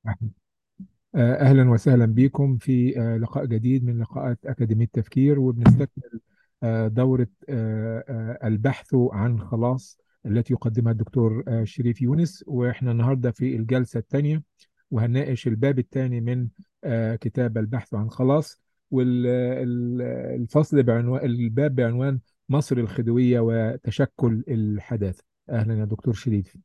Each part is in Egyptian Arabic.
آه، أهلا وسهلا بكم في آه، لقاء جديد من لقاءات أكاديمية التفكير وبنستكمل آه، دورة آه، آه، البحث عن خلاص التي يقدمها الدكتور آه، شريف يونس وإحنا النهاردة في الجلسة الثانية وهنناقش الباب الثاني من آه، كتاب البحث عن خلاص والفصل بعنوان الباب بعنوان مصر الخديوية وتشكل الحداثة أهلا يا دكتور شريف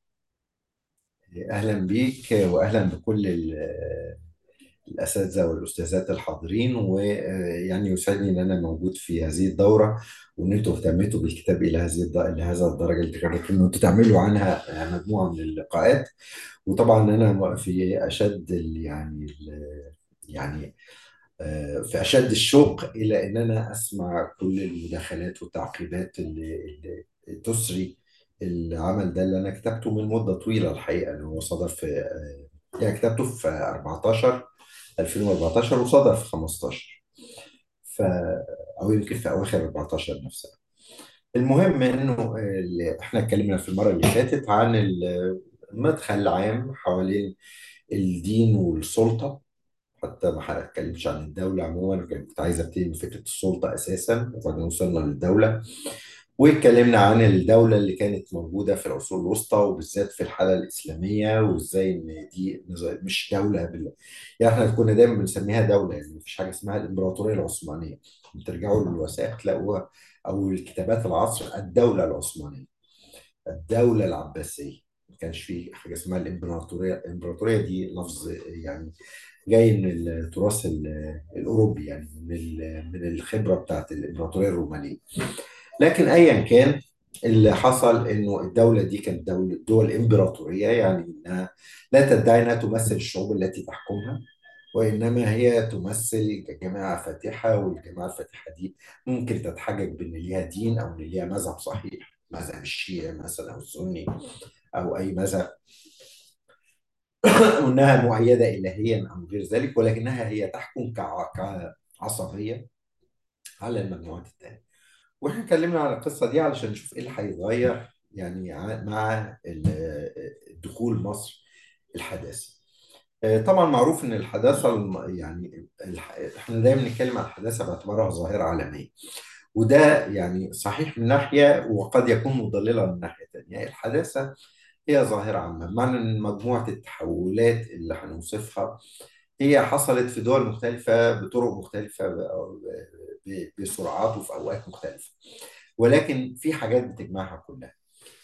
أهلا بيك وأهلا بكل ال- الأساتذة والأستاذات الحاضرين ويعني يسعدني إن أنا موجود في هذه الدورة وإن أنتم اهتميتوا بالكتاب إلى هذه الد- إلى هذا الدرجة اللي قررتوا إن أنتم تعملوا عنها مجموعة من اللقاءات وطبعا أنا في أشد ال- يعني ال- يعني آه، في أشد الشوق إلى أن أنا أسمع كل المداخلات والتعقيبات اللي, اللي تسري العمل ده اللي أنا كتبته من مدة طويلة الحقيقة اللي هو صدر في آه، يعني كتبته في 14 2014 وصدر في 15 ف أو يمكن في أواخر 14 نفسها المهم إنه اللي إحنا اتكلمنا في المرة اللي فاتت عن المدخل العام حوالين الدين والسلطة حتى ما اتكلمش عن الدولة عموما كنت عايز ابتدي من فكرة السلطة أساسا وبعدين وصلنا للدولة واتكلمنا عن الدولة اللي كانت موجودة في العصور الوسطى وبالذات في الحالة الإسلامية وإزاي إن دي نظ- مش دولة بال... يعني إحنا كنا دايما بنسميها دولة يعني مفيش حاجة اسمها الإمبراطورية العثمانية ترجعوا للوثائق تلاقوها أو الكتابات العصر الدولة العثمانية الدولة العباسية ما كانش في حاجة اسمها الإمبراطورية الإمبراطورية دي لفظ يعني جاي من التراث ال- الأوروبي يعني من ال- من الخبرة بتاعت الإمبراطورية الرومانية لكن أيا كان اللي حصل إنه الدولة دي كانت دولة دول إمبراطورية يعني إنها لا تدعي إنها تمثل الشعوب التي تحكمها وإنما هي تمثل جماعة فاتحة والجماعة الفاتحة دي ممكن تتحجج بإن ليها دين أو إن ليها مذهب صحيح مذهب الشيعي مثلا أو السني أو أي مذهب وانها مؤيده الهيا او غير ذلك ولكنها هي تحكم كع- كعصبيه على المجموعات الثانيه واحنا اتكلمنا على القصه دي علشان نشوف ايه اللي هيتغير يعني ع- مع ال- دخول مصر الحداثه آه، طبعا معروف ان الحداثه الم- يعني الح- احنا دايما بنتكلم عن الحداثه باعتبارها ظاهره عالميه وده يعني صحيح من ناحيه وقد يكون مضللا من ناحيه ثانيه الحداثه هي ظاهرة عامة بمعنى أن مجموعة التحولات اللي هنوصفها هي حصلت في دول مختلفة بطرق مختلفة ب- ب- بسرعات وفي أوقات مختلفة ولكن في حاجات بتجمعها كلها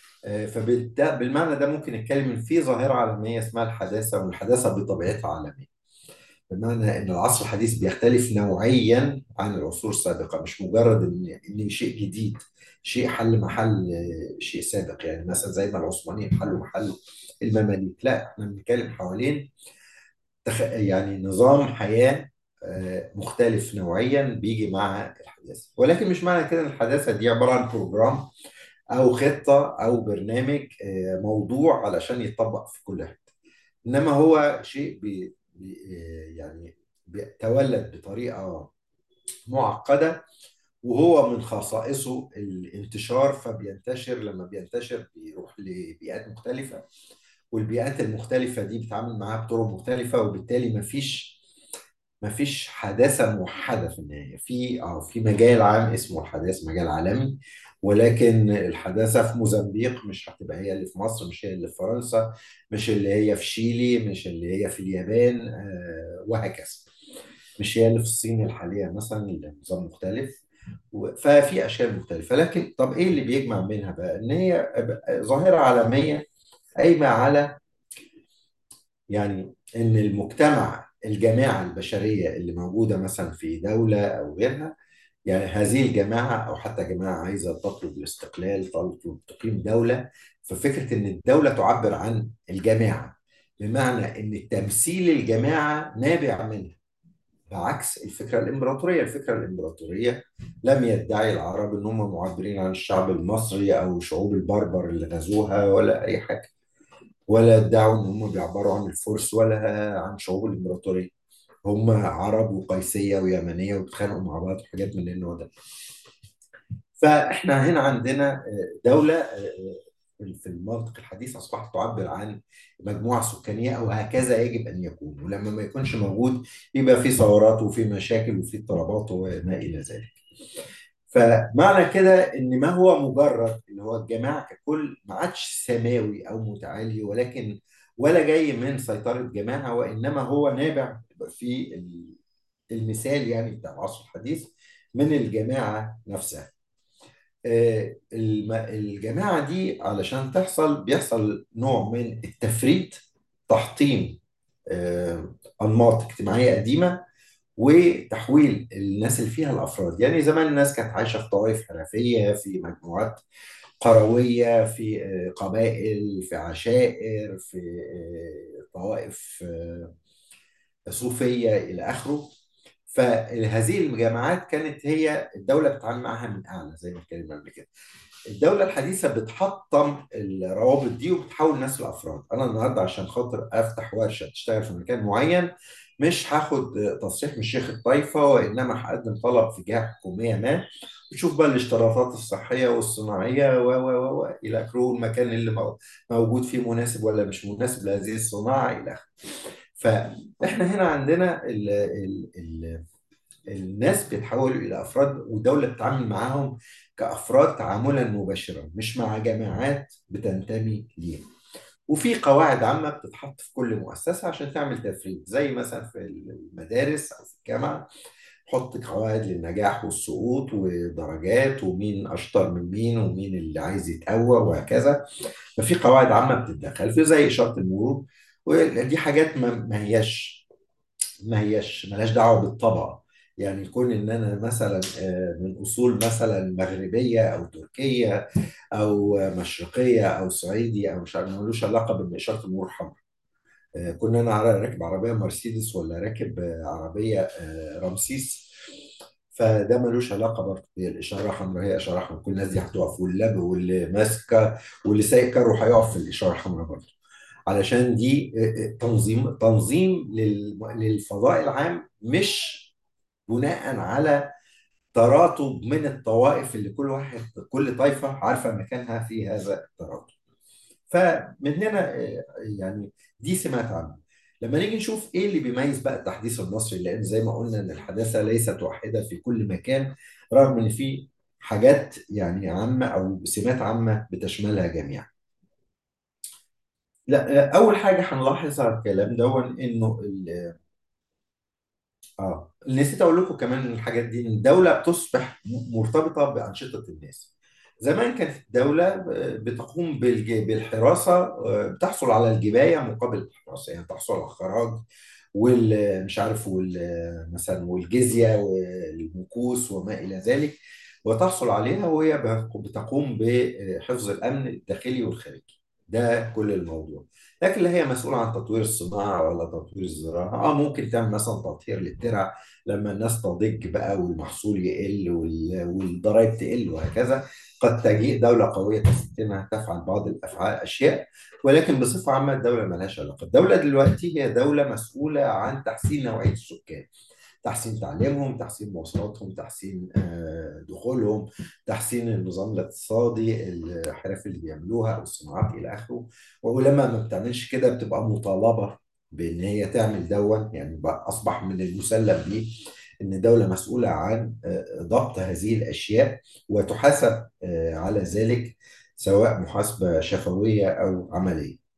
فبالمعنى ده ممكن نتكلم إن في ظاهرة عالمية اسمها الحداثة والحداثة بطبيعتها عالمية بمعنى ان العصر الحديث بيختلف نوعيا عن العصور السابقه مش مجرد ان ان شيء جديد شيء حل محل آه، شيء سابق يعني مثلا زي ما العثمانيين حلوا محل المماليك لا احنا بنتكلم حوالين تخ... يعني نظام حياه آه، مختلف نوعيا بيجي مع الحداثه ولكن مش معنى كده ان الحداثه دي عباره عن بروجرام او خطه او برنامج آه، موضوع علشان يتطبق في كل حته انما هو شيء بي بي يعني بيتولد بطريقه معقده وهو من خصائصه الانتشار فبينتشر لما بينتشر بيروح لبيئات مختلفه والبيئات المختلفه دي بتتعامل معاها بطرق مختلفه وبالتالي مفيش مفيش حداثه موحده في النهايه في اه في مجال عام اسمه الحداثه مجال عالمي ولكن الحداثه في موزمبيق مش هتبقى هي اللي في مصر مش هي اللي في فرنسا مش اللي هي في شيلي مش اللي هي في اليابان آه وهكذا مش هي اللي في الصين الحاليه مثلا اللي نظام مختلف و- ففي اشياء مختلفه لكن طب ايه اللي بيجمع منها بقى ان هي ظاهره عالميه قايمه على يعني ان المجتمع الجماعه البشريه اللي موجوده مثلا في دوله او غيرها يعني هذه الجماعه او حتى جماعه عايزه تطلب الاستقلال تطلب تقيم دوله ففكره ان الدوله تعبر عن الجماعه بمعنى ان تمثيل الجماعه نابع منها بعكس الفكره الامبراطوريه الفكره الامبراطوريه لم يدعي العرب ان هم معبرين عن الشعب المصري او شعوب البربر اللي غزوها ولا اي حاجه ولا ادعوا ان هم بيعبروا عن الفرس ولا عن شعوب الامبراطوريه هم عرب وقيسيه ويمنيه وبيتخانقوا مع بعض وحاجات من النوع ده فاحنا هنا عندنا دوله في المنطق الحديث اصبحت تعبر عن مجموعه سكانيه او هكذا يجب ان يكون ولما ما يكونش موجود يبقى في ثورات وفي مشاكل وفي اضطرابات وما الى ذلك. فمعنى كده ان ما هو مجرد اللي هو الجماعه ككل ما عادش سماوي او متعالي ولكن ولا جاي من سيطره جماعه وانما هو نابع في المثال يعني بتاع العصر الحديث من الجماعه نفسها. الجماعه دي علشان تحصل بيحصل نوع من التفريد تحطيم انماط اجتماعيه قديمه وتحويل الناس اللي فيها الافراد يعني زمان الناس كانت عايشه في طوائف حرفيه في مجموعات قرويه في قبائل في عشائر في طوائف صوفيه الى اخره فهذه الجماعات كانت هي الدوله بتتعامل معاها من اعلى زي ما اتكلمنا قبل كده الدولة الحديثة بتحطم الروابط دي وبتحول الناس لأفراد أنا النهاردة عشان خاطر أفتح ورشة تشتغل في مكان معين مش هاخد تصريح من شيخ الطائفة وإنما هقدم طلب في جهة حكومية ما وتشوف بقى الاشتراطات الصحية والصناعية و و و إلى آخره المكان اللي موجود فيه مناسب ولا مش مناسب لهذه الصناعة إلى آخره فإحنا هنا عندنا ال ال ال الناس بيتحولوا الى افراد والدوله بتتعامل معاهم كافراد تعاملا مباشرا مش مع جماعات بتنتمي ليها وفي قواعد عامه بتتحط في كل مؤسسه عشان تعمل تفريد زي مثلا في المدارس او في الجامعه حط قواعد للنجاح والسقوط ودرجات ومين اشطر من مين ومين اللي عايز يتقوى وهكذا ففي قواعد عامه بتتدخل في زي اشاره المرور ودي حاجات ما هياش ما هياش ملهاش دعوه بالطبقه يعني يكون ان انا مثلا من اصول مثلا مغربيه او تركيه او مشرقيه او صعيدي او مش عارف ملوش علاقه بان اشاره المرور حمراء كنا انا راكب عربيه مرسيدس ولا راكب عربيه رمسيس فده ملوش علاقه برضه هي الاشاره حمراء هي اشاره حمراء كل الناس دي هتقف واللب واللي ماسكه واللي سايق كارو هيقف في الاشاره الحمراء برضه علشان دي تنظيم تنظيم للفضاء العام مش بناء على تراتب من الطوائف اللي كل واحد كل طائفه عارفه مكانها في هذا التراتب. فمن هنا يعني دي سمات عامه. لما نيجي نشوف ايه اللي بيميز بقى التحديث المصري لان زي ما قلنا ان الحداثه ليست واحده في كل مكان رغم ان في حاجات يعني عامه او سمات عامه بتشملها جميعا. لا اول حاجه هنلاحظ على الكلام ده انه اه نسيت اقول لكم كمان الحاجات دي ان الدوله بتصبح مرتبطه بانشطه الناس زمان كانت الدوله بتقوم بالحراسه بتحصل على الجبايه مقابل الحراسه يعني تحصل على الخراج والمش عارف وال مثلا والجزيه والمكوس وما الى ذلك وتحصل عليها وهي بتقوم بحفظ الامن الداخلي والخارجي ده كل الموضوع لكن لا هي مسؤولة عن تطوير الصناعة ولا تطوير الزراعة اه ممكن تعمل مثلا تطهير للترع لما الناس تضج بقى والمحصول يقل والضرائب تقل وهكذا قد تجيء دولة قوية تستطيع انها تفعل بعض الافعال اشياء ولكن بصفة عامة الدولة ملهاش علاقة الدولة دلوقتي هي دولة مسؤولة عن تحسين نوعية السكان تحسين تعليمهم تحسين مواصلاتهم تحسين دخولهم تحسين النظام الاقتصادي الحرف اللي بيعملوها او الصناعات الى اخره ولما ما بتعملش كده بتبقى مطالبه بان هي تعمل دون يعني اصبح من المسلم به ان الدوله مسؤوله عن ضبط هذه الاشياء وتحاسب على ذلك سواء محاسبه شفويه او عمليه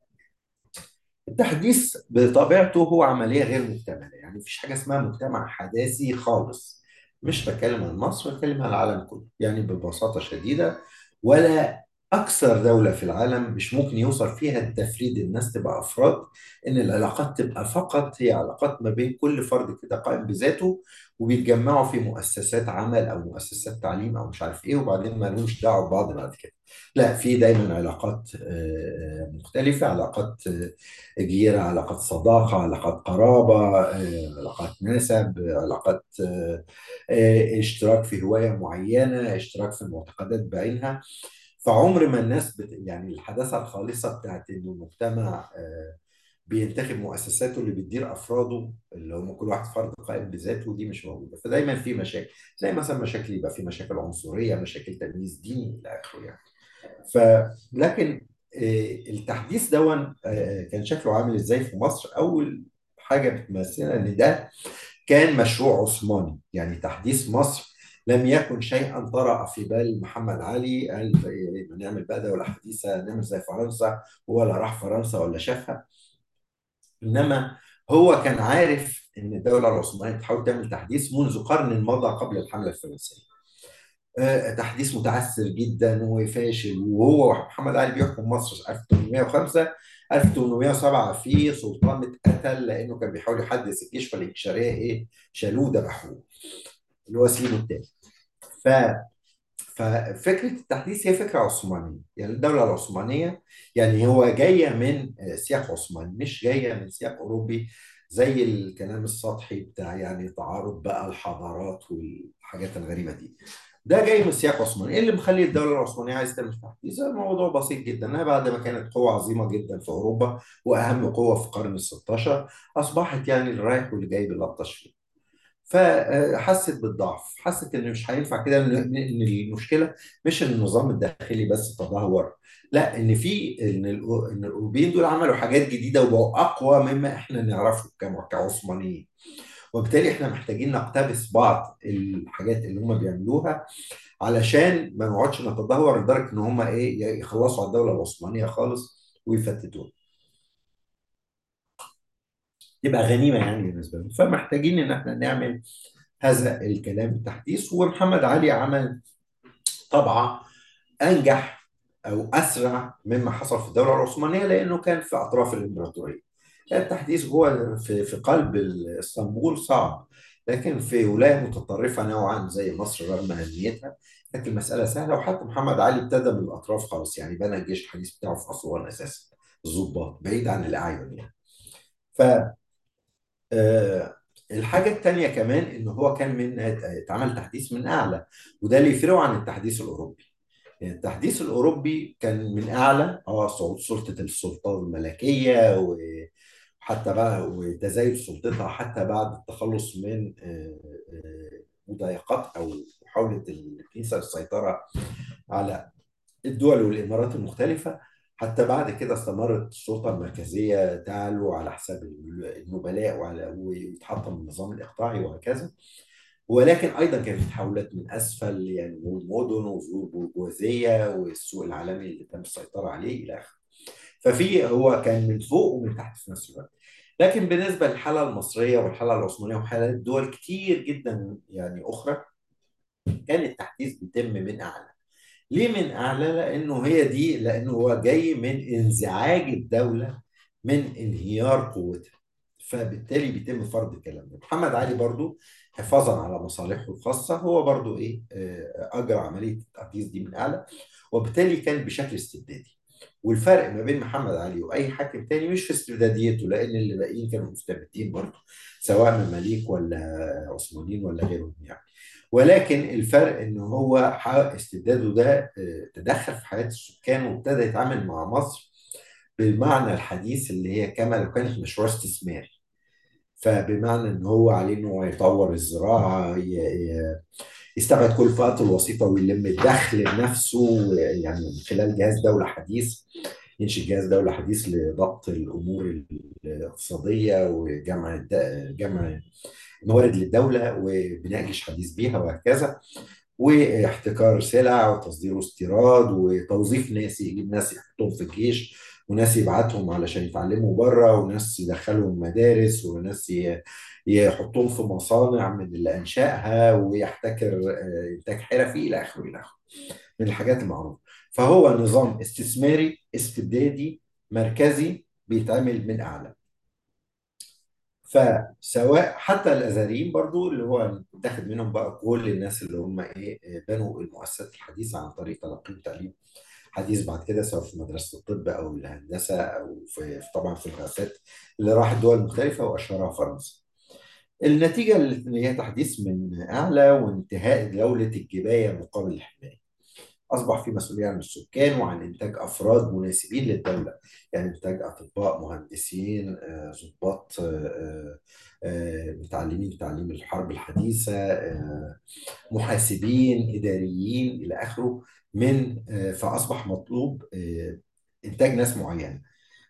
التحديث بطبيعته هو عمليه غير مكتمله يعني مفيش حاجه اسمها مجتمع حداثي خالص مش بتكلم عن مصر بتكلم عن العالم كله يعني ببساطه شديده ولا اكثر دوله في العالم مش ممكن يوصل فيها التفريد الناس تبقى افراد ان العلاقات تبقى فقط هي علاقات ما بين كل فرد كده قائم بذاته وبيتجمعوا في مؤسسات عمل او مؤسسات تعليم او مش عارف ايه وبعدين ما لهمش دعوه ببعض بعد كده لا في دايما علاقات مختلفه علاقات جيره علاقات صداقه علاقات قرابه علاقات نسب علاقات اشتراك في هوايه معينه اشتراك في المعتقدات بعينها فعمر ما الناس بت... يعني الحداثه الخالصه بتاعت انه المجتمع بينتخب مؤسساته اللي بتدير افراده اللي هم كل واحد فرد قائم بذاته ودي مش موجوده فدايما في مشاكل زي مثلا مشاكل يبقى في مشاكل عنصريه مشاكل تمييز ديني الى اخره يعني ف لكن آه، التحديث دون آه، كان شكله عامل ازاي في مصر اول حاجه بتمثلها ان ده كان مشروع عثماني يعني تحديث مصر لم يكن شيئا طرأ في بال محمد علي قال إيه، نعمل بقى دولة حديثة نعمل زي فرنسا ولا راح فرنسا ولا شافها إنما هو كان عارف إن الدولة العثمانية بتحاول تعمل تحديث منذ قرن مضى قبل الحملة الفرنسية آه، تحديث متعثر جدا وفاشل وهو محمد علي بيحكم مصر 1805 1807 في سلطان اتقتل لانه كان بيحاول يحدث الجيش فالانكشاريه ايه شالوه ذبحوه اللي هو سيمو الثاني ف ففكره التحديث هي فكره عثمانيه يعني الدوله العثمانيه يعني هو جايه من آه، سياق عثماني مش جايه من سياق اوروبي زي الكلام السطحي بتاع يعني تعارض بقى الحضارات والحاجات الغريبه دي ده جاي من سياق عثماني ايه اللي مخلي الدوله العثمانيه عايزه تعمل تحديث الموضوع بسيط جدا انها بعد ما كانت قوه عظيمه جدا في اوروبا واهم قوه في القرن ال 16 اصبحت يعني اللي رايح واللي جاي بيلطش فيه فحست بالضعف حست ان مش هينفع كده ان إن المشكله مش ان النظام الداخلي بس تدهور لا ان في ان الأو- ان الاوروبيين دول عملوا حاجات جديده وبقوا اقوى مما احنا نعرفه كم- كعثمانيين وبالتالي احنا محتاجين نقتبس بعض الحاجات اللي هم بيعملوها علشان ما نقعدش نتدهور لدرجه ان هم ايه يخلصوا على الدوله العثمانيه خالص ويفتتوها تبقى غنيمه يعني بالنسبه لهم فمحتاجين ان احنا نعمل هذا الكلام التحديث ومحمد علي عمل طبعه انجح او اسرع مما حصل في الدوله العثمانيه لانه كان في اطراف الامبراطوريه التحديث جوه في في قلب اسطنبول صعب لكن في ولايه متطرفه نوعا زي مصر رغم اهميتها لكن المساله سهله وحتى محمد علي ابتدى من الاطراف خالص يعني بنى الجيش الحديث بتاعه في اسوان اساسا الضباط بعيد عن الاعين يعني ف آه، الحاجة التانية كمان إن هو كان من اتعمل تحديث من أعلى وده اللي يفرقه عن التحديث الأوروبي يعني التحديث الأوروبي كان من أعلى اه صعود سلطة السلطة الملكية وحتى بقى وتزايد سلطتها حتى بعد التخلص من آه، آه، مضايقات أو محاولة الكنيسة للسيطرة على الدول والإمارات المختلفة حتى بعد كده استمرت السلطة المركزية تعلو على حساب النبلاء وعلى ويتحطم النظام الإقطاعي وهكذا ولكن أيضا كانت تحولات من أسفل يعني والمدن وظهور برجوازية والسوق العالمي اللي تم السيطرة عليه إلى آخره ففي هو كان من فوق ومن تحت في نفس الوقت لكن بالنسبة للحالة المصرية والحالة العثمانية وحالات دول كتير جدا يعني أخرى كان التحديث بيتم من أعلى ليه من اعلى لانه هي دي لانه هو جاي من انزعاج الدوله من انهيار قوتها فبالتالي بيتم فرض الكلام ده محمد علي برضو حفاظا على مصالحه الخاصه هو برضو ايه آه، اجرى عمليه التحديث دي من اعلى وبالتالي كان بشكل استبدادي والفرق ما بين محمد علي واي حاكم تاني مش في استبداديته لان اللي باقيين كانوا مستبدين برضه سواء مماليك ولا عثمانيين ولا غيرهم يعني ولكن الفرق ان هو حقق استبداده ده آه، تدخل في حياة السكان وابتدى يتعامل مع مصر بالمعنى الحديث اللي هي كما لو كانت مشروع استثماري فبمعنى ان هو عليه انه هو يطور الزراعه ي- ي- يستبعد كل الفئات الوسيطه ويلم الدخل لنفسه يعني من خلال جهاز دوله حديث ينشئ جهاز دوله حديث لضبط الامور الاقتصاديه وجمع الد- جمع موارد للدوله وبناء جيش حديث بيها وهكذا واحتكار سلع وتصدير واستيراد وتوظيف ناس يجيب ناس يحطهم في الجيش وناس يبعتهم علشان يتعلموا بره وناس يدخلهم مدارس وناس ي- يحطهم في مصانع من اللي انشاها ويحتكر آه، انتاج حرفي الى اخره الى اخره من الحاجات المعروفه فهو نظام استثماري استبدادي مركزي بيتعمل من اعلى فسواء حتى الازهريين برضو اللي هو تاخد منهم بقى كل الناس اللي هم ايه بنوا المؤسسات الحديثه عن طريق تلقي تعليم حديث بعد كده سواء في مدرسه الطب او الهندسه او في في- طبعا في البعثات اللي راحت دول مختلفه واشهرها فرنسا. النتيجه اللي هي تحديث من اعلى وانتهاء دوله الجبايه مقابل الحمايه. اصبح في مسؤوليه عن السكان وعن انتاج افراد مناسبين للدوله يعني انتاج اطباء مهندسين آه، ضباط آه، آه، متعلمين تعليم الحرب الحديثه آه، محاسبين اداريين الى اخره من آه، فاصبح مطلوب آه، انتاج ناس معينه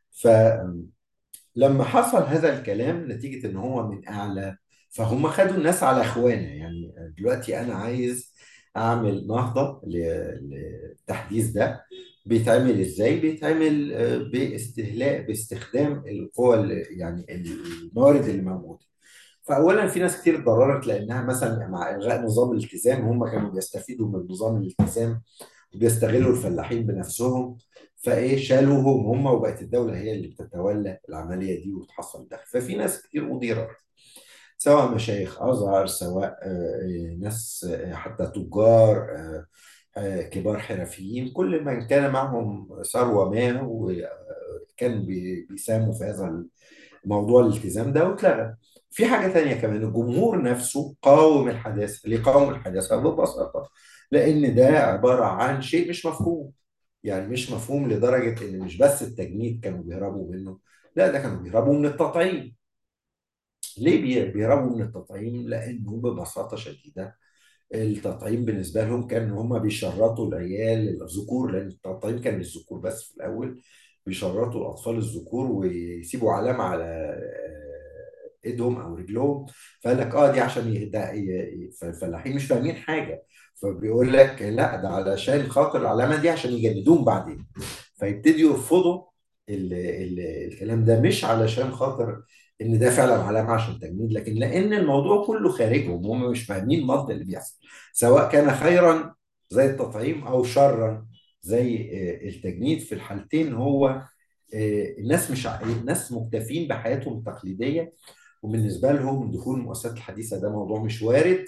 فلما حصل هذا الكلام نتيجه ان هو من اعلى فهم خدوا الناس على اخوانه يعني دلوقتي انا عايز اعمل نهضه ل- للتحديث ده بيتعمل ازاي؟ بيتعمل آه، باستهلاك باستخدام القوى ال- يعني الموارد اللي موجوده فاولا في ناس كتير اتضررت لانها مثلا مع الغاء نظام الالتزام هم كانوا بيستفيدوا من نظام الالتزام وبيستغلوا الفلاحين بنفسهم فايه شالوهم هم وبقت الدوله هي اللي بتتولى العمليه دي وتحصل الدخل ففي ناس كتير اضيرت سواء مشايخ ازهر سواء آه، ناس آه، حتى تجار آه، آه، كبار حرفيين كل من كان معهم ثروه ما وكان بي- بيساهموا في هذا موضوع الالتزام ده واتلغى في حاجة تانية كمان الجمهور نفسه قاوم الحداثة ليه قاوم الحداثة ببساطة لأن ده عبارة عن شيء مش مفهوم يعني مش مفهوم لدرجة إن مش بس التجنيد كانوا بيهربوا منه لا ده كانوا بيهربوا من التطعيم ليه بي- بيهربوا من التطعيم؟ لأنه ببساطة شديدة التطعيم بالنسبة لهم كان إن هم بيشرطوا العيال الذكور لأن التطعيم كان للذكور بس في الأول بيشرطوا الأطفال الذكور ويسيبوا علامة على آه، إيدهم أو رجلهم فقال لك أه دي عشان يهدى ي- فالفلاحين مش فاهمين حاجة فبيقول لك لا ده علشان خاطر العلامة دي عشان يجددوهم بعدين فيبتدوا يرفضوا ال ال الكلام ده مش علشان خاطر ان ده فعلا علامه عشان تجنيد لكن لان الموضوع كله خارجهم هم مش فاهمين المنطق اللي بيحصل سواء كان خيرا زي التطعيم او شرا زي آه، التجنيد في الحالتين هو آه، الناس مش ع- الناس مكتفين بحياتهم التقليديه وبالنسبه لهم دخول المؤسسات الحديثه ده موضوع مش وارد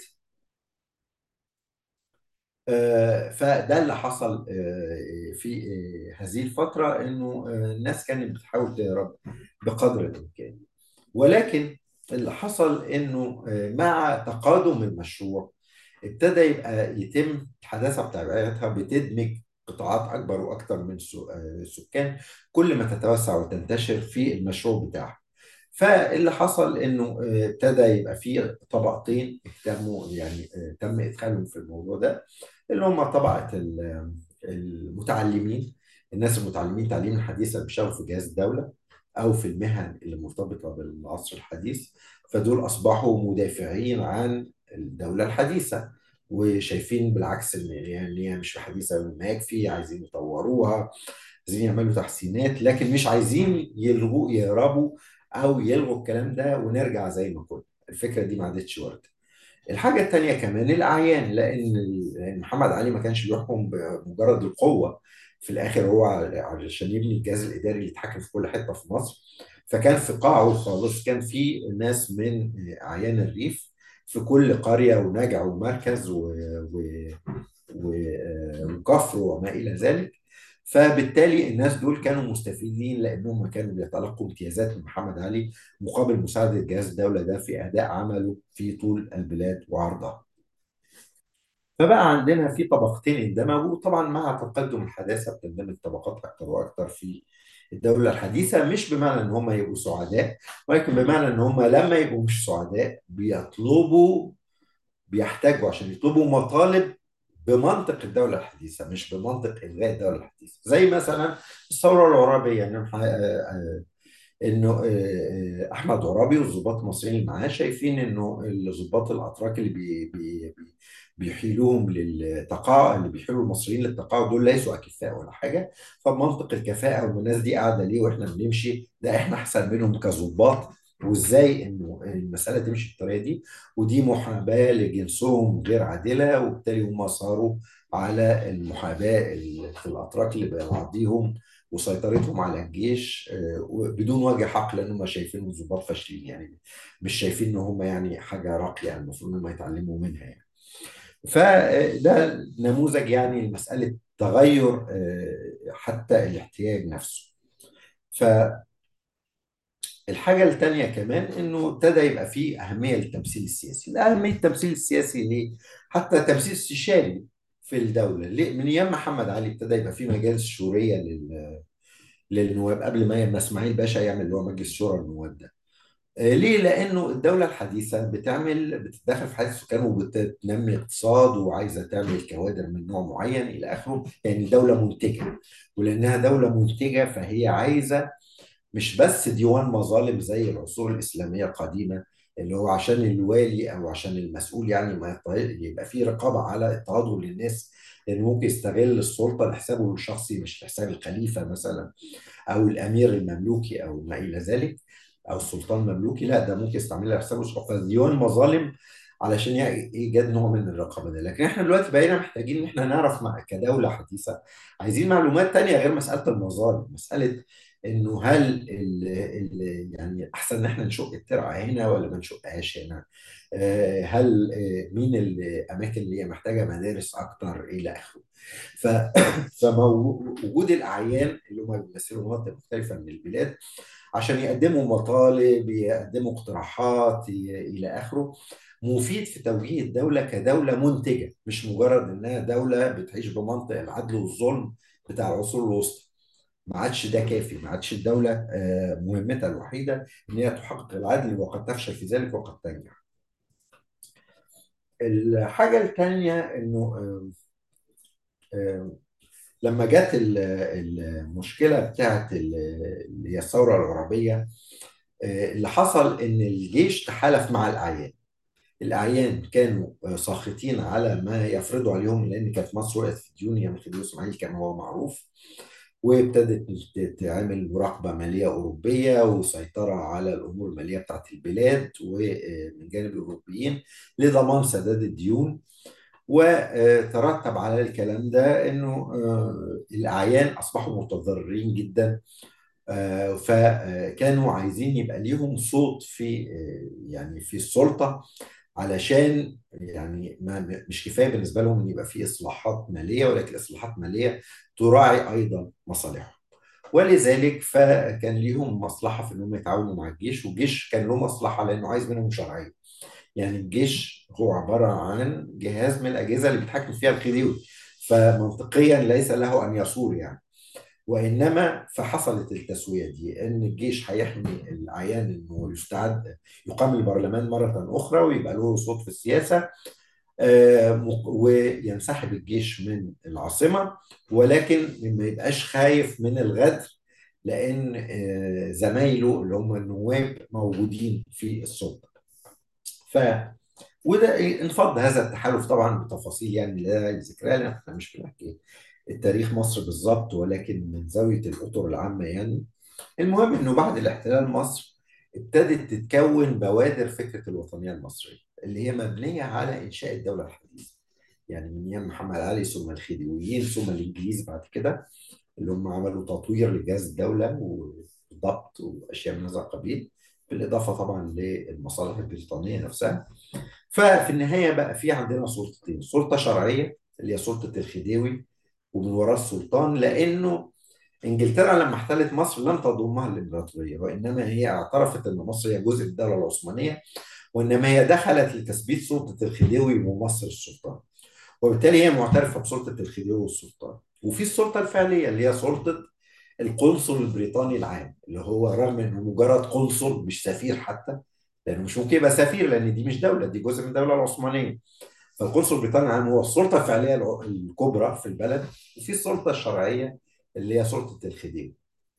آه، فده اللي حصل آه، في آه، هذه الفتره انه آه، الناس كانت بتحاول تهرب بقدر الامكان ولكن اللي حصل انه آه، مع تقادم المشروع ابتدى يبقى يتم الحداثه بتاعتها بتدمج قطاعات اكبر واكثر من السو- آه، السكان كل ما تتوسع وتنتشر في المشروع بتاعها فاللي حصل انه آه، ابتدى يبقى فيه طبقتين اهتموا يعني آه، تم ادخالهم في الموضوع ده اللي هم طبقه ال- المتعلمين الناس المتعلمين تعليم الحديث اللي بيشتغلوا في جهاز الدوله او في المهن اللي مرتبطه بالعصر الحديث فدول اصبحوا مدافعين عن الدوله الحديثه وشايفين بالعكس ان يعني هي مش حديثه ما يكفي عايزين يطوروها عايزين يعملوا تحسينات لكن مش عايزين يلغوا يهربوا او يلغوا الكلام ده ونرجع زي ما كنا الفكره دي ما عادتش وارده الحاجة التانية كمان الأعيان لأن لأن محمد علي ما كانش بيحكم بمجرد القوة في الآخر هو علشان يبني الجهاز الإداري اللي يتحكم في كل حتة في مصر فكان في قاعه خالص كان في ناس من أعيان الريف في كل قرية ونجع ومركز و... و... و... وكفر وما إلى ذلك فبالتالي الناس دول كانوا مستفيدين لأنهم كانوا بيتلقوا امتيازات من محمد علي مقابل مساعدة جهاز الدولة ده في أداء عمله في طول البلاد وعرضها فبقى عندنا في طبقتين اندمجوا طبعا مع تقدم الحداثة بتندمج طبقات أكتر وأكتر في الدولة الحديثة مش بمعنى إن هم يبقوا سعداء ولكن بمعنى إن هم لما يبقوا مش سعداء بيطلبوا بيحتاجوا عشان يطلبوا مطالب بمنطق الدولة الحديثة مش بمنطق إلغاء الدولة الحديثة زي مثلا الثورة العربية يعني آه، آه، انه آه، آه، احمد عرابي والضباط المصريين اللي معاه شايفين انه الضباط الاتراك اللي بي بي بي بيحيلوهم للتقاعد اللي بيحيلوا المصريين للتقاعد دول ليسوا اكفاء ولا حاجه فبمنطق الكفاءه والناس دي قاعده ليه واحنا بنمشي ده احنا احسن منهم كظباط وازاي انه المساله تمشي بالطريقه دي ودي محاباه لجنسهم غير عادله وبالتالي هم صاروا على المحاباه ال- في الاتراك اللي بيعضيهم وسيطرتهم على الجيش آه، بدون وجه حق لان هم شايفين الضباط فاشلين يعني مش شايفين ان هم يعني حاجه راقيه يعني المفروض ان هم يتعلموا منها يعني فده نموذج يعني لمساله تغير آه، حتى الاحتياج نفسه فالحاجه الثانيه كمان انه ابتدى يبقى فيه اهميه للتمثيل السياسي اهميه التمثيل السياسي ليه حتى تمثيل استشاري في الدولة ليه؟ من أيام محمد علي ابتدى يبقى في مجالس شورية لل... للنواب قبل ما ما إسماعيل باشا يعمل اللي هو مجلس شورى النواب ده آه، ليه؟ لأنه الدولة الحديثة بتعمل بتتدخل في حياة السكان وبتنمي اقتصاد وعايزة تعمل كوادر من نوع معين إلى آخره، يعني دولة منتجة، ولأنها دولة منتجة فهي عايزة مش بس ديوان مظالم زي العصور الإسلامية القديمة اللي هو عشان الوالي أو عشان المسؤول يعني ما يضطهد- يبقى في رقابة على اضطهاده للناس لأنه ممكن يستغل السلطة لحسابه الشخصي مش لحساب الخليفة مثلا او الامير المملوكي او ما الى ذلك او السلطان المملوكي لا ده ممكن يستعملها لحسابه فديوان مظالم علشان يع- ايجاد نوع من الرقابه ده لكن احنا دلوقتي بقينا محتاجين ان احنا نعرف مع كدوله حديثه عايزين معلومات تانية غير مساله المظالم مساله انه هل ال ال يعني احسن ان احنا نشق الترعه هنا ولا ما نشقهاش هنا آه، هل آه، مين الاماكن اللي هي محتاجه مدارس اكتر الى اخره ف فوجود الاعيان اللي هم بيمثلوا مناطق مختلفه من البلاد عشان يقدموا مطالب يقدموا اقتراحات ي- الى اخره مفيد في توجيه الدوله كدوله منتجه مش مجرد انها دوله بتعيش بمنطق العدل والظلم بتاع العصور الوسطى ما عادش ده كافي ما عادش الدوله آه، مهمتها الوحيده ان هي تحقق العدل وقد تفشل في ذلك وقد تنجح الحاجه الثانيه انه آه، آه، لما جت ال- المشكله بتاعت ال- اللي هي الثوره العربيه آه، اللي حصل ان الجيش تحالف مع الاعيان الاعيان كانوا آه، ساخطين على ما يفرضوا عليهم لان كانت مصر وقعت في ديون ايام خديوي اسماعيل كما هو معروف وابتدت تعمل مراقبه ماليه اوروبيه وسيطره على الامور الماليه بتاعت البلاد ومن جانب الاوروبيين لضمان سداد الديون وترتب على الكلام ده انه آه، الاعيان اصبحوا متضررين جدا آه، فكانوا عايزين يبقى ليهم صوت في آه، يعني في السلطه علشان يعني ما مش كفايه بالنسبه لهم ان يبقى في اصلاحات ماليه ولكن اصلاحات ماليه تراعي ايضا مصالحهم ولذلك فكان ليهم مصلحه في انهم يتعاونوا مع الجيش والجيش كان له مصلحه لانه عايز منهم شرعيه يعني الجيش هو عبارة عن جهاز من الأجهزة اللي بيتحكم فيها الخديوي فمنطقيا ليس له أن يثور يعني وإنما فحصلت التسوية دي إن الجيش هيحمي الأعيان إنه يستعد يقام البرلمان مرة أخرى ويبقى له صوت في السياسة آه، مق- وينسحب الجيش من العاصمة ولكن ما يبقاش خايف من الغدر لأن آه، زمايله اللي هم النواب موجودين في السلطة ف وده إيه، انفض هذا التحالف طبعا بتفاصيل يعني لا داعي لذكرها لان احنا مش بنحكي التاريخ مصر بالظبط ولكن من زاويه الاطر العامه يعني المهم انه بعد الاحتلال مصر ابتدت تتكون بوادر فكره الوطنيه المصريه اللي هي مبنيه على انشاء الدوله الحديثه يعني من ايام محمد علي ثم الخديويين ثم الانجليز بعد كده اللي هم عملوا تطوير لجهاز الدوله وضبط واشياء من هذا القبيل بالاضافه طبعا للمصالح البريطانيه نفسها ففي النهايه بقى في عندنا سلطتين سلطه شرعيه اللي هي سلطه الخديوي ومن وراء السلطان لانه انجلترا لما احتلت مصر لم تضمها الامبراطوريه وانما هي اعترفت ان مصر هي جزء من الدوله العثمانيه وانما هي دخلت لتثبيت سلطه الخديوي ومصر السلطان وبالتالي هي معترفه بسلطه الخديوي والسلطان وفي السلطه الفعليه اللي هي سلطه القنصل البريطاني العام اللي هو رغم انه مجرد قنصل مش سفير حتى لانه مش ممكن يبقى سفير لان دي مش دوله دي جزء من الدوله العثمانيه فالقنصل البريطاني العام هو السلطه الفعليه الع- الكبرى في البلد وفي السلطه الشرعيه اللي هي سلطه الخديوي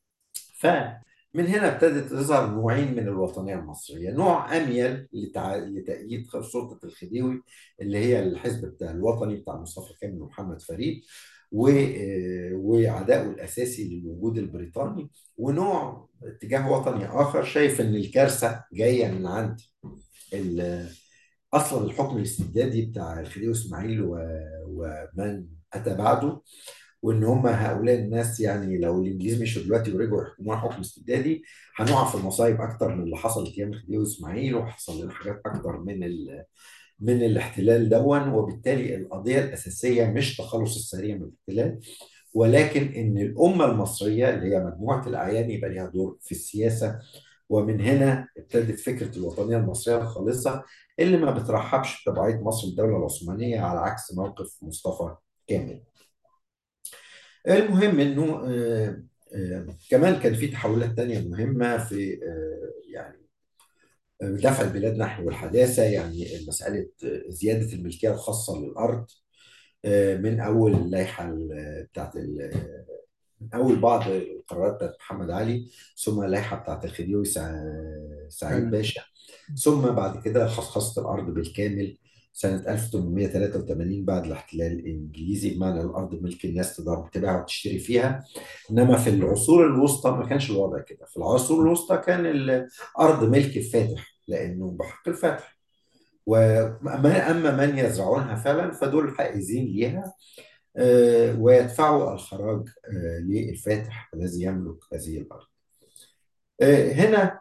فمن هنا ابتدت تظهر نوعين من الوطنيه المصريه، نوع اميل لتع... لتأييد سلطه الخديوي اللي هي الحزب بتاع الوطني بتاع مصطفى كامل ومحمد فريد و... آه، وعدائه الاساسي للوجود البريطاني ونوع اتجاه وطني اخر شايف ان الكارثه جايه من عند ال... اصلا الحكم الاستبدادي بتاع الخديوي اسماعيل و... ومن اتى بعده وان هم هؤلاء الناس يعني لو الانجليز مشوا دلوقتي ورجعوا يحكموها حكم استبدادي هنقع في المصايب اكتر من اللي حصلت ايام الخديوي اسماعيل وحصل لنا حاجات اكتر من ال... من الاحتلال دون وبالتالي القضيه الاساسيه مش تخلص السريع من الاحتلال ولكن ان الامه المصريه اللي هي مجموعه الاعيان يبقى ليها دور في السياسه ومن هنا ابتدت فكره الوطنيه المصريه الخالصه اللي ما بترحبش بتبعيه مصر الدوله العثمانيه على عكس موقف مصطفى كامل المهم انه آه، آه، كمان كان في تحولات تانية مهمة في آه، يعني دفع البلاد نحو الحداثة يعني مسألة زيادة الملكية الخاصة للأرض من أول اللائحة ال- بتاعت ال- من أول بعض القرارات بتاعت محمد علي ثم اللائحة بتاعت الخديوي سع- سعيد فعلا باشا ثم بعد كده خصخصة الأرض بالكامل سنة 1883 بعد الاحتلال الإنجليزي بمعنى الأرض ملك الناس تقدر تبيع وتشتري فيها إنما في العصور الوسطى ما كانش الوضع كده في العصور الوسطى كان الأرض ملك الفاتح لأنه بحق الفاتح وأما أما من يزرعونها فعلا فدول حائزين ليها آه، ويدفعوا الخراج آه، للفاتح الذي يملك هذه الأرض آه، هنا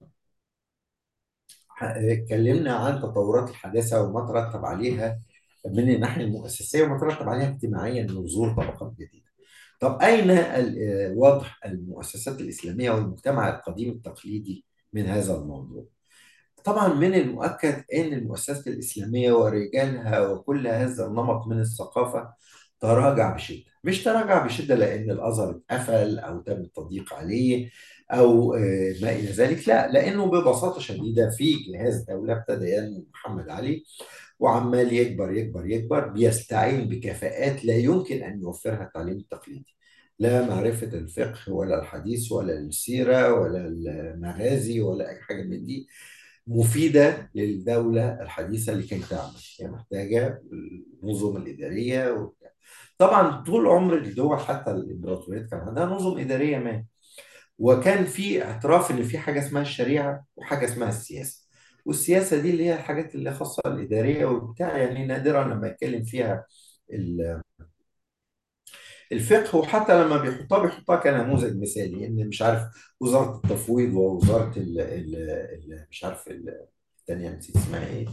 اتكلمنا عن تطورات الحداثة وما ترتب عليها من الناحية المؤسسية وما ترتب عليها اجتماعيا من ظهور طبقات جديدة. طب أين ال- وضع المؤسسات الإسلامية والمجتمع القديم التقليدي من هذا الموضوع؟ طبعا من المؤكد أن المؤسسات الإسلامية ورجالها وكل هذا النمط من الثقافة تراجع بشدة مش تراجع بشدة لأن الأزهر اتقفل أو تم التضييق عليه أو آه، ما إلى ذلك لا لأنه ببساطة شديدة في جهاز دولة ابتدى ينمو محمد علي وعمال يكبر يكبر يكبر بيستعين بكفاءات لا يمكن أن يوفرها التعليم التقليدي لا معرفة الفقه ولا الحديث ولا السيرة ولا المغازي ولا أي حاجة من دي مفيدة للدولة الحديثة لكي تعمل هي محتاجة النظم الإدارية وبتاع. طبعا طول عمر الدول حتى الإمبراطوريات كان عندها نظم إدارية ما وكان في اعتراف ان في حاجه اسمها الشريعه وحاجه اسمها السياسه والسياسه دي اللي هي الحاجات اللي خاصه الاداريه وبتاع يعني نادرا لما يتكلم فيها ال- الفقه وحتى لما بيحطها بيحطها كنموذج مثالي ان مش عارف وزاره التفويض ووزاره ال ال ال مش عارف ال- الثانيه نسيت اسمها ايه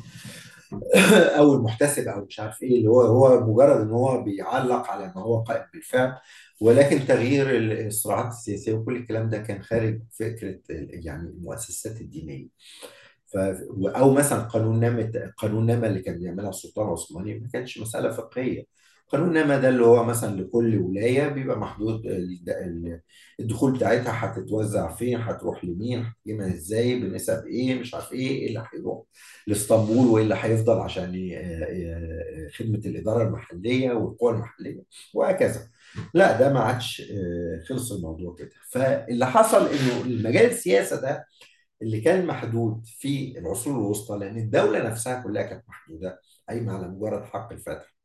او المحتسب او مش عارف ايه اللي هو هو مجرد ان هو بيعلق على ما هو قائم بالفعل ولكن تغيير الصراعات السياسيه وكل الكلام ده كان خارج فكره ال- يعني المؤسسات الدينيه ف او مثلا قانون نامه قانون نامه اللي كان بيعملها السلطان العثماني ما كانش مساله فقهيه قانون نامه ده اللي هو مثلا لكل ولايه بيبقى محدود ال- ال- الدخول بتاعتها هتتوزع فين هتروح لمين هتجيبها ازاي بنسب ايه مش عارف ايه ايه اللي هيروح لاسطنبول وايه اللي هيفضل عشان ي- ي- خدمه الاداره المحليه والقوى المحليه وهكذا لا ده ما عادش آه، خلص الموضوع كده فاللي حصل انه المجال السياسه ده اللي كان محدود في العصور الوسطى لان الدوله نفسها كلها كانت محدوده قايمه على مجرد حق الفتح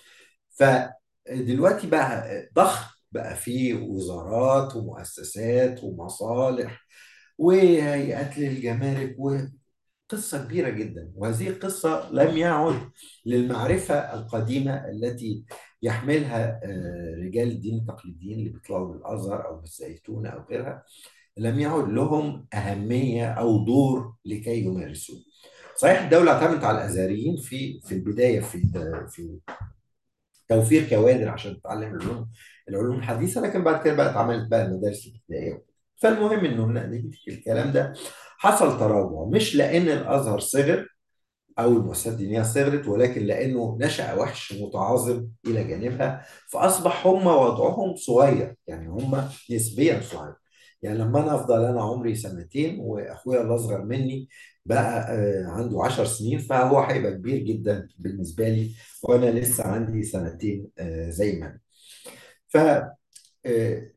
فدلوقتي بقى ضخ بقى فيه وزارات ومؤسسات ومصالح وهيئات للجمارك وقصة كبيرة جدا وهذه القصة لم يعد للمعرفة القديمة التي يحملها آه، رجال الدين التقليديين اللي بيطلعوا من الأزهر أو بالزيتونة أو غيرها لم يعد لهم أهمية أو دور لكي يمارسوه صحيح الدولة اعتمدت على الأزهريين في في البداية في في توفير كوادر عشان تتعلم العلوم العلوم الحديثه لكن بعد كده بقى اتعملت بقى المدارس الابتدائيه فالمهم انه نتيجه الكلام ده حصل تراجع مش لان الازهر صغر او المؤسسات الدينيه صغرت ولكن لانه نشا وحش متعاظم الى جانبها فاصبح هم وضعهم صغير يعني هم نسبيا صغير يعني لما انا افضل انا عمري سنتين واخويا الاصغر مني بقى آه، عنده عشر سنين فهو هيبقى كبير جدا بالنسبه لي وانا لسه عندي سنتين آه، زي ما انا ف آه،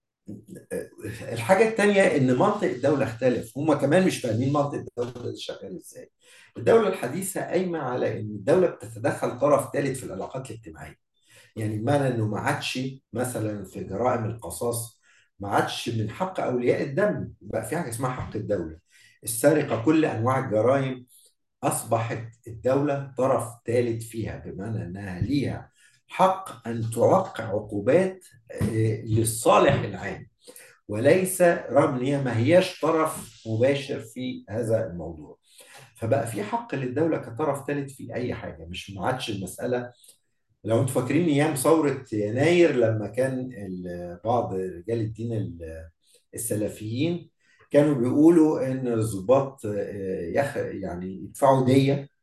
الحاجة التانية إن منطق الدولة اختلف، هما كمان مش فاهمين منطق الدولة دي شغال إزاي. الدولة الحديثة قايمة على إن الدولة بتتدخل طرف ثالث في العلاقات الاجتماعية. يعني بمعنى إنه ما عادش مثلا في جرائم القصاص ما عادش من حق أولياء الدم، بقى في حاجة اسمها حق الدولة. السرقة كل أنواع الجرائم أصبحت الدولة طرف ثالث فيها بمعنى أنها ليها حق أن توقع عقوبات آه، للصالح العام وليس رغم ان هي ما هياش طرف مباشر في هذا الموضوع فبقى في حق للدوله كطرف ثالث في اي حاجه مش ما عادش المساله لو انتم فاكرين ايام ثوره يناير لما كان ال- بعض رجال الدين ال- السلفيين كانوا بيقولوا ان الضباط آه، يخ يعني يدفعوا ديه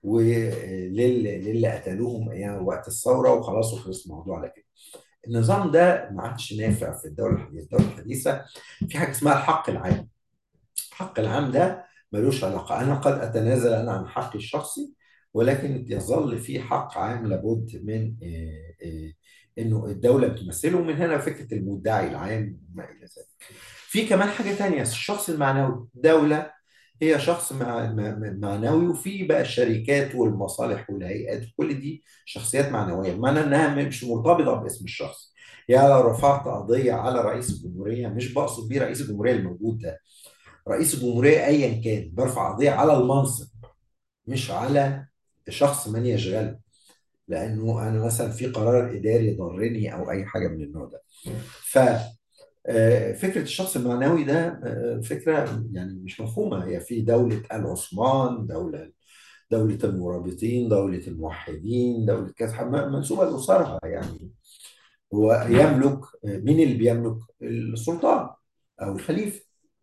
وللي قتلوهم ايام وقت الثوره وخلاص وخلص الموضوع على كده. النظام ده ما عادش نافع في الدوله الحديثه، الدوله الحديثه في حاجه اسمها الحق العام. الحق العام ده ملوش علاقه، انا قد اتنازل انا عن حقي الشخصي ولكن يظل في حق عام لابد من آه، آه، انه الدوله بتمثله ومن هنا فكره المدعي العام وما الى ذلك. في كمان حاجه تانية الشخص المعنوي، الدوله هي شخص مع- مع- معنوي وفي بقى الشركات والمصالح والهيئات كل دي شخصيات معنويه بمعنى انها مش مرتبطه باسم الشخص يعني لو رفعت قضيه على رئيس الجمهوريه مش بقصد بيه رئيس الجمهوريه الموجود ده رئيس الجمهوريه ايا كان برفع قضيه على المنصب مش على شخص من يشغله لانه انا مثلا في قرار اداري ضرني او اي حاجه من النوع ده ف آه، فكرة الشخص المعنوي ده آه، فكرة يعني مش مفهومة هي في دولة آل عثمان دولة دولة المرابطين دولة الموحدين دولة كذا م- منسوبة لأسرها يعني هو يملك آه، مين اللي بيملك السلطان أو الخليفة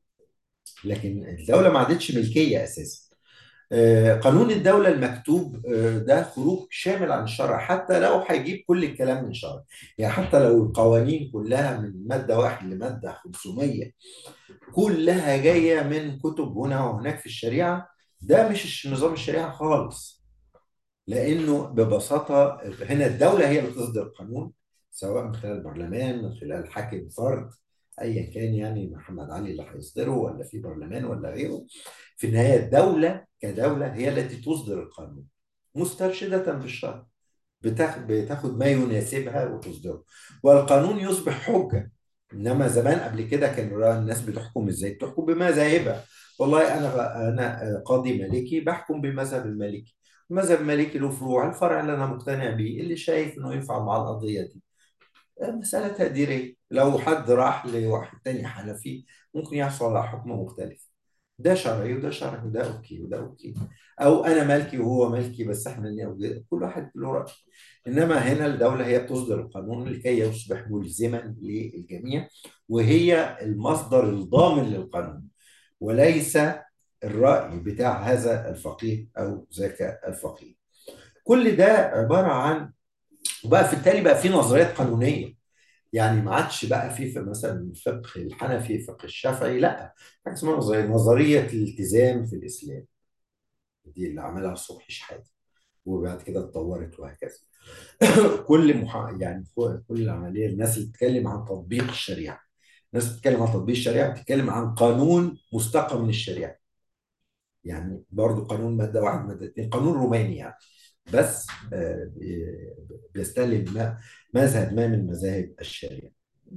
لكن الدولة ما عادتش ملكية أساسا آه، قانون الدولة المكتوب آه، ده خروج شامل عن الشرع حتى لو هيجيب كل الكلام من شرع يعني حتى لو القوانين كلها من مادة واحد لمادة 500 كلها جاية من كتب هنا وهناك في الشريعة ده مش نظام الشريعة خالص لأنه ببساطة هنا الدولة هي اللي بتصدر القانون سواء من خلال البرلمان من خلال حاكم فرد أيا كان يعني محمد علي اللي هيصدره ولا في برلمان ولا غيره في النهاية الدولة كدولة هي التي تصدر القانون مسترشدة بالشرع بتاخ- بتاخد ما يناسبها وتصدره والقانون يصبح حجة انما زمان قبل كده كان الناس بتحكم ازاي بتحكم بمذاهبها والله انا انا قاضي مالكي بحكم بالمذهب المالكي المذهب المالكي له فروع الفرع اللي انا مقتنع بيه اللي شايف انه ينفع مع القضيه دي مسألة تقديرية لو حد راح لواحد تاني حنفي ممكن يحصل على حكم مختلف ده شرعي وده شرعي وده اوكي وده اوكي او انا مالكي وهو مالكي بس احنا اللي- كل واحد له رأي انما هنا الدولة هي بتصدر القانون لكي يصبح ملزما للجميع وهي المصدر الضامن للقانون وليس الرأي بتاع هذا الفقيه او ذاك الفقيه كل ده عبارة عن وبقى في التالي بقى في نظريات قانونيه يعني ما عادش بقى في في مثلا الفقه الحنفي الفقه الشافعي لا حاجه اسمها نظريه نظريه الالتزام في الاسلام دي اللي عملها الصبحي شحاته وبعد كده اتطورت وهكذا كل محا... يعني كل عمليه الناس اللي بتتكلم عن تطبيق الشريعه الناس بتتكلم عن تطبيق الشريعه بتتكلم عن قانون مستقى من الشريعه يعني برضو قانون ماده واحد ماده اثنين قانون روماني يعني بس آه، بي- بيستلم ما- مذهب ما من مذاهب الشريعه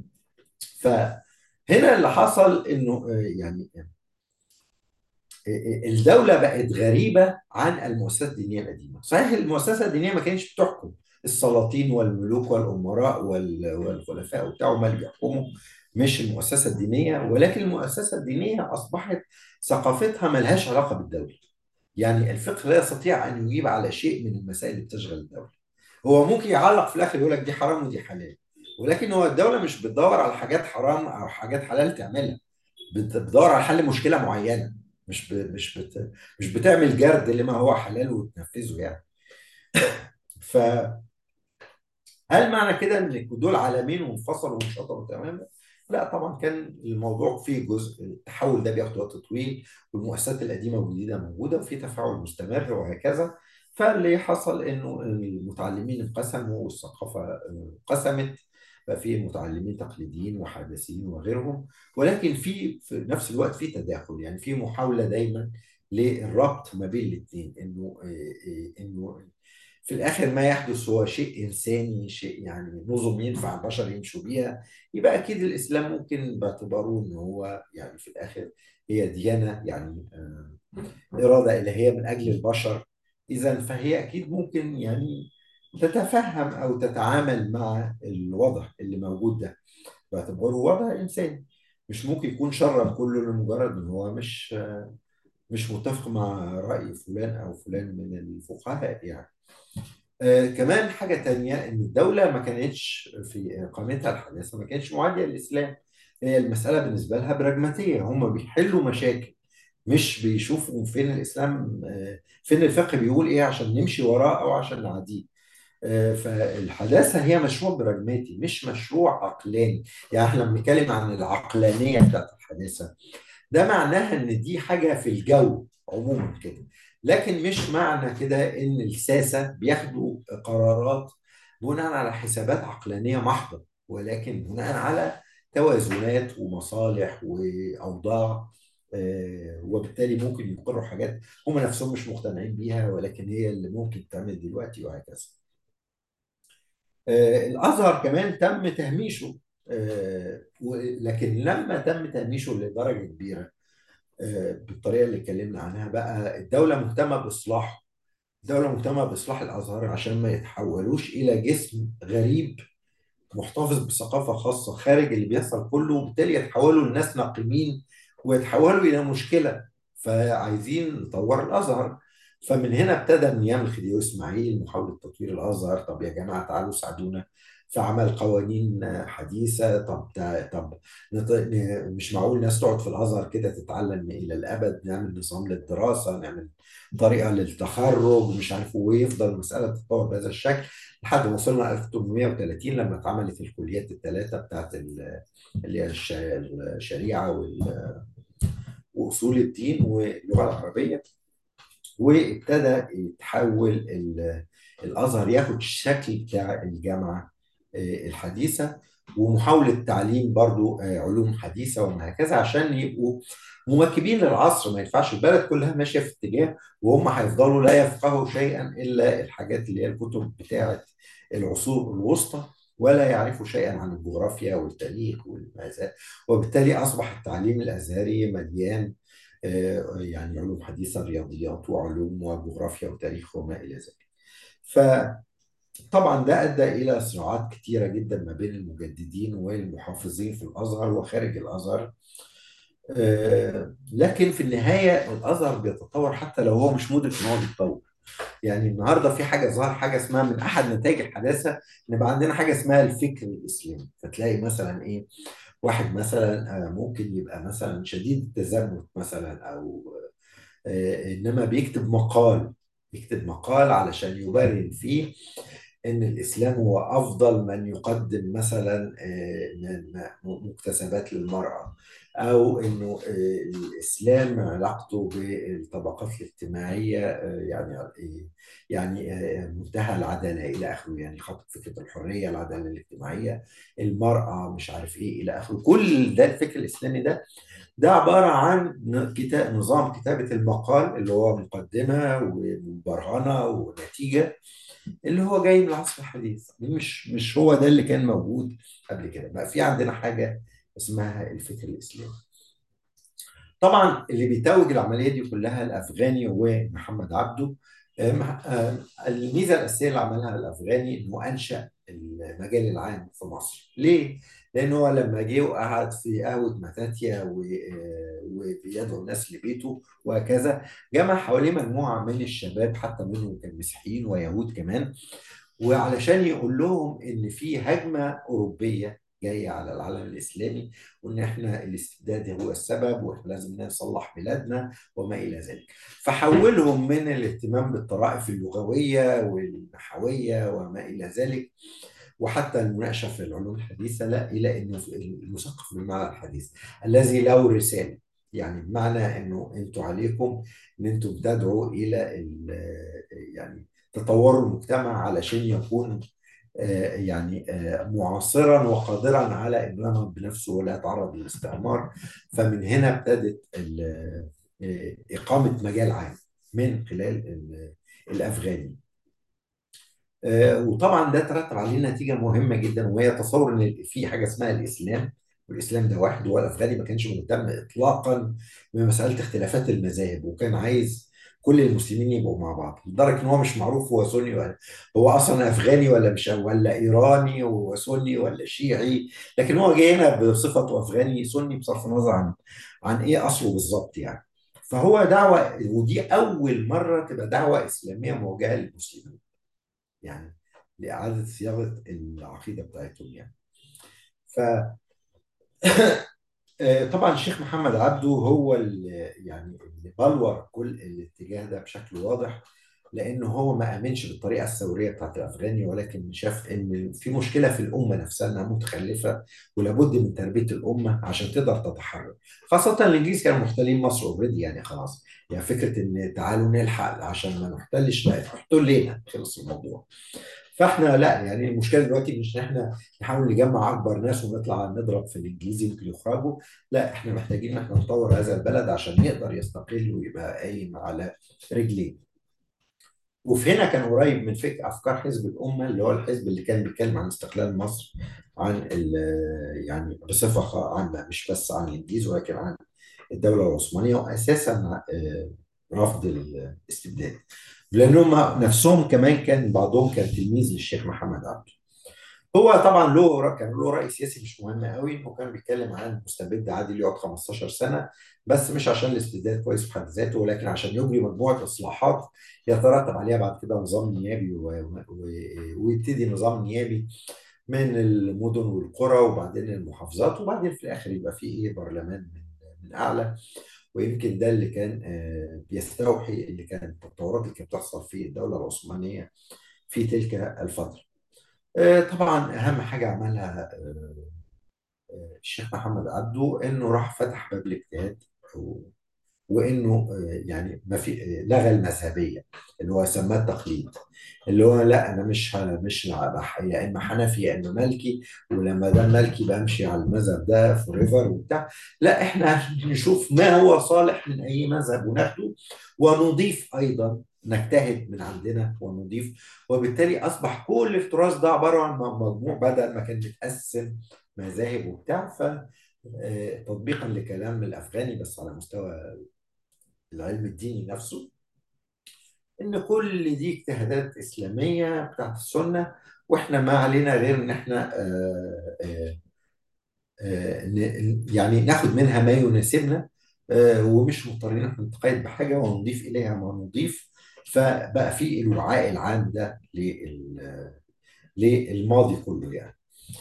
فهنا اللي حصل انه آه، يعني آه، الدوله بقت غريبه عن المؤسسات الدينيه القديمه صحيح المؤسسه الدينيه ما كانتش بتحكم السلاطين والملوك والامراء وال- والخلفاء وبتاع هم اللي بيحكموا مش المؤسسه الدينيه ولكن المؤسسه الدينيه اصبحت ثقافتها ملهاش علاقه بالدوله يعني الفقه لا يستطيع ان يجيب على شيء من المسائل اللي بتشغل الدوله هو ممكن يعلق في الاخر يقول لك دي حرام ودي حلال ولكن هو الدوله مش بتدور على حاجات حرام او حاجات حلال تعملها بت- بتدور على حل مشكله معينه مش ب... مش بت... مش بتعمل جرد لما هو حلال وتنفذه يعني فهل معنى كده ان دول عالمين وانفصلوا وانشطروا تماما؟ لا طبعا كان الموضوع فيه جزء التحول ده بياخد وقت طويل والمؤسسات القديمه والجديده موجوده وفي تفاعل مستمر وهكذا فاللي حصل انه المتعلمين انقسموا والثقافه انقسمت بقى في متعلمين تقليديين وحداثيين وغيرهم ولكن في في نفس الوقت في تداخل يعني في محاوله دايما للربط ما بين الاثنين انه انه في الاخر ما يحدث هو شيء انساني شيء يعني نظم ينفع البشر يمشوا بيها يبقى اكيد الاسلام ممكن باعتباره ان هو يعني في الاخر هي ديانه يعني آه، اراده الهيه من اجل البشر اذا فهي اكيد ممكن يعني تتفهم او تتعامل مع الوضع اللي موجود ده باعتباره وضع انساني مش ممكن يكون شرا كله لمجرد ان هو مش آه، مش متفق مع رأي فلان او فلان من الفقهاء يعني آه، كمان حاجة تانية إن الدولة ما كانتش في قامتها الحداثة ما كانتش معادية للإسلام هي المسألة بالنسبة لها براجماتية هم بيحلوا مشاكل مش بيشوفوا فين الاسلام آه، فين الفقه بيقول ايه عشان نمشي وراه او عشان نعديه آه، فالحداثة هي مشروع براجماتي مش مشروع عقلاني يعني احنا بنتكلم عن العقلانية بتاعت الحداثة ده معناها ان دي حاجة في الجو عموما كده لكن مش معنى كده ان الساسة بياخدوا قرارات بناء على حسابات عقلانية محضة ولكن بناء على توازنات ومصالح وأوضاع آه، وبالتالي ممكن يقروا حاجات هم نفسهم مش مقتنعين بيها ولكن هي اللي ممكن تعمل دلوقتي وهكذا آه، الازهر كمان تم تهميشه آه، و- لكن لما تم تهميشه لدرجه كبيره آه، بالطريقه اللي اتكلمنا عنها بقى الدوله مهتمه باصلاحه الدوله مهتمه باصلاح الازهر عشان ما يتحولوش الى جسم غريب محتفظ بثقافة خاصة خارج اللي بيحصل كله وبالتالي يتحولوا لناس ناقمين ويتحولوا إلى مشكلة فعايزين نطور الأزهر فمن هنا ابتدى من أيام الخديوي إسماعيل محاولة تطوير الأزهر طب يا جماعة تعالوا ساعدونا في عمل قوانين حديثة طب تع- طب نط- ن- مش معقول ناس تقعد في الأزهر كده تتعلم إلى الأبد نعمل نظام للدراسة نعمل طريقة للتخرج مش عارف ويفضل المسألة تتطور بهذا الشكل لحد ما وصلنا 1830 لما اتعملت الكليات الثلاثة بتاعت ال- اللي هي الش- الشريعة وال- وأصول الدين واللغة العربية وابتدى يتحول ال- الازهر ياخد الشكل بتاع الجامعه آه، الحديثه ومحاوله تعليم برضو آه، علوم حديثه وهكذا عشان يبقوا مواكبين للعصر ما ينفعش البلد كلها ماشيه في اتجاه وهم هيفضلوا لا يفقهوا شيئا الا الحاجات اللي هي الكتب بتاعه العصور الوسطى ولا يعرفوا شيئا عن الجغرافيا والتاريخ والماذا وبالتالي اصبح التعليم الازهري مليان آه، يعني علوم حديثة رياضيات وعلوم وجغرافيا وتاريخ وما إلى ذلك فطبعا ده أدى إلى صراعات كتيرة جدا ما بين المجددين والمحافظين في الأزهر وخارج الأزهر آه، لكن في النهاية الأزهر بيتطور حتى لو هو مش مدرك إن هو بيتطور يعني النهارده في حاجه ظهر حاجه اسمها من احد نتائج الحداثه ان بقى عندنا حاجه اسمها الفكر الاسلامي فتلاقي مثلا ايه واحد مثلا آه، ممكن يبقى مثلا شديد التزمت مثلا او آه، انما بيكتب مقال يكتب مقال علشان يبرر فيه ان الاسلام هو افضل من يقدم مثلا آه، م- م- مكتسبات للمراه او انه آه، الاسلام علاقته بالطبقات الاجتماعيه آه، يعني آه، يعني آه، منتهى العداله الى اخره يعني خط فكره الحريه العداله الاجتماعيه المراه مش عارف ايه الى اخره كل ده الفكر الاسلامي ده ده عبارة عن ن- كتاب نظام كتابة المقال اللي هو مقدمة وبرهنة ونتيجة اللي هو جاي من العصر الحديث مش مش هو ده اللي كان موجود قبل كده بقى في عندنا حاجة اسمها الفكر الإسلامي طبعا اللي بيتوج العمليه دي كلها الافغاني ومحمد عبده آم، آم، الميزه الاساسيه اللي عملها الافغاني انه انشا المجال العام في مصر ليه؟ لان هو لما جه وقعد في قهوه متاتيا و- آه، وبيدعو الناس لبيته وهكذا جمع حواليه مجموعه من الشباب حتى منهم كان مسيحيين ويهود كمان وعلشان يقول لهم ان في هجمه اوروبيه جايه على العالم الاسلامي وان احنا الاستبداد هو السبب واحنا لازم نصلح بلادنا وما الى ذلك فحولهم من الاهتمام بالطرائف اللغويه والنحويه وما الى ذلك وحتى المناقشه في العلوم الحديثه لا الى انه المثقف بالمعنى الحديث الذي له رساله يعني بمعنى انه انتوا عليكم ان انتم تدعوا الى ال- يعني تطوروا المجتمع علشان يكون آه، يعني آه، معاصرا وقادرا على انه ينهض بنفسه ولا يتعرض للاستعمار فمن هنا ابتدت ال- آه، اقامه مجال عام من خلال ال- الافغاني آه، وطبعا ده ترتب عليه نتيجه مهمه جدا وهي تصور ان في حاجه اسمها الاسلام والاسلام ده واحد هو الافغاني ما كانش مهتم اطلاقا بمساله اختلافات المذاهب وكان عايز كل المسلمين يبقوا مع بعض لدرجه ان هو مش معروف هو سني ولا هو اصلا افغاني ولا مش ولا ايراني وسني ولا شيعي لكن هو جاي هنا بصفته افغاني سني بصرف النظر عن عن ايه اصله بالظبط يعني فهو دعوه ودي اول مره تبقى دعوه اسلاميه موجهه للمسلمين يعني لإعادة صياغة العقيدة بتاعتهم يعني ف آه، طبعا الشيخ محمد عبده هو اللي يعني اللي بلور كل الاتجاه ده بشكل واضح لانه هو ما امنش بالطريقه الثوريه بتاعت الافغاني ولكن شاف ان في مشكله في الامه نفسها انها متخلفه ولابد من تربيه الامه عشان تقدر تتحرك خاصه الانجليز كانوا محتلين مصر اوريدي يعني خلاص يعني فكره ان تعالوا نلحق عشان ما نحتلش لا احتل لينا خلص الموضوع فاحنا لا يعني المشكله دلوقتي مش ان احنا نحاول نجمع اكبر ناس ونطلع نضرب في الانجليزي يمكن يخرجوا لا احنا محتاجين ان احنا نطور هذا البلد عشان يقدر يستقل ويبقى قايم على رجليه وفي هنا كان قريب من فكر افكار حزب الامه اللي هو الحزب اللي كان بيتكلم عن استقلال مصر عن ال- يعني بصفه عامه مش بس عن الانجليز ولكن عن الدوله العثمانيه واساسا آه، رفض الاستبداد لانهم نفسهم كمان كان بعضهم كان تلميذ للشيخ محمد عبده هو طبعا له كان له رأي سياسي مش مهم قوي انه كان بيتكلم عن مستبد عادل يقعد 15 سنة بس مش عشان الاستبداد كويس في حد ذاته ولكن عشان يجري مجموعة إصلاحات يترتب عليها بعد كده نظام نيابي و... و... ويبتدي نظام نيابي من المدن والقرى وبعدين المحافظات وبعدين في الآخر يبقى فيه إيه برلمان من, من أعلى ويمكن ده اللي كان آه، بيستوحي اللي كانت التطورات اللي كانت بتحصل في الدولة العثمانية في تلك الفترة آه، طبعا اهم حاجه عملها آه، آه، الشيخ محمد عبده انه راح فتح باب الاجتهاد و- وانه آه، يعني ما في آه، لغى المذهبيه اللي هو سماه التقليد اللي هو لا انا مش ه- مش ه- يا اما حنفي يا اما مالكي ولما ده مالكي بمشي على المذهب ده فور ايفر وبتاع لا احنا نشوف ما هو صالح من اي مذهب وناخده ونضيف ايضا نجتهد من عندنا ونضيف وبالتالي اصبح كل التراث ده عباره عن مجموع بدل ما كان متقسم مذاهب وبتاع ف آه، تطبيقا لكلام الافغاني بس على مستوى العلم الديني نفسه ان كل دي اجتهادات اسلاميه بتاعت السنه واحنا ما علينا غير ان احنا آه، آه، آه، ن- يعني ناخد منها ما يناسبنا آه، ومش مضطرين احنا نتقيد بحاجه ونضيف اليها ما نضيف فبقى في الوعاء العام ده لل- للماضي كله يعني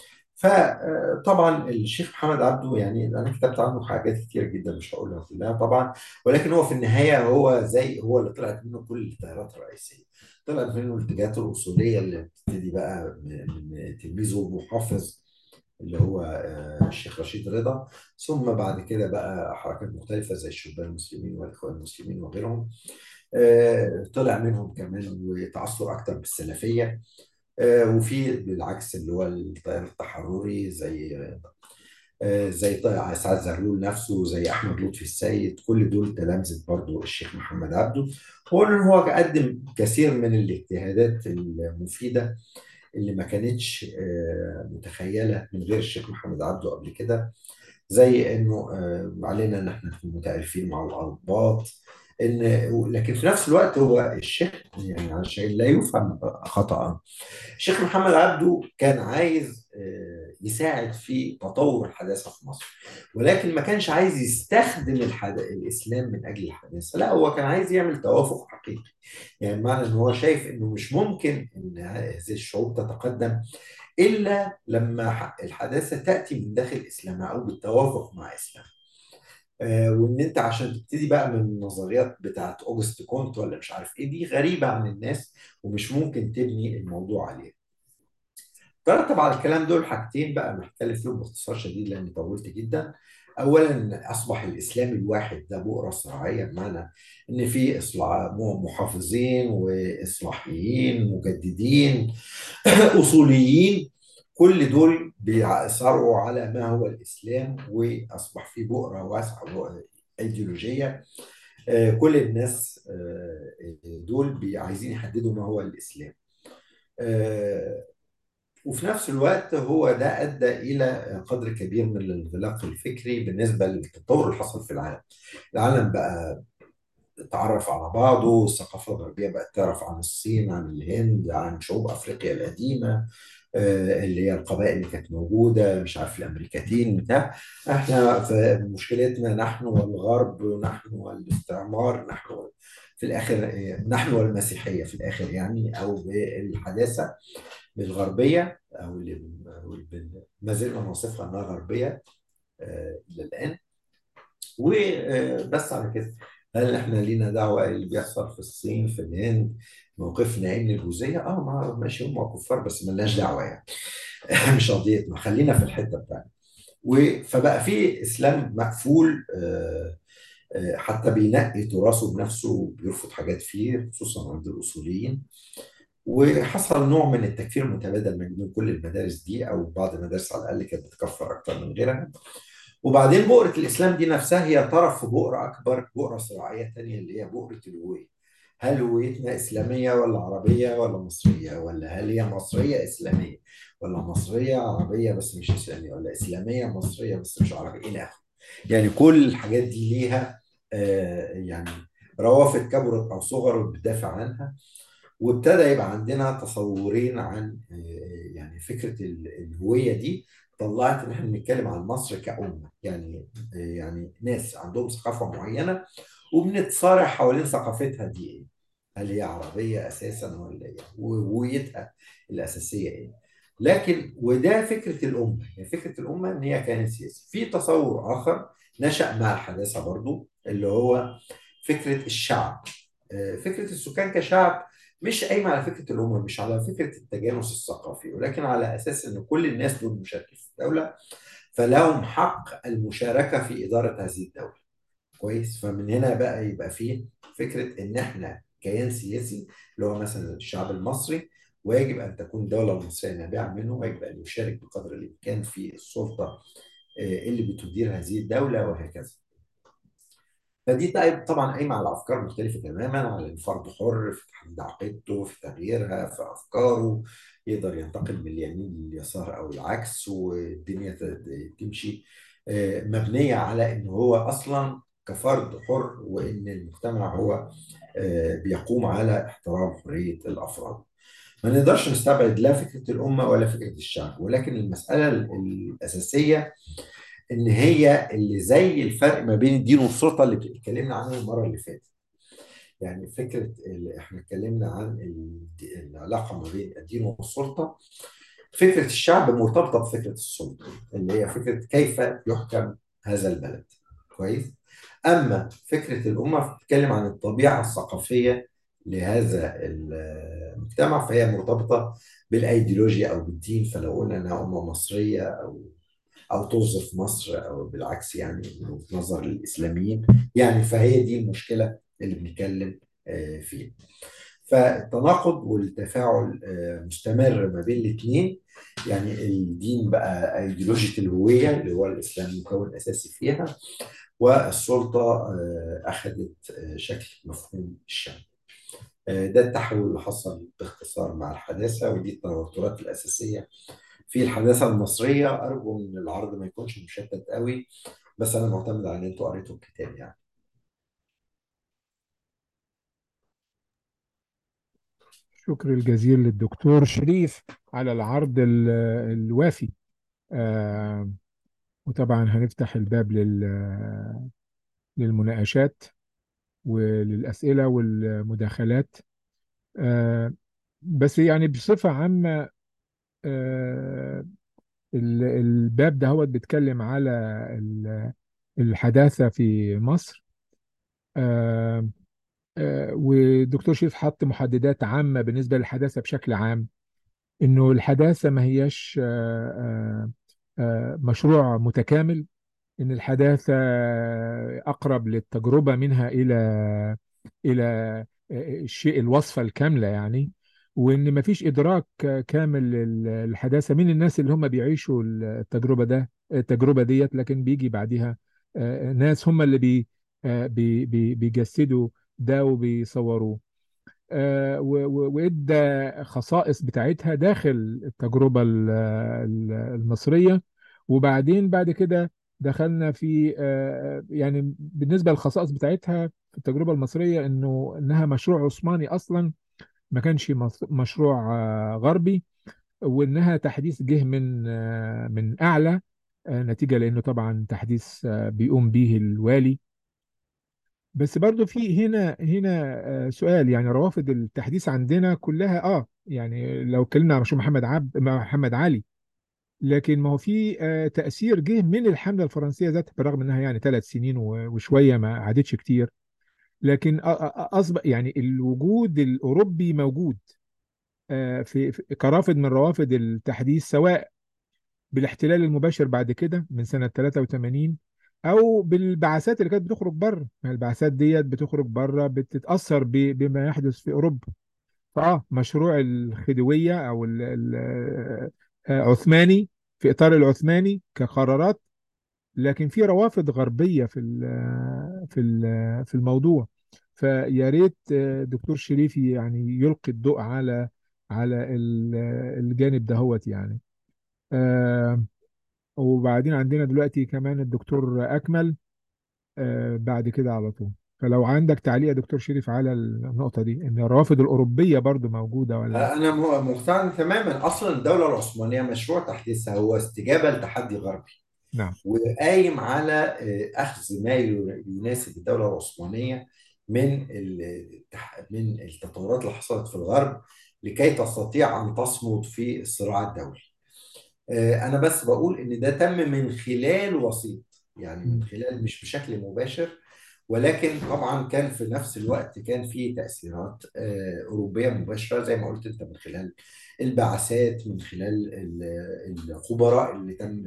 فطبعا الشيخ محمد عبده يعني انا كتبت عنه حاجات كتير جدا مش هقولها كلها طبعا ولكن هو في النهايه هو زي هو اللي طلعت منه كل التيارات الرئيسيه طلعت منه الاتجاهات الاصوليه اللي بتبتدي بقى من من تلميذه المحافظ اللي هو آه، الشيخ رشيد رضا ثم بعد كده بقى حركات مختلفه زي الشبان المسلمين والاخوان المسلمين وغيرهم آه، طلع منهم كمان وتعصر اكتر بالسلفيه آه، وفي بالعكس اللي هو التيار التحرري زي آه، زي طه- سعد زغلول نفسه زي احمد لطفي السيد كل دول تلامذه برضو الشيخ محمد عبده هو ان هو قدم كثير من الاجتهادات المفيده اللي ما كانتش آه، متخيله من غير الشيخ محمد عبده قبل كده زي انه آه، علينا ان احنا نكون متعرفين مع الارباط ان لكن في نفس الوقت هو الشيخ يعني عشان لا يفهم خطأ الشيخ محمد عبده كان عايز آه، يساعد في تطور الحداثة في مصر ولكن ما كانش عايز يستخدم الحد... الإسلام من أجل الحداثة لا هو كان عايز يعمل توافق حقيقي يعني معنى أن هو شايف أنه مش ممكن أن هذه الشعوب تتقدم إلا لما ح- الحداثة تأتي من داخل إسلامها أو بالتوافق مع إسلام آه، وان انت عشان تبتدي بقى من النظريات بتاعت اوجست كونت ولا مش عارف ايه دي غريبه عن الناس ومش ممكن تبني الموضوع عليها ترتب على الكلام دول حاجتين بقى محتاج فيهم باختصار شديد لاني طولت جدا اولا اصبح الاسلام الواحد ده بؤره صراعيه بمعنى ان في إصلاح محافظين واصلاحيين مجددين اصوليين كل دول بيصارعوا على ما هو الاسلام واصبح في بؤره واسعه ايديولوجيه آه، كل الناس آه، دول بي- عايزين يحددوا ما هو الاسلام آه، وفي نفس الوقت هو ده أدى إلى قدر كبير من الانغلاق الفكري بالنسبة للتطور اللي حصل في العالم العالم بقى اتعرف على بعضه الثقافة الغربية بقت تعرف عن الصين عن الهند عن شعوب أفريقيا القديمة آه، اللي هي القبائل اللي كانت موجودة مش عارف الأمريكتين بتاع احنا في مشكلتنا نحن والغرب نحن والاستعمار نحن في الآخر آه، نحن والمسيحية في الآخر يعني أو بالحداثة بالغربية أو اللي أو اللي ما زلنا نوصفها إنها غربية آه، إلى الآن وبس على كده هل احنا لينا دعوة إيه اللي بيحصل في الصين في الهند موقفنا ايه من الجزية اه ما ماشي هم كفار بس ملناش دعوة يعني مش قضيتنا خلينا في الحتة بتاعتنا و- فبقى في اسلام مقفول آه، آه، حتى بينقي تراثه بنفسه وبيرفض حاجات فيه خصوصا عند الاصوليين وحصل نوع من التكفير المتبادل من من كل المدارس دي او بعض المدارس على الاقل كانت بتكفر اكتر من غيرها وبعدين بؤرة الإسلام دي نفسها هي طرف في بؤرة أكبر بؤرة صراعية تانية اللي هي بؤرة الهوية هل هويتنا إسلامية ولا عربية ولا مصرية ولا هل هي مصرية إسلامية ولا مصرية عربية بس مش إسلامية ولا إسلامية مصرية بس مش عربية إلى آخره يعني كل الحاجات دي ليها آه يعني روافد كبرت أو صغرت بتدافع عنها وابتدى يبقى عندنا تصورين عن آه، يعني فكرة ال- الهوية دي طلعت ان احنا بنتكلم عن مصر كأمة يعني آه، يعني ناس عندهم ثقافة معينة وبنتصارع حوالين ثقافتها دي ايه هل هي عربية اساسا ولا ايه وهويتها الاساسية ايه لكن وده فكرة الأمة يعني فكرة الأمة ان هي كيان سياسي في تصور آخر نشأ مع الحداثة برضو اللي هو فكرة الشعب آه، فكرة السكان كشعب مش قايمة على فكرة الأمة مش على فكرة التجانس الثقافي ولكن على أساس إن كل الناس دول مشاركين في الدولة فلهم حق المشاركة في إدارة هذه الدولة كويس فمن هنا بقى يبقى فيه فكرة إن إحنا كيان سياسي اللي هو مثلا الشعب المصري ويجب أن تكون الدولة المصرية نابعة منه ويجب أن يشارك بقدر الإمكان في السلطة آه، اللي بتدير هذه الدولة وهكذا فدي طيب طبعا قايمه على افكار مختلفه تماما على الفرد حر في تحديد عقيدته في تغييرها في افكاره يقدر ينتقل من اليمين لليسار او العكس والدنيا ت- تمشي آه، مبنيه على ان هو اصلا كفرد حر وان المجتمع هو آه، بيقوم على احترام حريه الافراد. ما نقدرش نستبعد لا فكره الامه ولا فكره الشعب ولكن المساله الاساسيه ان هي اللي زي الفرق ما بين الدين والسلطه اللي اتكلمنا عنه المره اللي فاتت يعني فكره اللي احنا اتكلمنا عن ال- العلاقه ما بين الدين والسلطه فكره الشعب مرتبطه بفكره السلطه اللي هي فكره كيف يحكم هذا البلد كويس اما فكره الامه بتتكلم عن الطبيعه الثقافيه لهذا المجتمع فهي مرتبطه بالايديولوجيا او بالدين فلو قلنا انها امه مصريه او او توظف مصر او بالعكس يعني من وجهة نظر الاسلاميين يعني فهي دي المشكله اللي بنتكلم آه، فيها فالتناقض والتفاعل آه، مستمر ما بين الاثنين يعني الدين بقى ايديولوجية الهوية اللي هو الإسلام مكون أساسي فيها والسلطة آه، أخذت آه، شكل مفهوم الشعب آه، ده التحول اللي حصل باختصار مع الحداثة ودي التوترات الأساسية في الحداثة المصرية أرجو إن العرض ما يكونش مشتت قوي بس أنا معتمد على إن أنتوا قريتوا الكتاب يعني شكر الجزيل للدكتور شريف على العرض ال- الوافي آه، وطبعا هنفتح الباب لل- للمناقشات وللأسئلة والمداخلات آه، بس يعني بصفة عامة آه، ال- الباب ده هو بيتكلم على ال- الحداثة في مصر آه، آه، والدكتور شريف حط محددات عامة بالنسبة للحداثة بشكل عام إنه الحداثة ما هيش آه، آه، آه، مشروع متكامل إن الحداثة أقرب للتجربة منها إلى إلى الشيء الوصفة الكاملة يعني وإن مفيش إدراك كامل للحداثة من الناس اللي هم بيعيشوا التجربة ده التجربة ديت لكن بيجي بعدها آه، ناس هم اللي بي آه، بي بي بيجسدوا ده وبيصوروه آه، و- و- وادى خصائص بتاعتها داخل التجربة ال- ال- المصرية وبعدين بعد كده دخلنا في آه، يعني بالنسبة للخصائص بتاعتها في التجربة المصرية انه انها مشروع عثماني اصلا ما كانش مص- مشروع آه، غربي وانها تحديث جه من آه، من اعلى آه، نتيجة لانه طبعا تحديث آه، بيقوم به الوالي بس برضو في هنا هنا آه، سؤال يعني روافد التحديث عندنا كلها اه يعني لو اتكلمنا عن مشروع محمد عبد محمد علي لكن ما هو في آه، تأثير جه من الحملة الفرنسية ذاتها بالرغم انها يعني ثلاث سنين و- وشوية ما عادتش كتير لكن أ- أ- أصبح يعني الوجود الأوروبي موجود آه، في في- كرافد من روافد التحديث سواء بالاحتلال المباشر بعد كده من سنة 83 أو بالبعثات اللي كانت بتخرج بره ما البعثات ديت بتخرج بره بتتأثر ب- بما يحدث في أوروبا فآه مشروع الخديوية أو ال- ال- آه، عثماني في إطار العثماني كقرارات لكن في روافد غربية في ال- في ال- في الموضوع فيا ريت آه، دكتور شريفي يعني يلقي الضوء على على ال- الجانب دهوت يعني آه، وبعدين عندنا دلوقتي كمان الدكتور أكمل آه، بعد كده على طول فلو عندك تعليق يا دكتور شريف على النقطة دي إن الروافد الأوروبية برضو موجودة ولا أنا م- مقتنع تماما أصلا الدولة العثمانية مشروع تحديثها هو استجابة لتحدي غربي نعم وقايم على آه، أخذ ما ي- يناسب الدولة العثمانية من ال- من التطورات اللي حصلت في الغرب لكي تستطيع أن تصمد في الصراع الدولي. آه، أنا بس بقول إن ده تم من خلال وسيط يعني من مم. خلال مش بشكل مباشر ولكن طبعا كان في نفس الوقت كان في تأثيرات آه، أوروبية مباشرة زي ما قلت أنت من خلال البعثات من خلال ال- الخبراء اللي تم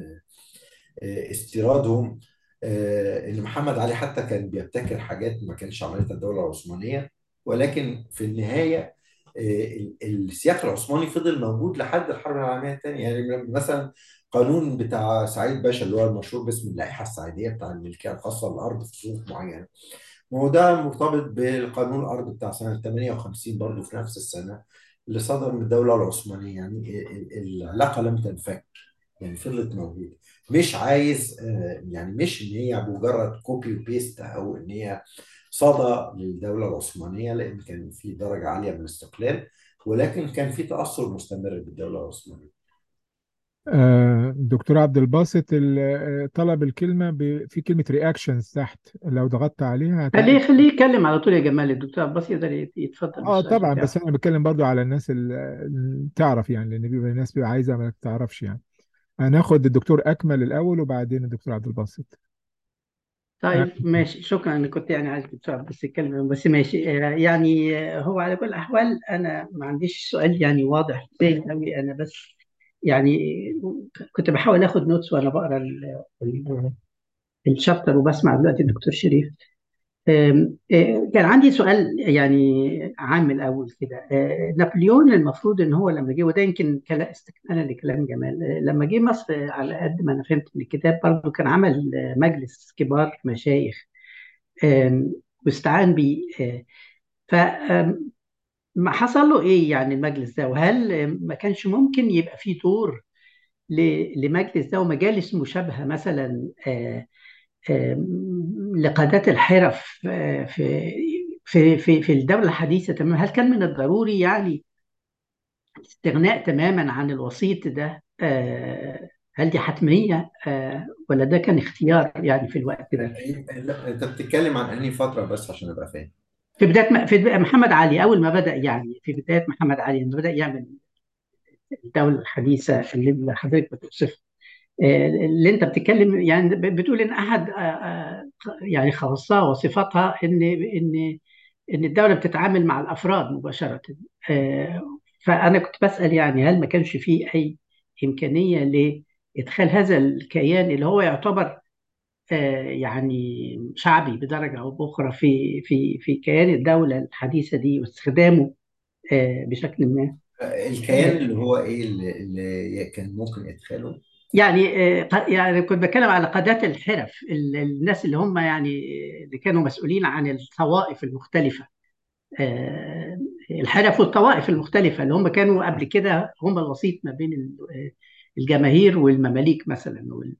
آه، استيرادهم آه، ان محمد علي حتى كان بيبتكر حاجات ما كانش عملتها الدوله العثمانيه ولكن في النهايه آه، ال- السياق العثماني فضل موجود لحد الحرب العالميه الثانيه يعني مثلا قانون بتاع سعيد باشا اللي هو المشهور باسم اللائحه السعيديه بتاع الملكيه الخاصه بالارض في ظروف معينه ما هو ده مرتبط بالقانون الارض بتاع سنه 58 برضه في نفس السنه اللي صدر من الدوله العثمانيه يعني ال- ال- العلاقه لم تنفك يعني فضلت موجوده مش عايز آه، يعني مش ان هي مجرد كوبي وبيست او ان هي صدى للدوله العثمانيه لان كان في درجه عاليه من الاستقلال ولكن كان في تاثر مستمر بالدوله العثمانيه آه، دكتور عبد الباسط ال- آه، طلب الكلمة ب- في كلمة رياكشنز تحت لو ضغطت عليها هتلاقي خليه خليه يتكلم على طول يا جمال الدكتور عباس يقدر يت- يتفضل اه بالسؤال طبعا بتاعه بس انا بتكلم برضو على الناس اللي تعرف يعني لان بيبقى الناس بيبقى عايزه ما تعرفش يعني هناخد الدكتور اكمل الاول وبعدين الدكتور عبد الباسط آه، طيب ماشي شكرا انا كنت يعني عايز الدكتور عباس يتكلم بس ماشي آه، يعني آه، هو على كل الاحوال انا ما عنديش سؤال يعني واضح زي قوي انا بس يعني كنت بحاول اخد نوتس وانا بقرا ال- ال- الشابتر وبسمع دلوقتي الدكتور شريف آم، آه، كان عندي سؤال يعني عام من الأول كده آه، نابليون المفروض إن هو لما جه وده يمكن كلا- استكمالا لكلام جمال آه، لما جه مصر آه، على قد ما أنا فهمت من الكتاب برضه كان عمل آه، مجلس كبار مشايخ آم، واستعان بيه آه، فما حصل له إيه يعني المجلس ده وهل آه، ما كانش ممكن يبقى فيه دور ل- لمجلس ده ومجالس مشابهة مثلا آه، لقادات الحرف آه، في في في في الدولة الحديثة تمام هل كان من الضروري يعني الاستغناء تماما عن الوسيط ده آه، هل دي حتمية آه، ولا ده كان اختيار يعني في الوقت ده لا انت بتتكلم عن انهي فتره بس عشان ابقى فاهم في بداية م- في بداية محمد علي أول ما بدأ يعني في بداية محمد علي لما بدأ يعمل الدولة الحديثة اللي حضرتك بتوصفها آه، اللي انت بتتكلم يعني ب- بتقول ان احد آه، آه، يعني خواصها وصفاتها ان ان ان الدوله بتتعامل مع الافراد مباشره آه، فانا كنت بسال يعني هل ما كانش فيه اي امكانيه لادخال هذا الكيان اللي هو يعتبر آه، يعني شعبي بدرجه او باخرى في في في كيان الدوله الحديثه دي واستخدامه آه، بشكل ما الكيان اللي هو ايه اللي, اللي كان ممكن ادخاله يعني آه، ق- يعني كنت بتكلم على قادات الحرف ال- الناس اللي هم يعني اللي كانوا مسؤولين عن الطوائف المختلفة آه، الحرف والطوائف المختلفة اللي هم كانوا قبل كده هم الوسيط ما بين ال- آه، الجماهير والمماليك مثلا وال-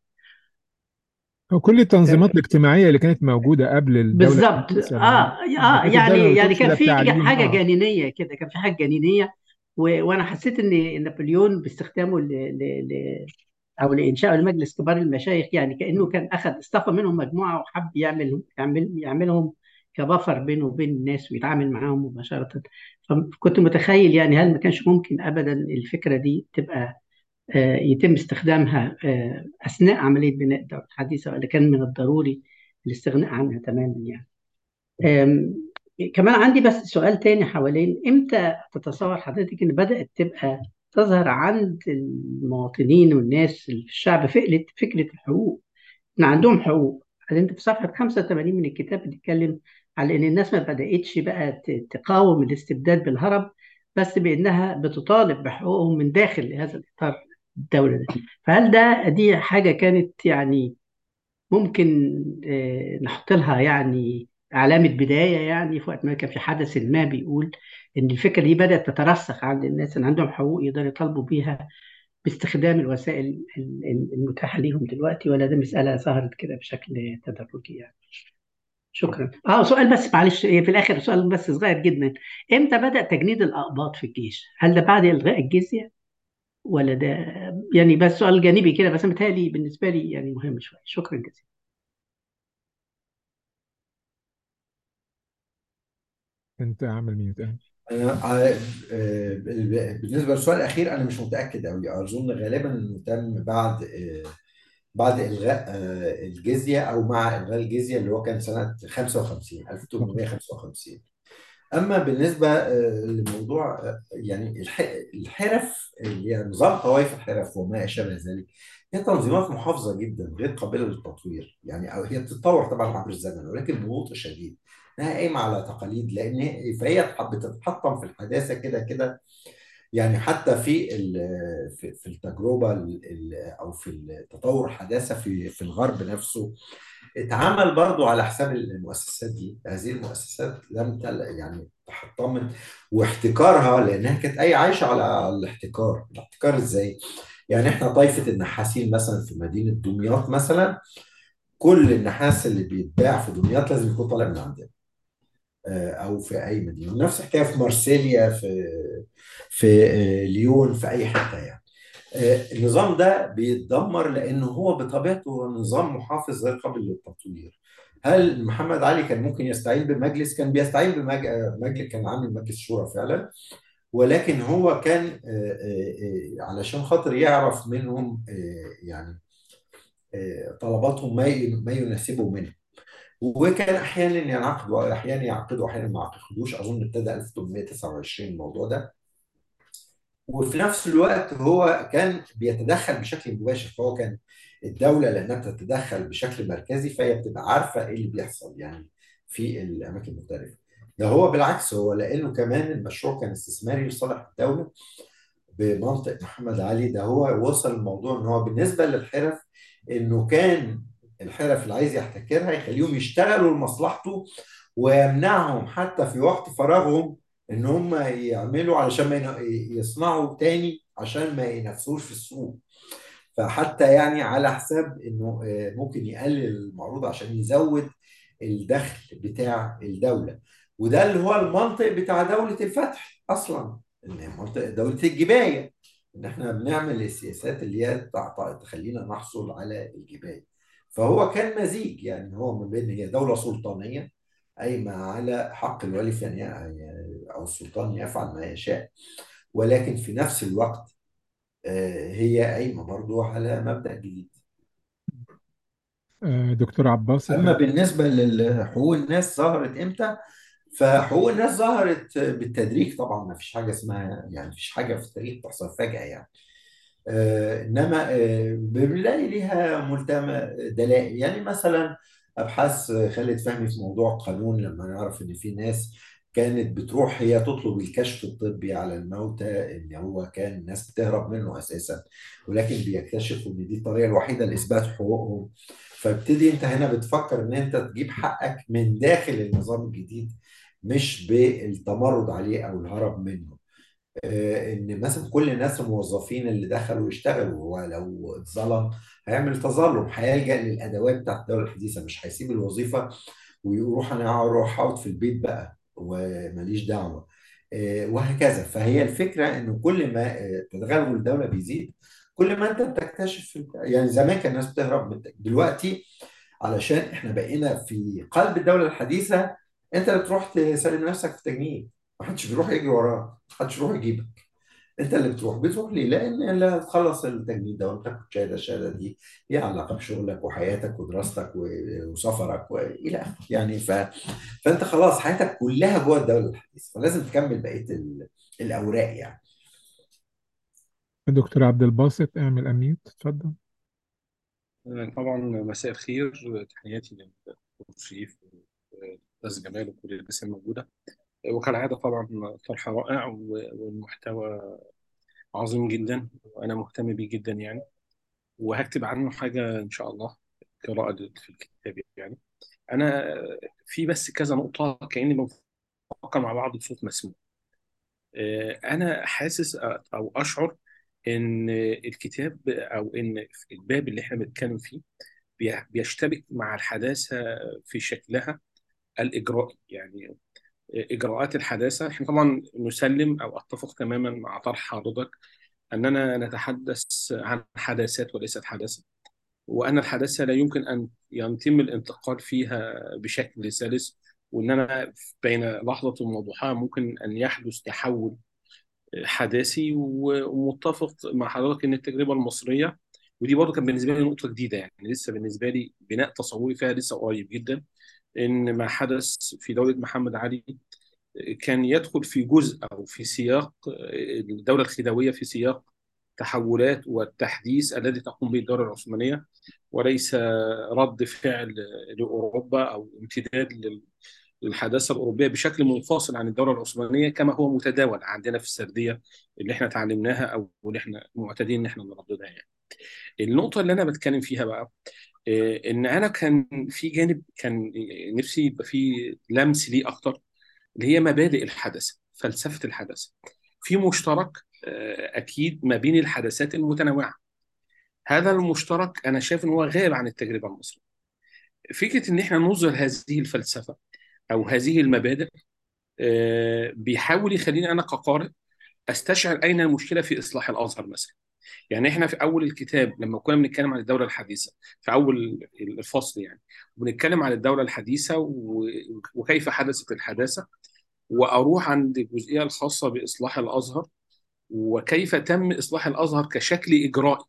وكل التنظيمات الاجتماعيه اللي كانت موجوده قبل الدوله بالظبط الحديثه اه ما ما اه كانت يعني الدوله ما يعني بتقصد كان لا في بتعليم حاجة اه جانينية كده كان في حاجة جانينية و- وانا حسيت ان نابليون باستخدامه ل... ل... ل... او لانشاء المجلس كبار المشايخ يعني كانه كان اخذ اصطفى منهم مجموعه وحب يعمل يعمل يعملهم كبفر بينه وبين الناس ويتعامل معاهم مباشره فكنت متخيل يعني هل ما كانش ممكن ابدا الفكره دي تبقى آه، يتم استخدامها آه، أثناء عملية بناء الدولة الحديثة ولا كان من الضروري الاستغناء عنها تماما يعني آم، كمان عندي بس سؤال تاني حوالين إمتى تتصور حضرتك إن بدأت تبقى تظهر عند المواطنين والناس في الشعب فكرة فكرة الحقوق إن عندهم حقوق يعني أنت في صفحة 85 من الكتاب بتتكلم على إن الناس ما بدأتش بقى ت- تقاوم الاستبداد بالهرب بس بإنها بتطالب بحقوقهم من داخل هذا الإطار الدولة ده فهل ده دي حاجة كانت يعني ممكن آه، نحط لها يعني علامة بداية يعني في وقت ما كان في حدث ما بيقول إن الفكرة دي بدأت تترسخ عند الناس إن عندهم حقوق يقدروا يطالبوا بيها باستخدام الوسائل ال- ال- المتاحة ليهم دلوقتي ولا ده مسألة ظهرت كده بشكل تدرجي يعني شكرا اه سؤال بس معلش إيه، في الاخر سؤال بس صغير جدا امتى بدأ تجنيد الاقباط في الجيش هل ده بعد الغاء الجزية ولا ده يعني بس سؤال جانبي كده بس متهيألي بالنسبة لي يعني مهم شوية شكرا جزيلا انت عامل ميوت اه أنا آه، آه، بالنسبة للسؤال الأخير أنا مش متأكد أوي أظن غالبا إنه تم بعد آه، بعد إلغاء آه، الجزية أو مع إلغاء الجزية اللي هو كان سنة 55 1855 أما بالنسبة آه، لموضوع آه، يعني الح- الحرف اللي هي نظام طوائف الحرف وما شابه ذلك هي تنظيمات محافظة جدا غير قابلة للتطوير يعني أو هي بتتطور طبعا عبر الزمن ولكن ببطء شديد انها قايمه على تقاليد لان فهي بتتحطم في الحداثه كده كده يعني حتى في ال- في في التجربه ال- ال- او في التطور الحداثه في في الغرب نفسه اتعمل برضو على حساب المؤسسات دي هذه المؤسسات لم تل يعني تحطمت واحتكارها لانها كانت اي عايشه على الاحتكار الاحتكار ازاي يعني احنا طائفه النحاسين مثلا في مدينه دمياط مثلا كل النحاس اللي بيتباع في دمياط لازم يكون طالع من عندنا آه، او في اي مدينه نفس الحكايه في مارسيليا في في آه، ليون في اي حته يعني آه، النظام ده بيتدمر لانه هو بطبيعته نظام محافظ غير قابل للتطوير هل محمد علي كان ممكن يستعين بمجلس كان بيستعين بمجلس كان عامل مجلس شورى فعلا ولكن هو كان آه، آه، آه، علشان خاطر يعرف منهم آه، يعني آه، طلباتهم ما ي- ما يناسبه منهم وكان احيانا ينعقد واحيانا يعقد واحيانا ما يعقدوش اظن ابتدى 1829 الموضوع ده وفي نفس الوقت هو كان بيتدخل بشكل مباشر فهو كان الدوله لانها بتتدخل بشكل مركزي فهي بتبقى عارفه ايه اللي بيحصل يعني في الاماكن المختلفه ده هو بالعكس هو لانه كمان المشروع كان استثماري لصالح الدوله بمنطق محمد علي ده هو وصل الموضوع ان هو بالنسبه للحرف انه كان الحرف اللي عايز يحتكرها يخليهم يشتغلوا لمصلحته ويمنعهم حتى في وقت فراغهم ان هم يعملوا علشان ما ين- يصنعوا تاني عشان ما ينافسوش في السوق فحتى يعني على حساب انه آه، ممكن يقلل المعروض عشان يزود الدخل بتاع الدولة وده اللي هو المنطق بتاع دولة الفتح اصلا ان منطق دولة الجباية ان احنا بنعمل السياسات اللي هي تع- تخلينا نحصل على الجباية فهو كان مزيج يعني هو ما بين هي دولة سلطانية قايمة على حق الولي في أن ي- أو السلطان يفعل ما يشاء ولكن في نفس الوقت آه، هي قايمة برضو على مبدأ جديد آه، دكتور عباس أما انت بالنسبة لحقوق الناس ظهرت إمتى؟ فحقوق الناس ظهرت بالتدريج طبعا ما فيش حاجة اسمها يعني ما فيش حاجة في التاريخ تحصل فجأة يعني آه، انما آه، بنلاقي ليها ملتمى دلائل يعني مثلا ابحاث خالد فهمي في موضوع القانون لما نعرف ان في ناس كانت بتروح هي تطلب الكشف الطبي على الموتى ان هو كان الناس بتهرب منه اساسا ولكن بيكتشفوا ان دي الطريقه الوحيده لاثبات حقوقهم فابتدي انت هنا بتفكر ان انت تجيب حقك من داخل النظام الجديد مش بالتمرد عليه او الهرب منه آه، ان مثلا كل الناس الموظفين اللي دخلوا يشتغلوا هو لو اتظلم هيعمل تظلم هيلجأ للادوات بتاعت الدوله الحديثه مش هيسيب الوظيفه ويروح انا اروح اقعد في البيت بقى وماليش دعوه آه، وهكذا فهي الفكره انه كل ما آه، تدخل الدوله بيزيد كل ما انت بتكتشف يعني زمان كان الناس بتهرب من دلوقتي علشان احنا بقينا في قلب الدوله الحديثه انت اللي تروح تسلم نفسك في تجنيد محدش بيروح يجري وراك محدش يروح يجيبك انت اللي بتروح بتروح ليه؟ لان اللي تخلص التجنيد ده وتاخد شهاده الشهاده دي ليها علاقه بشغلك وحياتك ودراستك و- وسفرك والى اخره يعني ف... فانت خلاص حياتك كلها جوه الدوله الحديثه فلازم تكمل بقيه ال... الاوراق يعني دكتور عبد الباسط اعمل اميوت اتفضل طبعا مساء الخير تحياتي للدكتور شريف والاستاذ جمال وكل الناس الموجوده وكالعاده طبعا طرح رائع و- والمحتوى عظيم جدا وانا مهتم بيه جدا يعني وهكتب عنه حاجه ان شاء الله قراءه في الكتاب يعني انا في بس كذا نقطه كاني بنفكر مع بعض بصوت مسموع انا حاسس او اشعر ان الكتاب او ان الباب اللي احنا بنتكلم فيه بي- بيشتبك مع الحداثة في شكلها الإجرائي يعني إجراءات الحداثة احنا طبعا نسلم أو أتفق تماما مع طرح حضرتك أننا نتحدث عن حداثات وليست حداثة وأن الحداثة لا يمكن أن يتم الانتقال فيها بشكل سلس وأننا بين لحظة وضحاها ممكن أن يحدث تحول حداثي ومتفق مع حضرتك ان التجربه المصريه ودي برضه كان بالنسبه لي نقطه جديده يعني لسه بالنسبه لي بناء تصوري فيها لسه قريب جدا ان ما حدث في دوله محمد علي كان يدخل في جزء او في سياق الدوله الخديويه في سياق تحولات والتحديث الذي تقوم به الدوله العثمانيه وليس رد فعل لاوروبا او امتداد لل- للحداثه الاوروبيه بشكل منفصل عن الدوله العثمانيه كما هو متداول عندنا في السرديه اللي احنا اتعلمناها او اللي احنا معتادين ان احنا نرددها يعني. النقطه اللي انا بتكلم فيها بقى آه، ان انا كان في جانب كان نفسي يبقى فيه لمس ليه اكتر اللي هي مبادئ الحدث فلسفه الحدث في مشترك آه، اكيد ما بين الحدثات المتنوعه هذا المشترك انا شايف ان هو غائب عن التجربه المصريه فكره ان احنا نظهر هذه الفلسفه او هذه المبادئ آه، بيحاول يخليني انا كقارئ استشعر اين المشكله في اصلاح الازهر مثلا يعني احنا في اول الكتاب لما كنا بنتكلم عن الدوله الحديثه في اول الفصل يعني بنتكلم عن الدوله الحديثه و- وكيف حدثت الحداثه واروح عند الجزئيه الخاصه باصلاح الازهر وكيف تم اصلاح الازهر كشكل اجرائي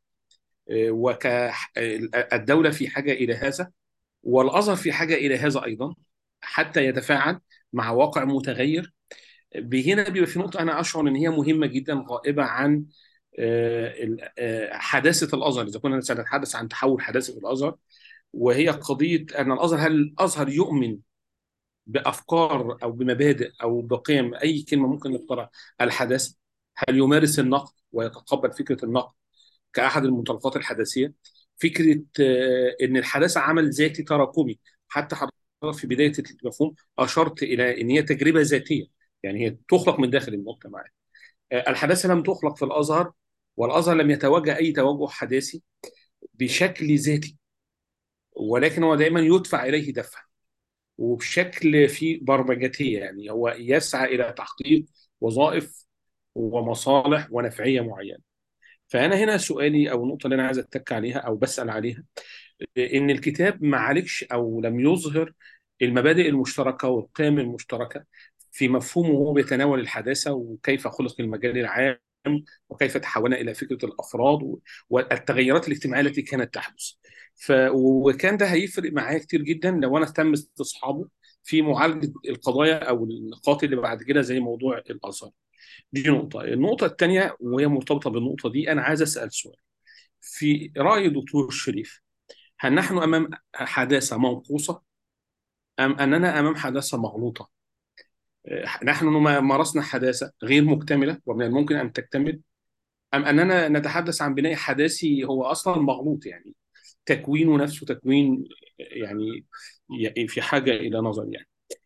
وكالدوله في حاجه الى هذا والازهر في حاجه الى هذا ايضا حتى يتفاعل مع واقع متغير هنا بيبقى في نقطه انا اشعر ان هي مهمه جدا غائبه عن آه، ال- آه، حداثه الازهر اذا كنا سنتحدث عن تحول حداثه الازهر وهي قضيه ان الازهر هل الازهر يؤمن بافكار او بمبادئ او بقيم اي كلمه ممكن نختارها الحداثه هل يمارس النقد ويتقبل فكره النقد كاحد المنطلقات الحداثيه فكره آه، ان الحداثه عمل ذاتي تراكمي حتى حضرتك في بدايه المفهوم اشرت الى ان هي تجربه ذاتيه يعني هي تخلق من داخل المجتمع آه، الحداثه لم تخلق في الازهر والازهر لم يتوجه اي توجه حداثي بشكل ذاتي ولكن هو دائما يدفع اليه دفع وبشكل في برمجتيه يعني هو يسعى الى تحقيق وظائف ومصالح ونفعيه معينه فانا هنا سؤالي او النقطه اللي انا عايز اتك عليها او بسال عليها ان الكتاب ما عالجش او لم يظهر المبادئ المشتركه والقيم المشتركه في مفهومه وهو بيتناول الحداثه وكيف خلق المجال العام وكيف تحولنا الى فكره الافراد و- والتغيرات الاجتماعيه التي كانت تحدث. ف وكان ده هيفرق معايا كتير جدا لو انا تم استصحابه في معالجه القضايا او النقاط اللي بعد كده زي موضوع الازهر. دي نقطه، النقطه الثانيه وهي مرتبطه بالنقطه دي انا عايز اسال سؤال. في راي الدكتور الشريف هل نحن امام حداثه منقوصه ام اننا امام حداثه مغلوطه؟ نحن مارسنا حداثه غير مكتمله ومن الممكن ان تكتمل ام اننا نتحدث عن بناء حداثي هو اصلا مغلوط يعني تكوينه نفسه تكوين يعني في حاجه الى نظر يعني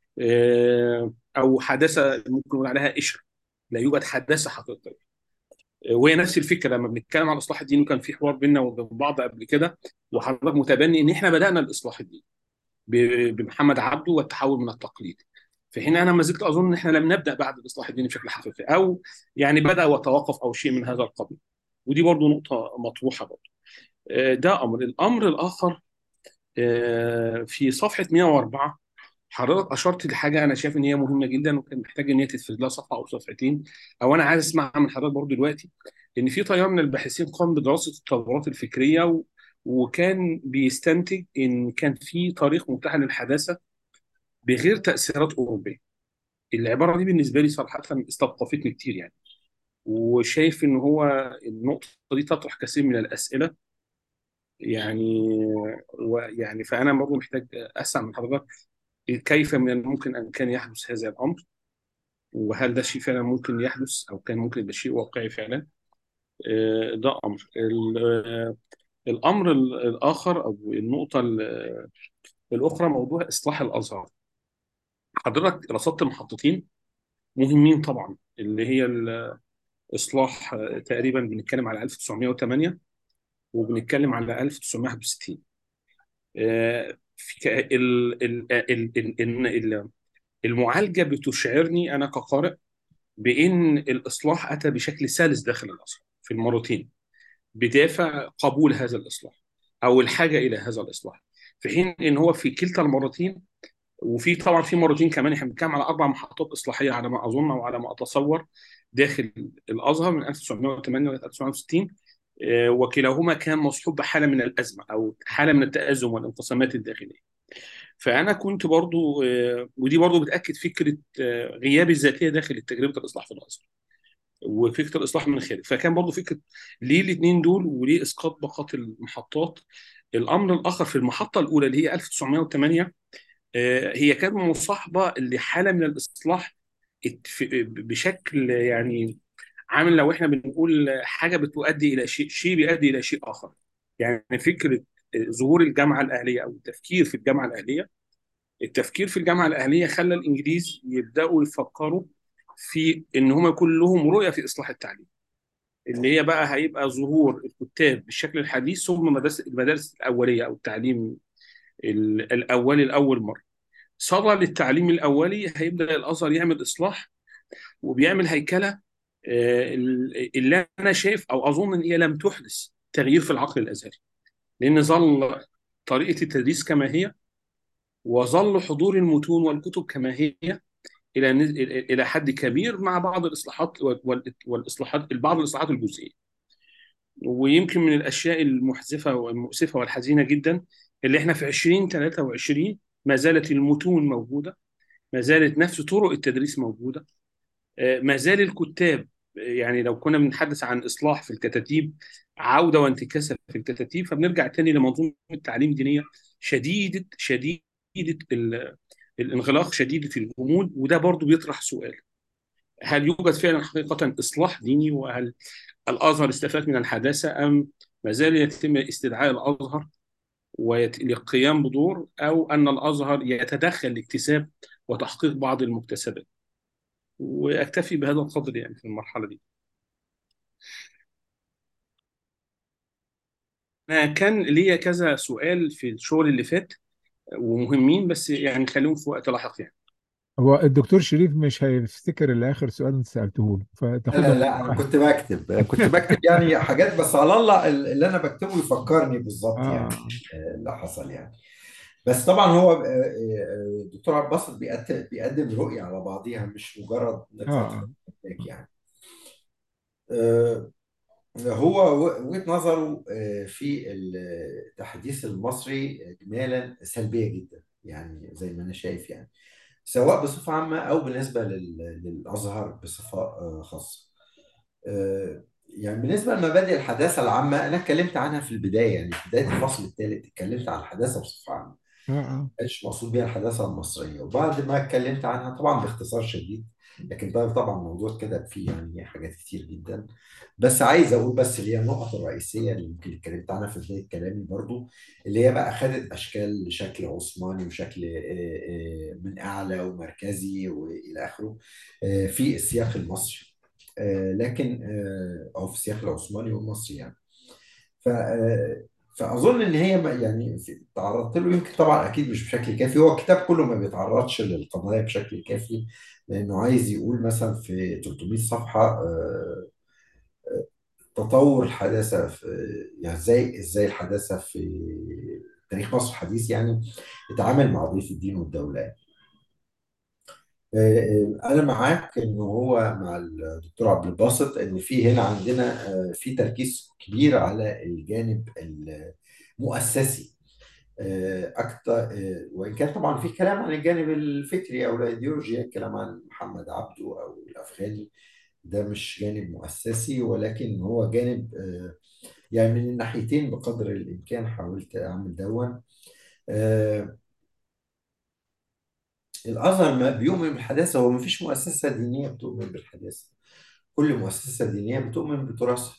او حداثه ممكن نقول عليها قشره لا يوجد حداثه حقيقيه وهي نفس الفكره لما بنتكلم عن الاصلاح الديني وكان في حوار بيننا وبين بعض قبل كده وحضرتك متبني ان احنا بدانا الاصلاح الديني ب- بمحمد عبده والتحول من التقليد في حين انا ما زلت اظن ان احنا لم نبدا بعد الاصلاح الديني بشكل حقيقي او يعني بدا وتوقف او شيء من هذا القبيل ودي برضو نقطه مطروحه برضو آه، ده امر الامر الاخر آه، في صفحه 104 حضرتك اشرت لحاجه انا شايف ان هي مهمه جدا وكان محتاج ان هي تتفرد لها صفحه او صفحتين او انا عايز اسمعها من حضرتك برضو دلوقتي ان في تيار من الباحثين قام بدراسه التطورات الفكريه و... وكان بيستنتج ان كان في طريق متاح للحداثه بغير تاثيرات اوروبيه العباره دي بالنسبه لي صراحه استوقفتني كتير يعني وشايف ان هو النقطه دي تطرح كثير من الاسئله يعني ويعني فانا برضه محتاج اسمع من حضرتك كيف من الممكن ان كان يحدث هذا الامر وهل ده شيء فعلا ممكن يحدث او كان ممكن يبقى شيء واقعي فعلا آه، ده امر ال- آه، الامر ال- الاخر او النقطه ال- الاخرى موضوع اصلاح الازهر حضرتك رصدت محطتين مهمين طبعا اللي هي الاصلاح آه، تقريبا بنتكلم على 1908 وبنتكلم على 1961 آه، في ك- ال- ال- ال- ال- ال- ال- المعالجه بتشعرني انا كقارئ بان الاصلاح اتى بشكل سلس داخل الازهر في المرتين بدافع قبول هذا الاصلاح او الحاجه الى هذا الاصلاح في حين ان هو في كلتا المرتين وفي طبعا في مرتين كمان احنا بنتكلم على اربع محطات اصلاحيه على ما اظن وعلى ما اتصور داخل الازهر من 1908 لغايه 1960 آه، وكلاهما كان مصحوب بحاله من الازمه او حاله من التازم والانقسامات الداخليه. فانا كنت برضو آه، ودي برضو بتاكد فكره آه، غياب الذاتيه داخل تجربه الاصلاح في الازهر. وفكره الاصلاح من الخارج فكان برضو فكره ليه الاثنين دول وليه اسقاط باقات المحطات الامر الاخر في المحطه الاولى اللي هي 1908 آه، هي كانت مصاحبه لحاله من الاصلاح ات- في- بشكل يعني عامل لو احنا بنقول حاجه بتؤدي الى شيء شيء بيؤدي الى شيء اخر يعني فكره آه، ظهور الجامعه الاهليه او التفكير في الجامعه الاهليه التفكير في الجامعه الاهليه خلى الانجليز يبداوا يفكروا في ان هم يكون لهم رؤيه في اصلاح التعليم اللي هي بقى هيبقى ظهور الكتاب بالشكل الحديث ثم مدارس المدارس الاوليه او التعليم ال- الاولي لاول مره صدى للتعليم الاولي هيبدا الازهر يعمل اصلاح وبيعمل هيكله آه، اللي انا شايف او اظن ان هي لم تحدث تغيير في العقل الازهري لان ظل طريقه التدريس كما هي وظل حضور المتون والكتب كما هي الى الى حد كبير مع بعض الاصلاحات وال- والاصلاحات بعض الاصلاحات الجزئيه ويمكن من الاشياء المحزفه والمؤسفه والحزينه جدا اللي احنا في 2023 ما زالت المتون موجوده ما زالت نفس طرق التدريس موجوده آه، ما زال الكتاب آه، يعني لو كنا بنتحدث عن اصلاح في الكتاتيب عوده وانتكاسه في الكتاتيب فبنرجع تاني لمنظومه تعليم دينيه شديده شديده ال- الانغلاق شديده الجمود وده برضو بيطرح سؤال هل يوجد فعلا حقيقه اصلاح ديني وهل الازهر استفاد من الحداثه ام ما زال يتم استدعاء الازهر والقيام بدور او ان الازهر يتدخل لاكتساب وتحقيق بعض المكتسبات واكتفي بهذا القدر يعني في المرحله دي انا كان ليا كذا سؤال في الشغل اللي فات ومهمين بس يعني خليهم في وقت لاحق يعني هو الدكتور شريف مش هيفتكر اللي اخر سؤال انت سالته له لا فتاخدها لا انا كنت بكتب كنت بكتب يعني حاجات بس على الله اللي انا بكتبه يفكرني بالظبط يعني اه آه، اللي حصل يعني بس طبعا هو آه، آه، الدكتور عبد الباسط بيقدم بيقدم رؤية على بعضيها مش مجرد اه نقاط اه هناك يعني آه، هو و- وجهة نظره آه، في التحديث المصري إجمالا سلبية جدا يعني زي ما أنا شايف يعني سواء بصفة عامة أو بالنسبة لل- للأزهر بصفة آه، خاصة آه، يعني بالنسبة لمبادئ الحداثة العامة أنا اتكلمت عنها في البداية يعني في بداية الفصل الثالث اتكلمت عن الحداثة بصفة عامة اه اه ايش مقصود بيها الحداثة المصرية وبعد ما اتكلمت عنها طبعا باختصار شديد لكن ده طبعا موضوع كده فيه يعني حاجات كتير جدا بس عايز اقول بس اللي هي النقط الرئيسية اللي يمكن اتكلمت عنها في بداية كلامي برضو اللي هي بقى خدت اشكال شكل عثماني وشكل آه، آه، من اعلى ومركزي والى اخره آه، في السياق المصري آه، لكن آه، او في السياق العثماني والمصري يعني ف فاظن ان هي ما- يعني في- تعرضت له يمكن طبعا اكيد مش بشكل كافي هو الكتاب كله ما بيتعرضش للقضايا بشكل كافي لانه عايز يقول مثلا في 300 صفحه آه، تطور الحداثه في يعني ازاي ازاي الحداثه في تاريخ مصر الحديث يعني اتعامل مع ضيف الدين والدوله يعني. آه، آه، أنا معاك إن هو مع الدكتور عبد الباسط إن في هنا عندنا آه، في تركيز كبير على الجانب المؤسسي آه، أكتر آه، وإن كان طبعا في كلام عن الجانب الفكري أو الأيديولوجي الكلام عن محمد عبده أو الأفغاني ده مش جانب مؤسسي ولكن هو جانب آه، يعني من الناحيتين بقدر الإمكان حاولت أعمل دون آه، الأزهر ما بيؤمن بالحداثة هو ما فيش مؤسسة دينية بتؤمن بالحداثة كل مؤسسة دينية بتؤمن بتراثها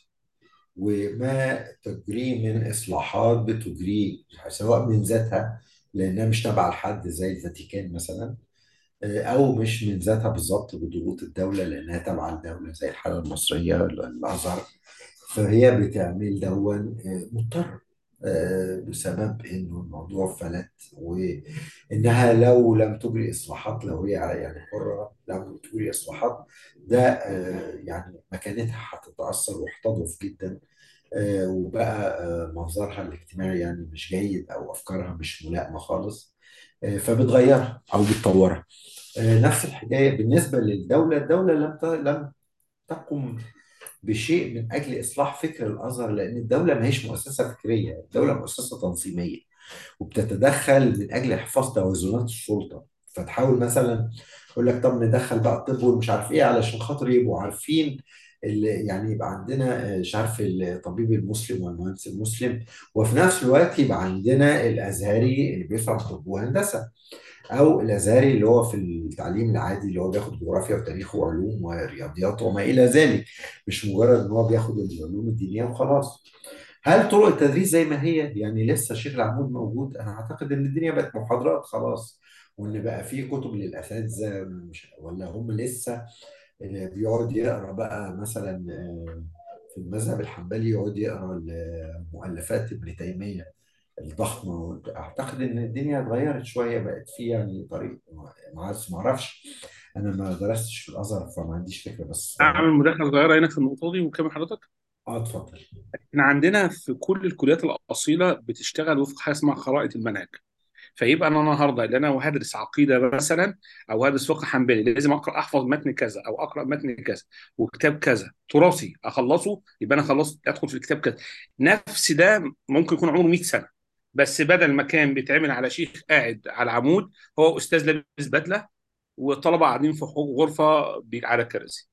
وما تجريه من إصلاحات بتجريه سواء من ذاتها لأنها مش تابعة لحد زي الفاتيكان مثلا أو مش من ذاتها بالظبط بضغوط الدولة لأنها تابعة لدولة زي الحالة المصرية الأزهر فهي بتعمل دون آه، مضطر آه، بسبب انه الموضوع فلت وانها لو لم تجري اصلاحات لو هي يعني حره لو تجري اصلاحات ده آه، يعني مكانتها هتتاثر وهتضعف جدا آه، وبقى آه، منظرها الاجتماعي يعني مش جيد او افكارها مش ملائمه خالص آه، فبتغيرها او بتطورها آه، نفس الحكايه بالنسبه للدوله الدوله لم ت- لم تقم بشيء من اجل اصلاح فكر الازهر لان الدوله ما هيش مؤسسه فكريه الدوله مؤسسه تنظيميه وبتتدخل من اجل حفاظ توازنات السلطه فتحاول مثلا يقول لك طب ندخل بقى الطب والمش عارف ايه علشان خاطر يبقوا عارفين ال- يعني يبقى عندنا آه، مش عارف الطبيب المسلم والمهندس المسلم وفي نفس الوقت يبقى عندنا الازهري اللي بيفهم طب وهندسه او الازهري اللي هو في التعليم العادي اللي هو بياخد جغرافيا وتاريخ وعلوم ورياضيات وما الى ذلك مش مجرد ان هو بياخد العلوم الدينيه وخلاص هل طرق التدريس زي ما هي يعني لسه شيخ العمود موجود انا اعتقد ان الدنيا بقت محاضرات خلاص وان بقى في كتب للاساتذه مش ولا هم لسه اللي بيقعد يقرا بقى مثلا آه، في المذهب الحنبلي يقعد يقرا مؤلفات ابن تيميه الضخمه اعتقد ان الدنيا اتغيرت شويه بقت في يعني طريق ما عارف- ما اعرفش انا ما درستش في الازهر فما عنديش فكره بس اعمل مداخله صغيره هنا في النقطه دي وكمل حضرتك اه اتفضل احنا عندنا في كل الكليات الاصيله بتشتغل وفق حاجه اسمها خرائط المنهج فيبقى انا النهارده اللي انا وهدرس عقيده مثلا او هدرس فقه حنبلي لازم اقرا احفظ متن كذا او اقرا متن كذا وكتاب كذا تراثي اخلصه يبقى انا خلصت ادخل في الكتاب كذا نفس ده ممكن يكون عمره 100 سنه بس بدل ما كان بيتعمل على شيخ قاعد على عمود هو استاذ لابس بدله والطلبه قاعدين في غرفه بي- على كراسي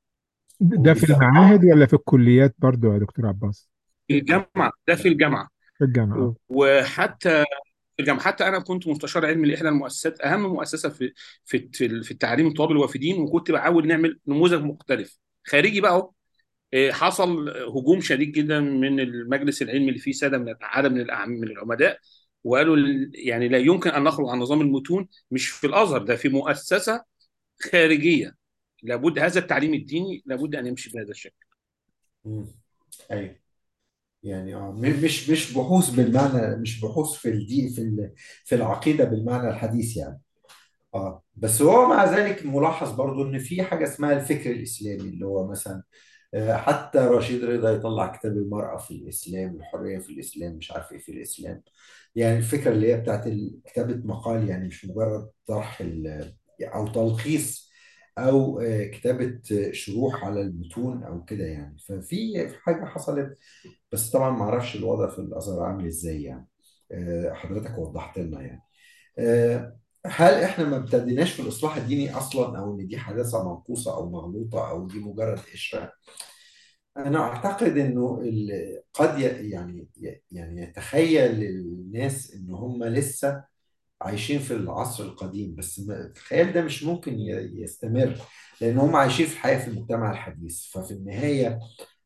ده في المعاهد ولا في الكليات برضو يا دكتور عباس في الجامعه ده في الجامعه في الجامعة وحتى في الجامعه حتى انا كنت مستشار علمي لاحدى المؤسسات اهم مؤسسه في في في في التعليم الطلاب الوافدين وكنت بحاول نعمل نموذج مختلف خارجي بقى اهو إيه، حصل هجوم شديد جدا من المجلس العلمي اللي فيه ساده من عدد من الأعم- من العمداء وقالوا ال- يعني لا يمكن ان نخرج عن نظام المتون مش في الازهر ده في مؤسسه خارجيه لابد هذا التعليم الديني لابد ان يمشي بهذا الشكل مم. ايوه يعني اه م- مش مش بحوث بالمعنى مش بحوث في الدي في ال- في العقيده بالمعنى الحديث يعني اه بس هو مع ذلك ملاحظ برضو ان في حاجه اسمها الفكر الاسلامي اللي هو مثلا آه، حتى رشيد رضا يطلع كتاب المرأة في الإسلام الحرية في الإسلام مش عارف إيه في الإسلام يعني الفكرة اللي هي بتاعت ال- كتابة مقال يعني مش مجرد طرح ال- أو تلخيص أو آه، كتابة آه، شروح على المتون أو كده يعني ففي حاجة حصلت بس طبعا ما أعرفش الوضع في الأزهر عامل إزاي يعني آه، حضرتك وضحت لنا يعني آه، هل احنا ما ابتديناش في الاصلاح الديني اصلا او ان دي حداثه منقوصه او مغلوطه او دي مجرد قشره انا اعتقد انه ال- قد ي- يعني يعني يتخيل الناس ان هم لسه عايشين في العصر القديم بس ما- الخيال ده مش ممكن ي- يستمر لان هم عايشين في حياه في المجتمع الحديث ففي النهايه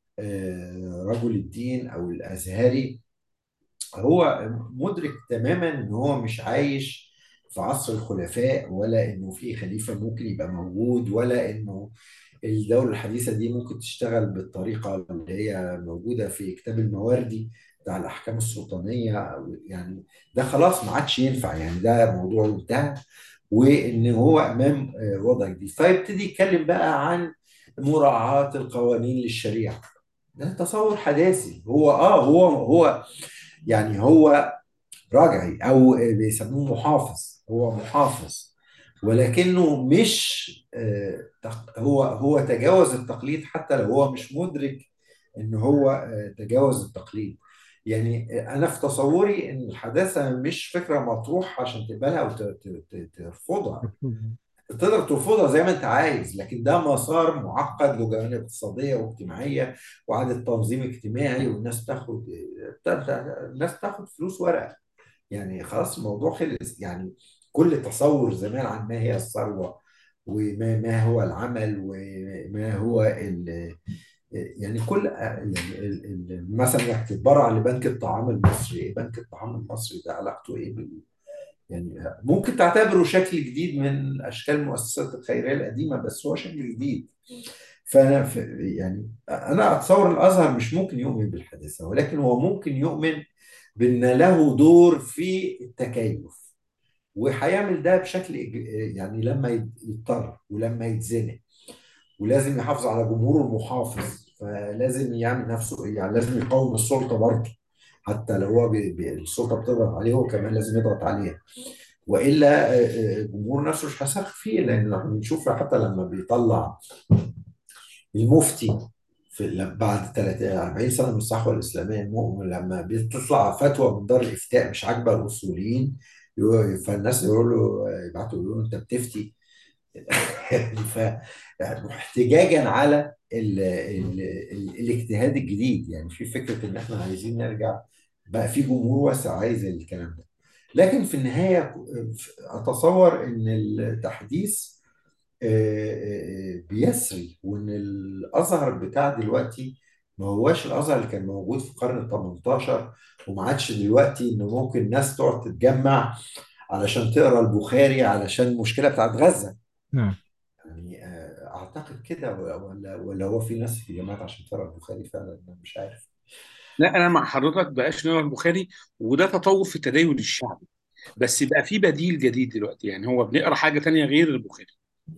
آه، رجل الدين او الازهري هو مدرك تماما ان هو مش عايش في عصر الخلفاء ولا انه في خليفة ممكن يبقى موجود ولا انه الدولة الحديثة دي ممكن تشتغل بالطريقة اللي هي موجودة في كتاب المواردي بتاع الأحكام السلطانية أو يعني ده خلاص ما عادش ينفع يعني ده موضوع انتهى وإن هو أمام آه، وضع جديد فيبتدي يتكلم بقى عن مراعاة القوانين للشريعة ده تصور حداثي هو اه هو هو يعني هو راجعي او بيسموه محافظ هو محافظ ولكنه مش آه، تق- هو هو تجاوز التقليد حتى لو هو مش مدرك ان هو آه، تجاوز التقليد يعني آه، انا في تصوري ان الحداثه مش فكره مطروحه عشان تقبلها او ت- ت- ت- ترفضها تقدر ترفضها زي ما انت عايز لكن ده مسار معقد له جوانب اقتصاديه واجتماعيه وعادة تنظيم اجتماعي والناس تاخد الناس تاخد فلوس ورقه يعني خلاص الموضوع خلص يعني كل تصور زمان عن ما هي الثروه وما ما هو العمل وما هو ال يعني كل يعني ال- ال- مثلا انك تتبرع لبنك الطعام المصري ايه بنك الطعام المصري ده علاقته ايه بال يعني ممكن تعتبره شكل جديد من اشكال المؤسسات الخيريه القديمه بس هو شكل جديد فانا ف- يعني انا اتصور الازهر مش ممكن يؤمن بالحادثه ولكن هو ممكن يؤمن بان له دور في التكيف وهيعمل ده بشكل إج- يعني لما يت- يضطر ولما يتزنق ولازم يحافظ على جمهوره المحافظ فلازم يعمل نفسه يعني لازم يقاوم السلطه برضه حتى لو هو بي بي السلطه بتضغط عليه هو كمان لازم يضغط عليها والا آه، آه، الجمهور نفسه مش هيثق فيه لان احنا بنشوف حتى لما بيطلع المفتي في لما- بعد 30 40 سنه من الصحوه الاسلاميه المؤمن لما بتطلع فتوى من دار الافتاء مش عاجبه الاصوليين يقول- فالناس يقولوا له يبعتوا يقولوا له انت بتفتي ف يعني احتجاجا على ال ال ال الاجتهاد الجديد يعني في فكره ان احنا عايزين نرجع بقى في جمهور واسع عايز الكلام ده لكن في النهايه اتصور ان التحديث آه، آه، بيسري وان الازهر بتاع دلوقتي ما هواش الازهر اللي كان موجود في القرن ال 18 وما عادش دلوقتي انه ممكن ناس تقعد تتجمع علشان تقرا البخاري علشان المشكله بتاعت غزه نعم يعني آه، اعتقد كده ولا ولا هو في ناس في جامعات عشان تقرا البخاري فعلا أنا مش عارف لا انا مع حضرتك بقاش نقرا البخاري وده تطور في التدين الشعبي بس بقى في بديل جديد دلوقتي يعني هو بنقرا حاجه تانية غير البخاري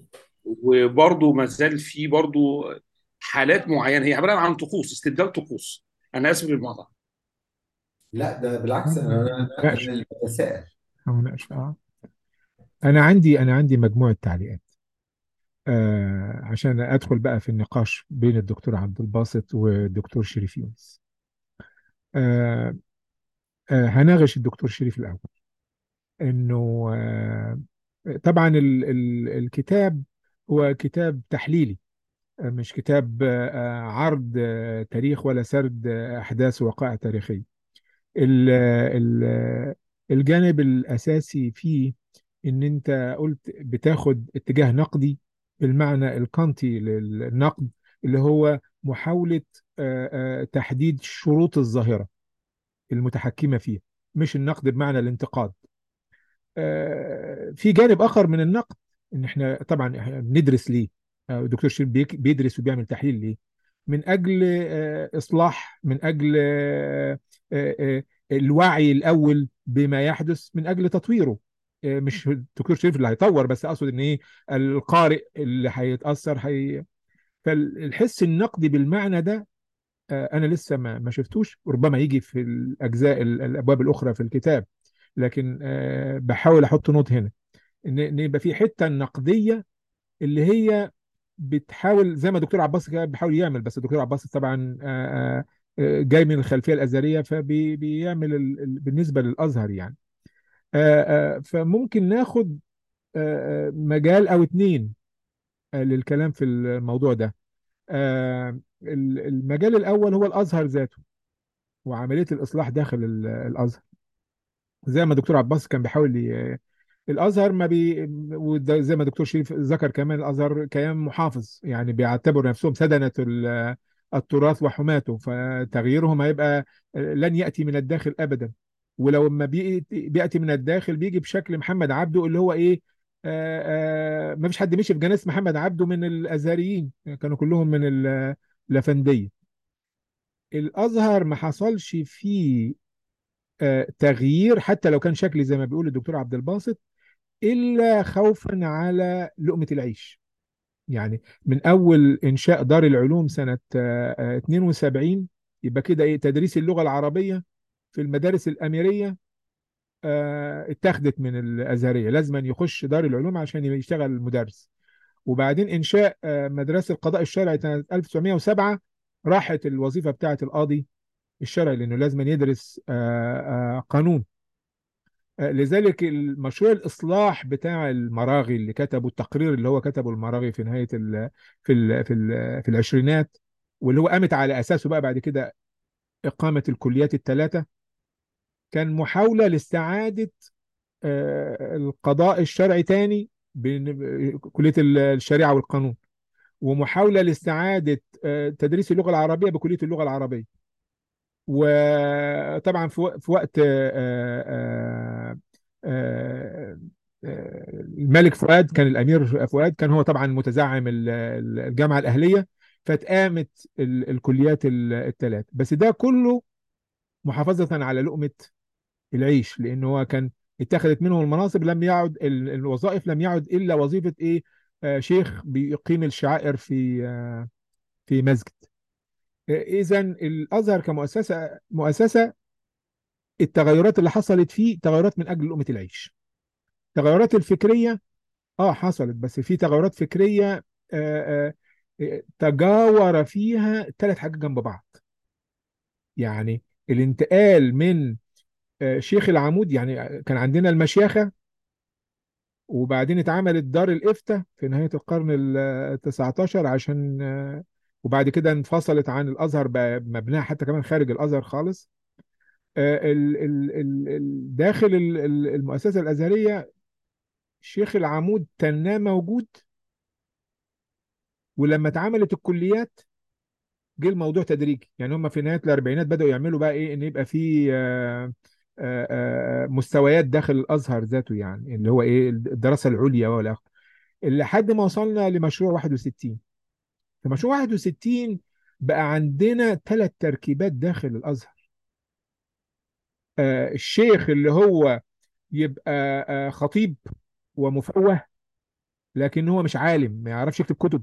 وبرضه ما زال في برضه حالات معينه هي عباره عن طقوس استبدال طقوس انا اسف للمقاطعه لا ده بالعكس انا انا أنا ناقش اللي بتساءل أو ناقش آه. أنا عندي أنا عندي مجموعة تعليقات آه عشان أدخل بقى في النقاش بين الدكتور عبد الباسط والدكتور شريف يونس آه آه هناقش الدكتور شريف الأول إنه آه طبعا ال ال الكتاب هو كتاب تحليلي آه، مش كتاب آه، آه، عرض آه، تاريخ ولا سرد آه، أحداث ووقائع تاريخية ال ال الجانب الأساسي فيه إن أنت قلت بتاخد اتجاه نقدي بالمعنى الكانتي للنقد اللي هو محاولة آه، آه، تحديد شروط الظاهرة المتحكمة فيها مش النقد بمعنى الانتقاد آه، في جانب آخر من النقد إن إحنا طبعا إحنا بندرس ليه آه، الدكتور شريف بيك- بيدرس وبيعمل تحليل ليه من أجل آه، إصلاح من أجل آه، آه، آه، الوعي الأول بما يحدث من أجل تطويره آه، مش الدكتور شريف اللي هيطور بس أقصد إن إيه القارئ اللي هيتأثر هي فالحس النقدي بالمعنى ده آه، أنا لسه ما ما شفتوش ربما يجي في الأجزاء الأبواب الأخرى في الكتاب لكن آه، بحاول أحط نوت هنا إن إن يبقى في حتة نقدية اللي هي بتحاول زي ما الدكتور عباس كده بيحاول يعمل بس الدكتور عباس طبعا آه، آه، جاي من الخلفيه الازهريه فبيعمل بالنسبه للازهر يعني آه، آه، فممكن ناخد آه، آه، مجال او اتنين آه، للكلام في الموضوع ده آه، ال- المجال الاول هو الازهر ذاته وعمليه الاصلاح داخل ال- الازهر زي ما الدكتور عباس كان بيحاول ي- الازهر ما بي وده زي ما الدكتور شريف ذكر كمان الازهر كيان محافظ يعني بيعتبروا نفسهم سدنه ال- التراث وحماته فتغييرهم هيبقى لن ياتي من الداخل ابدا ولو ما بيأتي, بياتي من الداخل بيجي بشكل محمد عبده اللي هو ايه آه آه ما فيش حد مشي في جنازه محمد عبده من الازهريين كانوا كلهم من ال- الافنديه الازهر ما حصلش فيه آه تغيير حتى لو كان شكلي زي ما بيقول الدكتور عبد الباسط إلا خوفا على لقمة العيش يعني من أول إنشاء دار العلوم سنة آه، آه، 72 يبقى كده إيه تدريس اللغة العربية في المدارس الأميرية آه، اتاخدت من الازهريه لازم أن يخش دار العلوم عشان يشتغل مدرس وبعدين انشاء آه، مدرسه القضاء الشرعي سنه 1907 راحت الوظيفه بتاعه القاضي الشرعي لانه لازم يدرس آه، آه، قانون آه، لذلك المشروع الاصلاح بتاع المراغي اللي كتبه التقرير اللي هو كتبه المراغي في نهايه ال في ال في ال في العشرينات واللي هو قامت على اساسه بقى بعد كده اقامه الكليات الثلاثه كان محاوله لاستعاده آه، القضاء الشرعي تاني بين كليه الشريعه والقانون ومحاوله لاستعاده آه، تدريس اللغه العربيه بكليه اللغه العربيه وطبعا في وق- في وقت آه، آه، آه، آه، الملك فؤاد كان الامير فؤاد كان هو طبعا متزعم ال- ال- الجامعه الاهليه فاتقامت ال- الكليات الثلاث بس ده كله محافظه على لقمه العيش لان هو كان اتخذت منهم المناصب لم يعد ال- الوظائف لم يعد الا وظيفه ايه آه، شيخ بيقيم الشعائر في آه، في مسجد اذا الازهر كمؤسسه مؤسسه التغيرات اللي حصلت فيه تغيرات من اجل لقمه العيش التغيرات الفكريه اه حصلت بس في تغيرات فكريه آه آه تجاور فيها ثلاث حاجات جنب بعض يعني الانتقال من آه شيخ العمود يعني كان عندنا المشيخه وبعدين اتعملت دار الافتاء في نهايه القرن ال 19 عشان آه وبعد كده انفصلت عن الازهر بقى مبناها حتى كمان خارج الازهر خالص آه، ال- ال- ال- ال- داخل ال- ال- المؤسسة الأزهرية شيخ العمود تناه موجود ولما اتعملت الكليات جه الموضوع تدريجي يعني هم في نهاية الأربعينات بدأوا يعملوا بقى إيه إن يبقى في آه، آه، آه، مستويات داخل الأزهر ذاته يعني اللي هو إيه الدراسة العليا ولا آخره. لحد ما وصلنا لمشروع 61 في مشروع 61 بقى عندنا ثلاث تركيبات داخل الأزهر آه، الشيخ اللي هو يبقى آه، خطيب ومفوه لكن هو مش عالم ما يعرفش يكتب كتب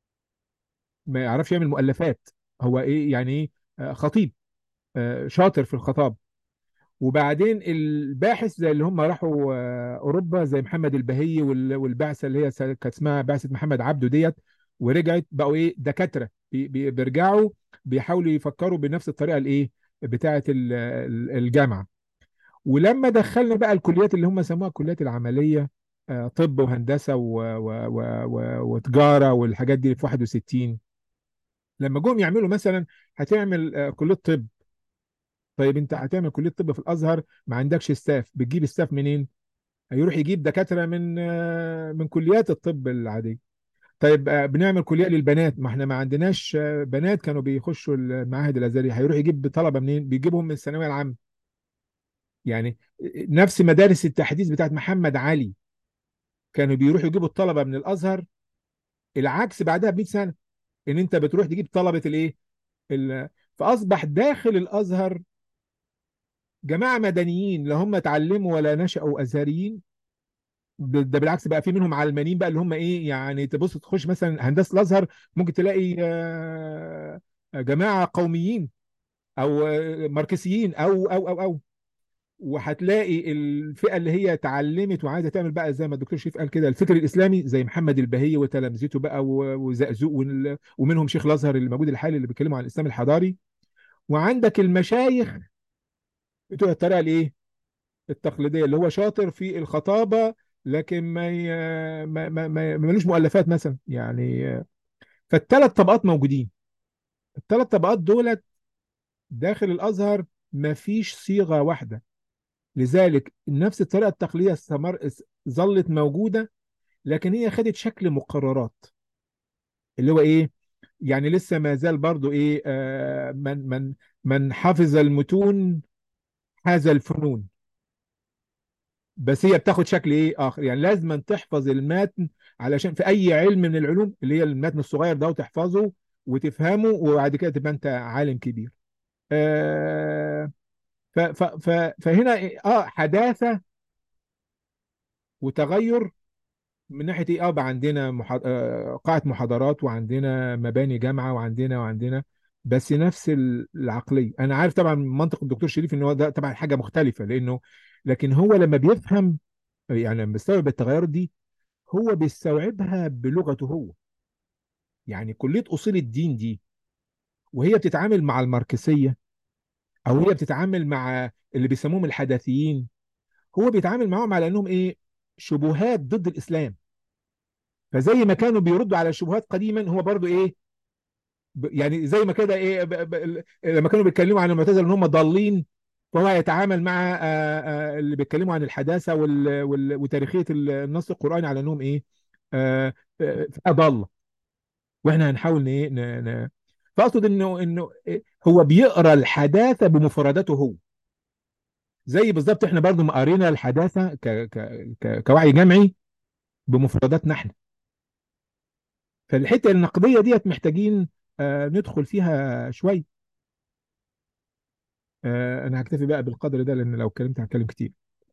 ما يعرفش يعمل مؤلفات هو ايه يعني ايه آه، خطيب آه، شاطر في الخطاب وبعدين الباحث زي اللي هم راحوا آه، اوروبا زي محمد البهي وال- والبعثه اللي هي س- كانت اسمها بعثه محمد عبده ديت ورجعت بقوا ايه دكاتره بي- بي- بيرجعوا بيحاولوا يفكروا بنفس الطريقه الايه بتاعه ال- ال- الجامعه ولما دخلنا بقى الكليات اللي هم سموها الكليات العمليه آه، طب وهندسه و... و... و... و... وتجاره والحاجات دي في 61 لما جم يعملوا مثلا هتعمل آه، كليه طب طيب انت هتعمل كليه طب في الازهر ما عندكش ستاف بتجيب ستاف منين؟ هيروح يجيب دكاتره من آه، من كليات الطب العاديه طيب آه، بنعمل كليه للبنات ما احنا ما عندناش آه، بنات كانوا بيخشوا المعاهد الازهريه هيروح يجيب طلبه منين؟ بيجيبهم من الثانويه العامه يعني نفس مدارس التحديث بتاعت محمد علي كانوا بيروحوا يجيبوا الطلبه من الازهر العكس بعدها ب 100 سنه ان انت بتروح تجيب طلبه الايه ال- فاصبح داخل الازهر جماعه مدنيين لا هم اتعلموا ولا نشأوا ازهريين ب- ده بالعكس بقى في منهم علمانيين بقى اللي هم ايه يعني تبص تخش مثلا هندسه الازهر ممكن تلاقي آه، جماعه قوميين او آه، ماركسيين او او او او وهتلاقي الفئه اللي هي اتعلمت وعايزه تعمل بقى زي ما الدكتور شريف قال كده الفكر الاسلامي زي محمد البهي وتلامذته بقى و- وزقزوق وال- ومنهم شيخ الازهر اللي موجود الحالي اللي بيتكلموا عن الاسلام الحضاري وعندك المشايخ بتوع الطريقه الايه التقليديه اللي هو شاطر في الخطابه لكن ما ي... ما ما ما ملوش مؤلفات مثلا يعني فالثلاث طبقات موجودين الثلاث طبقات دولت داخل الازهر ما فيش صيغه واحده لذلك نفس الطريقه التقليديه استمر ظلت موجوده لكن هي خدت شكل مقررات اللي هو ايه يعني لسه ما زال برضو ايه آه من من من حفظ المتون حاز الفنون بس هي بتاخد شكل ايه اخر يعني لازم أن تحفظ المتن علشان في اي علم من العلوم اللي هي المتن الصغير ده وتحفظه وتفهمه وبعد كده تبقى انت عالم كبير آه ف ف ف فهنا إيه؟ اه حداثه وتغير من ناحيه ايه اه بقى عندنا محا... آه قاعه محاضرات وعندنا مباني جامعه وعندنا وعندنا بس نفس ال- العقليه انا عارف طبعا منطق الدكتور شريف ان هو ده طبعا حاجه مختلفه لانه لكن هو لما بيفهم يعني لما بيستوعب التغيرات دي هو بيستوعبها بلغته هو يعني كلية أصول الدين دي وهي بتتعامل مع الماركسية أو هي بتتعامل مع اللي بيسموهم الحداثيين هو بيتعامل معاهم على أنهم إيه شبهات ضد الإسلام فزي ما كانوا بيردوا على الشبهات قديما هو برضو إيه ب- يعني زي ما كده إيه ب ب لما كانوا بيتكلموا عن المعتزلة إن هم ضالين فهو يتعامل مع آه، آه، اللي بيتكلموا عن الحداثة وال وال وتاريخية النص القرآني على أنهم إيه آه، آه، فئة ضالة واحنا هنحاول ن ايه ن- ن- فاقصد انه انه إيه، هو بيقرا الحداثه بمفرداته هو زي بالظبط احنا برضو ما قرينا الحداثه ك ك ك كوعي جمعي بمفرداتنا احنا فالحته النقديه ديت محتاجين آه ندخل فيها شويه آه انا هكتفي بقى بالقدر ده لان لو اتكلمت هتكلم كتير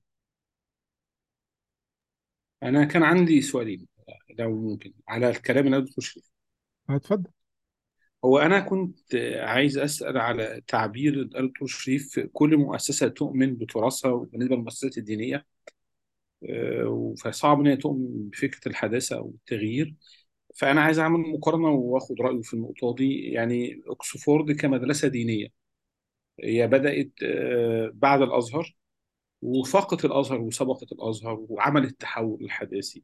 أنا كان عندي سؤالين لو ممكن على الكلام اللي أنا دكتور شريف هتفضل هو أنا كنت عايز أسأل على تعبير الدكتور شريف كل مؤسسة تؤمن بتراثها بالنسبة للمؤسسات الدينية آه، فصعب إن هي تؤمن بفكرة الحداثة أو التغيير فأنا عايز أعمل مقارنة وآخد رأيه في النقطة دي يعني أكسفورد كمدرسة دينية هي بدأت آه، بعد الأزهر وفاقت الأزهر وسبقت الأزهر وعملت التحول الحداثي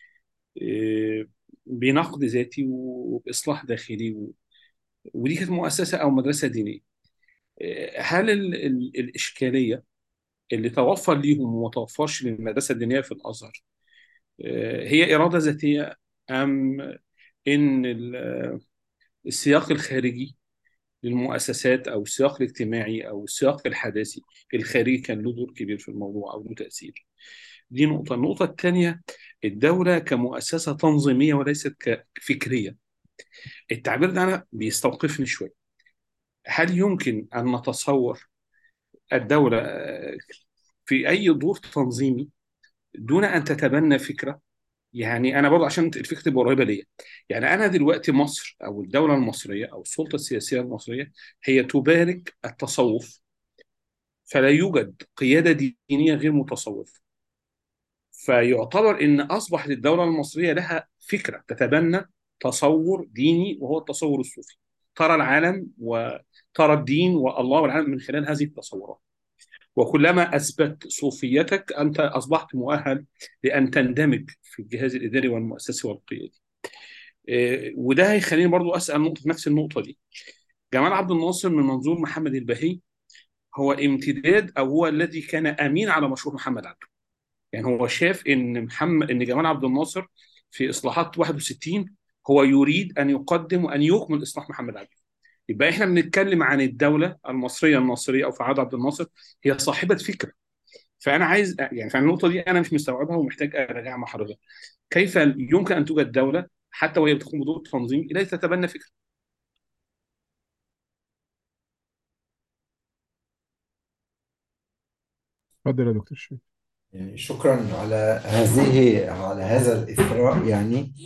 آه، بنقد ذاتي وبإصلاح داخلي و- ودي كانت مؤسسة أو مدرسة دينية آه، هل ال ال الإشكالية اللي توفر ليهم وما توفرش للمدرسة الدينية في الأزهر آه، هي إرادة ذاتية أم إن ال- السياق الخارجي للمؤسسات أو السياق الاجتماعي أو السياق الحداثي الخارجي كان له دور كبير في الموضوع أو له تأثير دي نقطة النقطة الثانية الدولة كمؤسسة تنظيمية وليست كفكرية التعبير ده أنا بيستوقفني شوية هل يمكن أن نتصور الدولة آه، في أي دور تنظيمي دون أن تتبنى فكرة يعني أنا برضه عشان الفكرة تبقى قريبة ليا يعني أنا دلوقتي مصر أو الدولة المصرية أو السلطة السياسية المصرية هي تبارك التصوف فلا يوجد قيادة دينية غير متصوفة فيعتبر ان اصبحت الدوله المصريه لها فكره تتبنى تصور ديني وهو التصور الصوفي ترى العالم وترى الدين والله والعالم من خلال هذه التصورات وكلما اثبت صوفيتك انت اصبحت مؤهل لان تندمج في الجهاز الاداري والمؤسسي والقيادي إيه، وده هيخليني برضو اسال نقطه نفس النقطه دي جمال عبد الناصر من منظور محمد البهي هو امتداد او هو الذي كان امين على مشروع محمد عبده يعني هو شاف ان محمد ان جمال عبد الناصر في اصلاحات 61 هو يريد ان يقدم وان يكمل اصلاح محمد عبده يبقى احنا بنتكلم عن الدوله المصريه الناصريه او في عهد عبد الناصر هي صاحبه فكره فانا عايز يعني في النقطه دي انا مش مستوعبها ومحتاج اراجعها مع حضرتك كيف يمكن ان توجد دوله حتى وهي بتقوم بدور تنظيمي لا تتبنى فكره اتفضل يا دكتور شريف يعني شكرا على هذه على هذا الإثراء يعني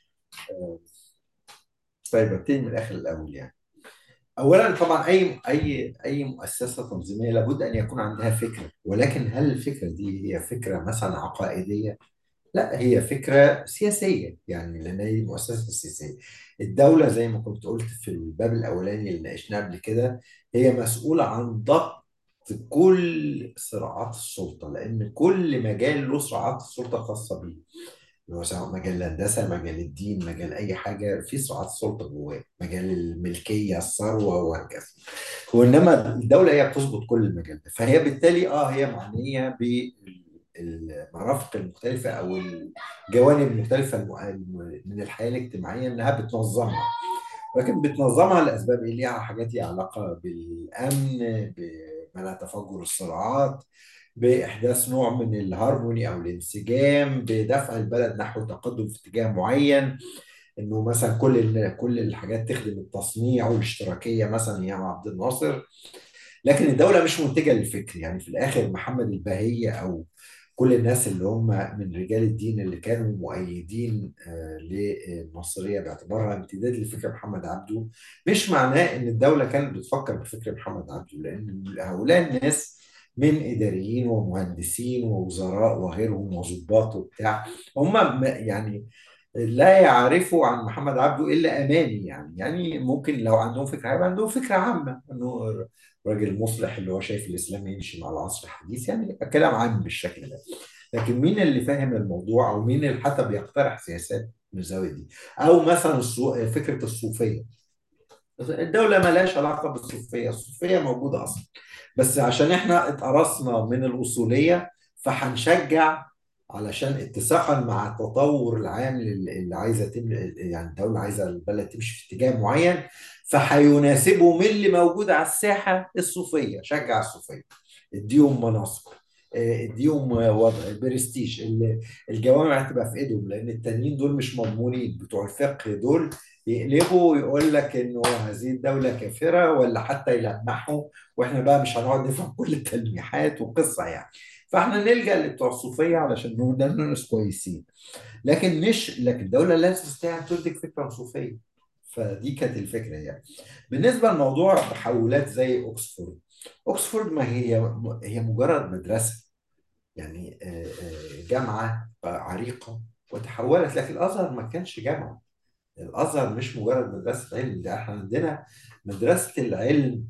طيب ابتدي من الآخر الأول يعني أولا طبعا أي أي أي مؤسسة تنظيمية لابد أن يكون عندها فكرة ولكن هل الفكرة دي هي فكرة مثلا عقائدية؟ لا هي فكرة سياسية يعني لأن هي مؤسسة سياسية الدولة زي ما كنت قلت في الباب الأولاني اللي ناقشناه قبل كده هي مسؤولة عن ضبط كل صراعات السلطة لأن كل مجال له صراعات السلطة خاصة بيه اللي هو سواء مجال الهندسة مجال الدين مجال أي حاجة في صراعات السلطة جواه مجال الملكية الثروة وهكذا وإنما الدولة هي بتظبط كل المجال ده فهي بالتالي اه هي معنية بالمرافق المختلفة أو الجوانب المختلفة الم- من الحياة الاجتماعية إنها بتنظمها ولكن بتنظمها لأسباب إيه ليها حاجات ليها علاقة بالأمن بمنع تفجر الصراعات بإحداث نوع من الهارموني أو الانسجام بدفع البلد نحو تقدم في اتجاه معين إنه مثلا كل ال- كل الحاجات تخدم التصنيع والاشتراكية مثلا يا عبد الناصر لكن الدولة مش منتجة للفكر يعني في الآخر محمد البهية أو كل الناس اللي هم من رجال الدين اللي كانوا مؤيدين آه، للنصرية باعتبارها امتداد لفكر محمد عبده مش معناه إن الدولة كانت بتفكر بفكر محمد عبده لأن هؤلاء الناس من اداريين ومهندسين ووزراء وغيرهم وظباط وبتاع هم ما- يعني لا يعرفوا عن محمد عبده الا اماني يعني يعني ممكن لو عندهم فكره هيبقى عندهم فكره عامه انه راجل مصلح اللي هو شايف الاسلام يمشي مع العصر الحديث يعني كلام عام بالشكل ده لكن مين اللي فاهم الموضوع او مين اللي حتى بيقترح سياسات من الزاويه دي او مثلا الصو... فكره الصوفيه الدوله مالهاش علاقه بالصوفيه الصوفيه موجوده اصلا بس عشان احنا اتقرصنا من الاصوليه فهنشجع علشان اتساقا مع التطور العام اللي اللي عايزه تم يعني الدوله عايزه البلد تمشي في اتجاه معين فهيناسبوا من اللي موجود على الساحه الصوفيه شجع الصوفيه اديهم مناصب اه، اديهم وضع برستيج ال- الجوامع هتبقى في ايدهم لان التانيين دول مش مضمونين بتوع الفقه دول يقلبوا ويقول لك انه هذه الدوله كافره ولا حتى يلمحوا واحنا بقى مش هنقعد نفهم كل التلميحات وقصه يعني فاحنا نلجا لبتوع الصوفيه علشان نقول ده ناس كويسين لكن مش لكن الدوله لا تستطيع ان تنتج فكره صوفيه فدي كانت الفكره يعني بالنسبه لموضوع تحولات زي اوكسفورد اوكسفورد ما هي هي مجرد مدرسه يعني آه، آه، جامعه عريقه وتحولت لكن الازهر ما كانش جامعه الازهر مش مجرد مدرسه علم ده احنا عندنا مدرسه العلم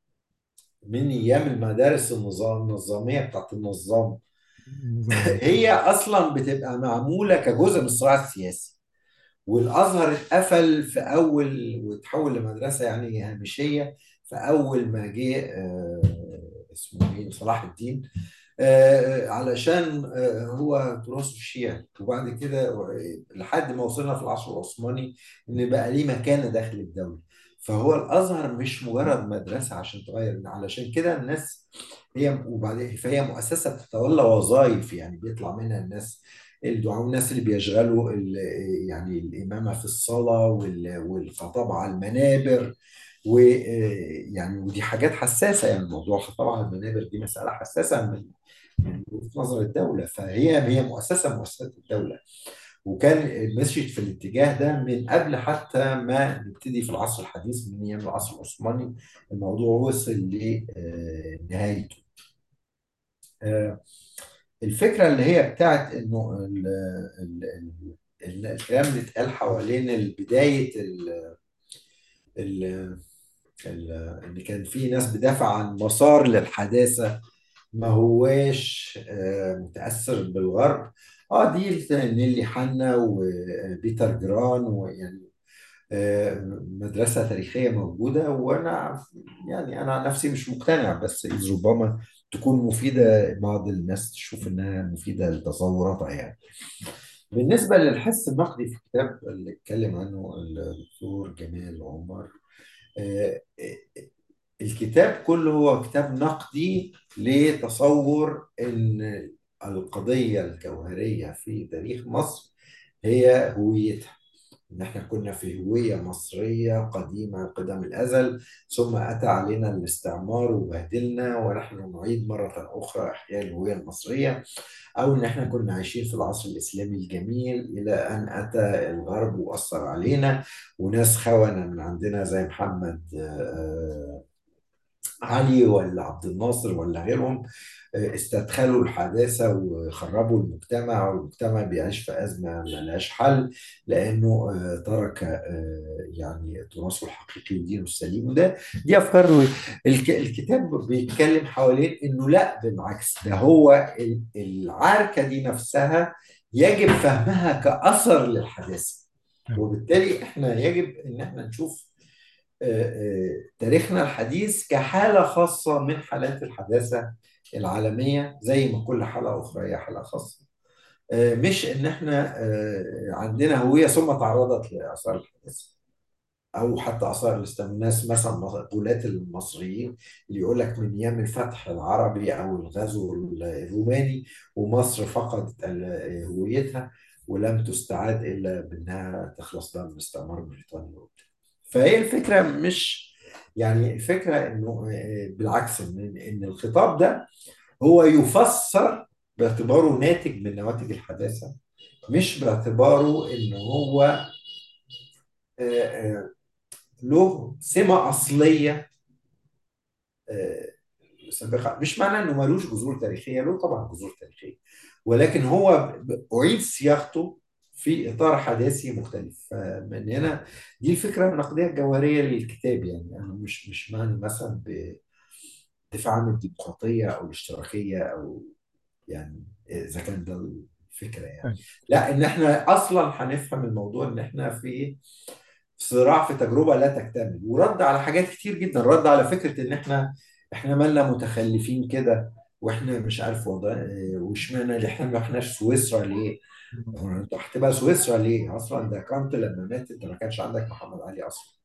من ايام المدارس النظام النظاميه بتاعت النظام نظام هي اصلا بتبقى معموله كجزء من الصراع السياسي والازهر اتقفل في اول وتحول لمدرسه يعني هامشيه في اول ما جه آه، اسمه ايه صلاح الدين آه، علشان آه، هو تراث الشيعي وبعد كده آه، لحد ما وصلنا في العصر العثماني ان بقى ليه مكانه داخل الدوله فهو الازهر مش مجرد مدرسه عشان تغير علشان كده الناس هي وبعدين فهي مؤسسه بتتولى وظائف يعني بيطلع منها الناس الدعاء والناس اللي بيشغلوا ال- يعني الامامه في الصلاه وال- والخطاب على المنابر ويعني ودي حاجات حساسه يعني موضوع الخطاب على المنابر دي مساله حساسه من من وجهه نظر الدوله فهي هي مؤسسه من مؤسسات الدوله وكان مشيت في الاتجاه ده من قبل حتى ما نبتدي في العصر الحديث من ايام العصر العثماني الموضوع وصل لنهايته آه، الفكره اللي هي بتاعت انه ال- ال- ال- ال- الكلام اللي اتقال حوالين بدايه ال- ال- ال- ان كان في ناس بتدافع عن مسار للحداثه ما هواش آه، متاثر بالغرب اه دي نيلي حنا وبيتر جران ويعني آه، مدرسة تاريخية موجودة وأنا يعني أنا عن نفسي مش مقتنع بس إذ ربما تكون مفيدة بعض الناس تشوف إنها مفيدة لتصوراتها يعني بالنسبة للحس النقدي في الكتاب اللي اتكلم عنه الدكتور جمال عمر آه، آه، الكتاب كله هو كتاب نقدي لتصور ان القضيه الجوهريه في تاريخ مصر هي هويتها ان احنا كنا في هويه مصريه قديمه قدم الازل ثم اتى علينا الاستعمار وبهدلنا ونحن نعيد مره اخرى احياء الهويه المصريه او ان احنا كنا عايشين في العصر الاسلامي الجميل الى ان اتى الغرب واثر علينا وناس خونه من عندنا زي محمد آه، علي ولا عبد الناصر ولا غيرهم آه، استدخلوا الحداثة وخربوا المجتمع والمجتمع بيعيش في أزمة ما لهاش حل لأنه آه، ترك آه، يعني تراثه الحقيقي ودينه السليم وده دي أفكار الك- الكتاب بيتكلم حوالين إنه لا بالعكس ده هو ال- العركة دي نفسها يجب فهمها كأثر للحداثة نعم. وبالتالي احنا يجب ان احنا نشوف آه، آه، تاريخنا الحديث كحالة خاصة من حالات الحداثة العالمية زي ما كل حالة أخرى هي حالة خاصة آه، مش إن إحنا آه، عندنا هوية ثم تعرضت لآثار الحداثة أو حتى آثار الاستعمار الناس مثلا مقولات المصريين اللي يقول لك من أيام الفتح العربي أو الغزو الروماني ومصر فقدت ال- هويتها ولم تستعاد إلا بأنها تخلص بقى من استعمار بريطانيا وبتاع. فهي الفكرة مش يعني الفكرة إنه آه، بالعكس إن إن الخطاب ده هو يفسر باعتباره ناتج من نواتج الحداثة مش باعتباره إن هو آه، آه، له سمة أصلية آه، سابقة مش معنى انه ملوش جذور تاريخية له طبعا جذور تاريخية ولكن هو ب- أعيد صياغته في إطار حداثي مختلف فمن هنا دي الفكرة النقدية الجوهرية للكتاب يعني أنا مش مش معني مثلا بدفاع عن الديمقراطية أو الاشتراكية أو يعني إذا كان ده الفكرة يعني أيوة. لا إن إحنا أصلا هنفهم الموضوع إن إحنا في صراع في تجربة لا تكتمل ورد على حاجات كتير جدا رد على فكرة ان احنا احنا مالنا متخلفين كده واحنا مش عارف وضع اه، واشمعنى اللي احنا ما احناش سويسرا ليه؟ هو انت هتبقى سويسرا ليه؟ اصلا ده كانت لما مات انت ما كانش عندك محمد علي اصلا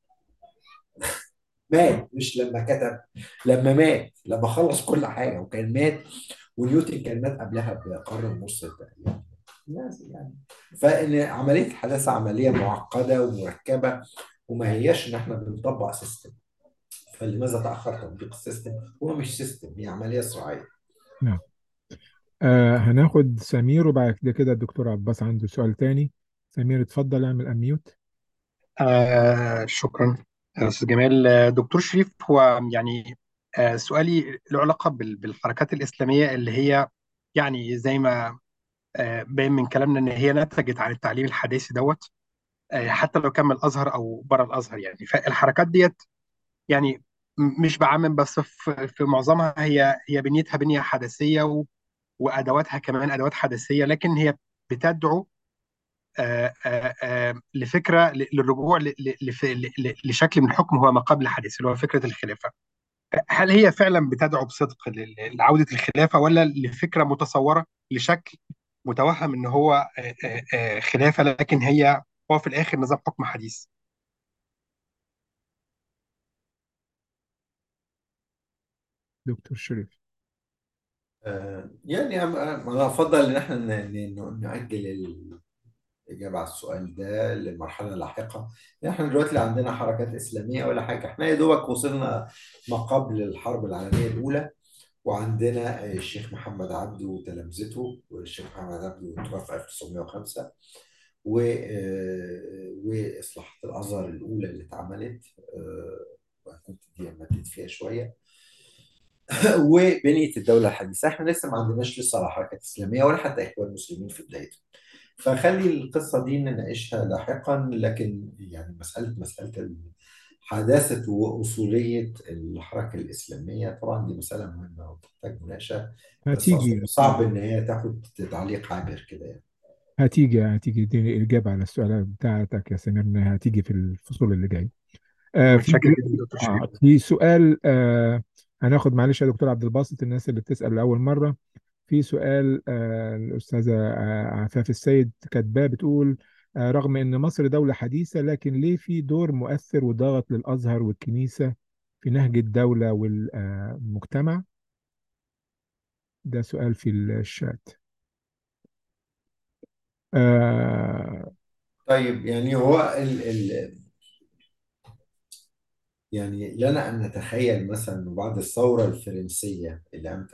مات مش لما كتب لما مات لما خلص كل حاجة وكان مات ونيوتن كان مات قبلها بقرن ونص تقريبا لازم يعني فان عمليه الحداثه عمليه معقده ومركبه وما هياش ان احنا بنطبق سيستم فلماذا تاخر تطبيق السيستم هو مش سيستم هي عمليه صراعيه نعم آه هناخد سمير وبعد كده كده الدكتور عباس عنده سؤال تاني سمير اتفضل اعمل اميوت آه شكرا يا أستاذ جمال آه، دكتور شريف هو يعني آه سؤالي له علاقة بال- بالحركات الإسلامية اللي هي يعني زي ما آه باين من كلامنا إن هي نتجت عن التعليم الحديثي دوت آه حتى لو كان من الأزهر أو بره الأزهر يعني فالحركات ديت يعني م- مش بعمم بس في, في معظمها هي هي بنيتها بنية حدثية و- وأدواتها كمان أدوات حدثية لكن هي بتدعو آه، آه، آه، لفكره ل- للرجوع ل- ل- لف- ل- ل- لشكل من الحكم هو ما قبل الحديث اللي هو فكره الخلافه. هل هي فعلا بتدعو بصدق ل- ل- لعوده الخلافه ولا لفكره متصوره لشكل متوهم ان هو آه، آه، آه، خلافه لكن هي هو في الاخر نظام حكم حديث؟ دكتور شريف آه، يعني أم- أم- انا افضل ان احنا ن- ن- نؤجل الاجابه على السؤال ده لمرحله لاحقه يعني احنا دلوقتي لا عندنا حركات اسلاميه ولا حاجه احنا يا دوبك وصلنا ما قبل الحرب العالميه الاولى وعندنا الشيخ محمد عبده وتلامذته والشيخ محمد عبده توفى 1905 و آه، واصلاحات الازهر الاولى اللي اتعملت آه، وكنت دي مديت فيها شويه وبنيه الدوله الحديثه احنا لسه ما عندناش لسه لا حركات اسلاميه ولا حتى اخوان مسلمين في بدايتهم فخلي القصه دي نناقشها لاحقا لكن يعني مساله مساله حداثه واصوليه الحركه الاسلاميه طبعا دي مساله مهمه وتحتاج مناقشه بس هتيجي صعب ان هي تاخد تعليق عابر كده يعني هتيجي هتيجي دي الإجابة على السؤال بتاعتك يا سمير إنها هتيجي في الفصول اللي جاي آه في متشكر جدا دكتور آه شريف. في سؤال آه هناخد معلش يا دكتور عبد الباسط الناس اللي بتسأل لأول مرة في سؤال آه الأستاذة آه عفاف السيد كاتباه بتقول آه رغم إن مصر دولة حديثة لكن ليه في دور مؤثر وضغط للأزهر والكنيسة في نهج الدولة والمجتمع ده سؤال في الشات آه طيب يعني هو ال ال يعني لنا أن نتخيل مثلا أنه بعد الثورة الفرنسية اللي قامت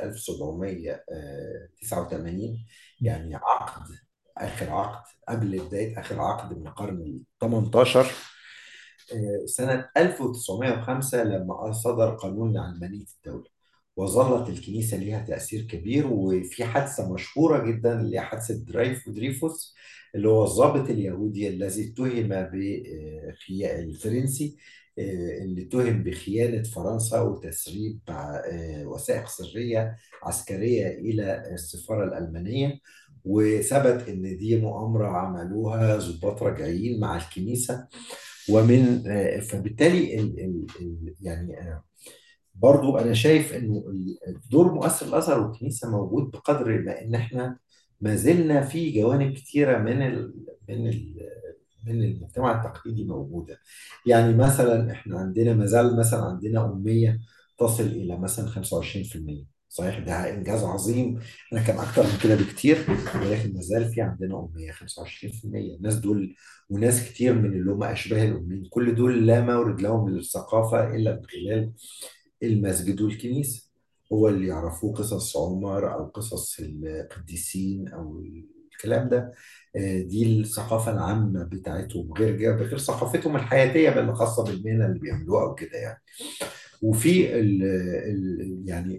1789 يعني عقد آخر عقد قبل بداية آخر عقد من القرن ال 18 آه، سنة 1905 لما صدر قانون لعلمانية الدولة وظلت الكنيسة ليها تأثير كبير وفي حادثة مشهورة جدا اللي هي حادثة درايف ودريفوس اللي هو الضابط اليهودي الذي اتهم بخيانة الفرنسي آه، اللي اتهم بخيانة فرنسا وتسريب آه، وثائق سرية عسكرية إلى السفارة الألمانية وثبت إن دي مؤامرة عملوها ضباط راجعين مع الكنيسة ومن آه، فبالتالي ال ال ال يعني آه، برضو انا شايف انه الدور مؤثر الازهر والكنيسه موجود بقدر ما ان احنا ما زلنا في جوانب كتيره من ال من ال من المجتمع التقليدي موجوده يعني مثلا احنا عندنا ما زال مثلا عندنا اميه تصل الى مثلا 25% صحيح ده انجاز عظيم احنا كان اكتر من كده بكتير ولكن ما زال في عندنا اميه 25% الناس دول وناس كتير من اللي هم اشباه الاميين كل دول لا مورد لهم للثقافه الا من خلال المسجد والكنيسة هو اللي يعرفوه قصص عمر أو قصص القديسين أو الكلام ده آه، دي الثقافة العامة بتاعتهم غير غير ثقافتهم الحياتية بل خاصة بالمهنة اللي بيعملوها أو كده يعني وفي ال ال يعني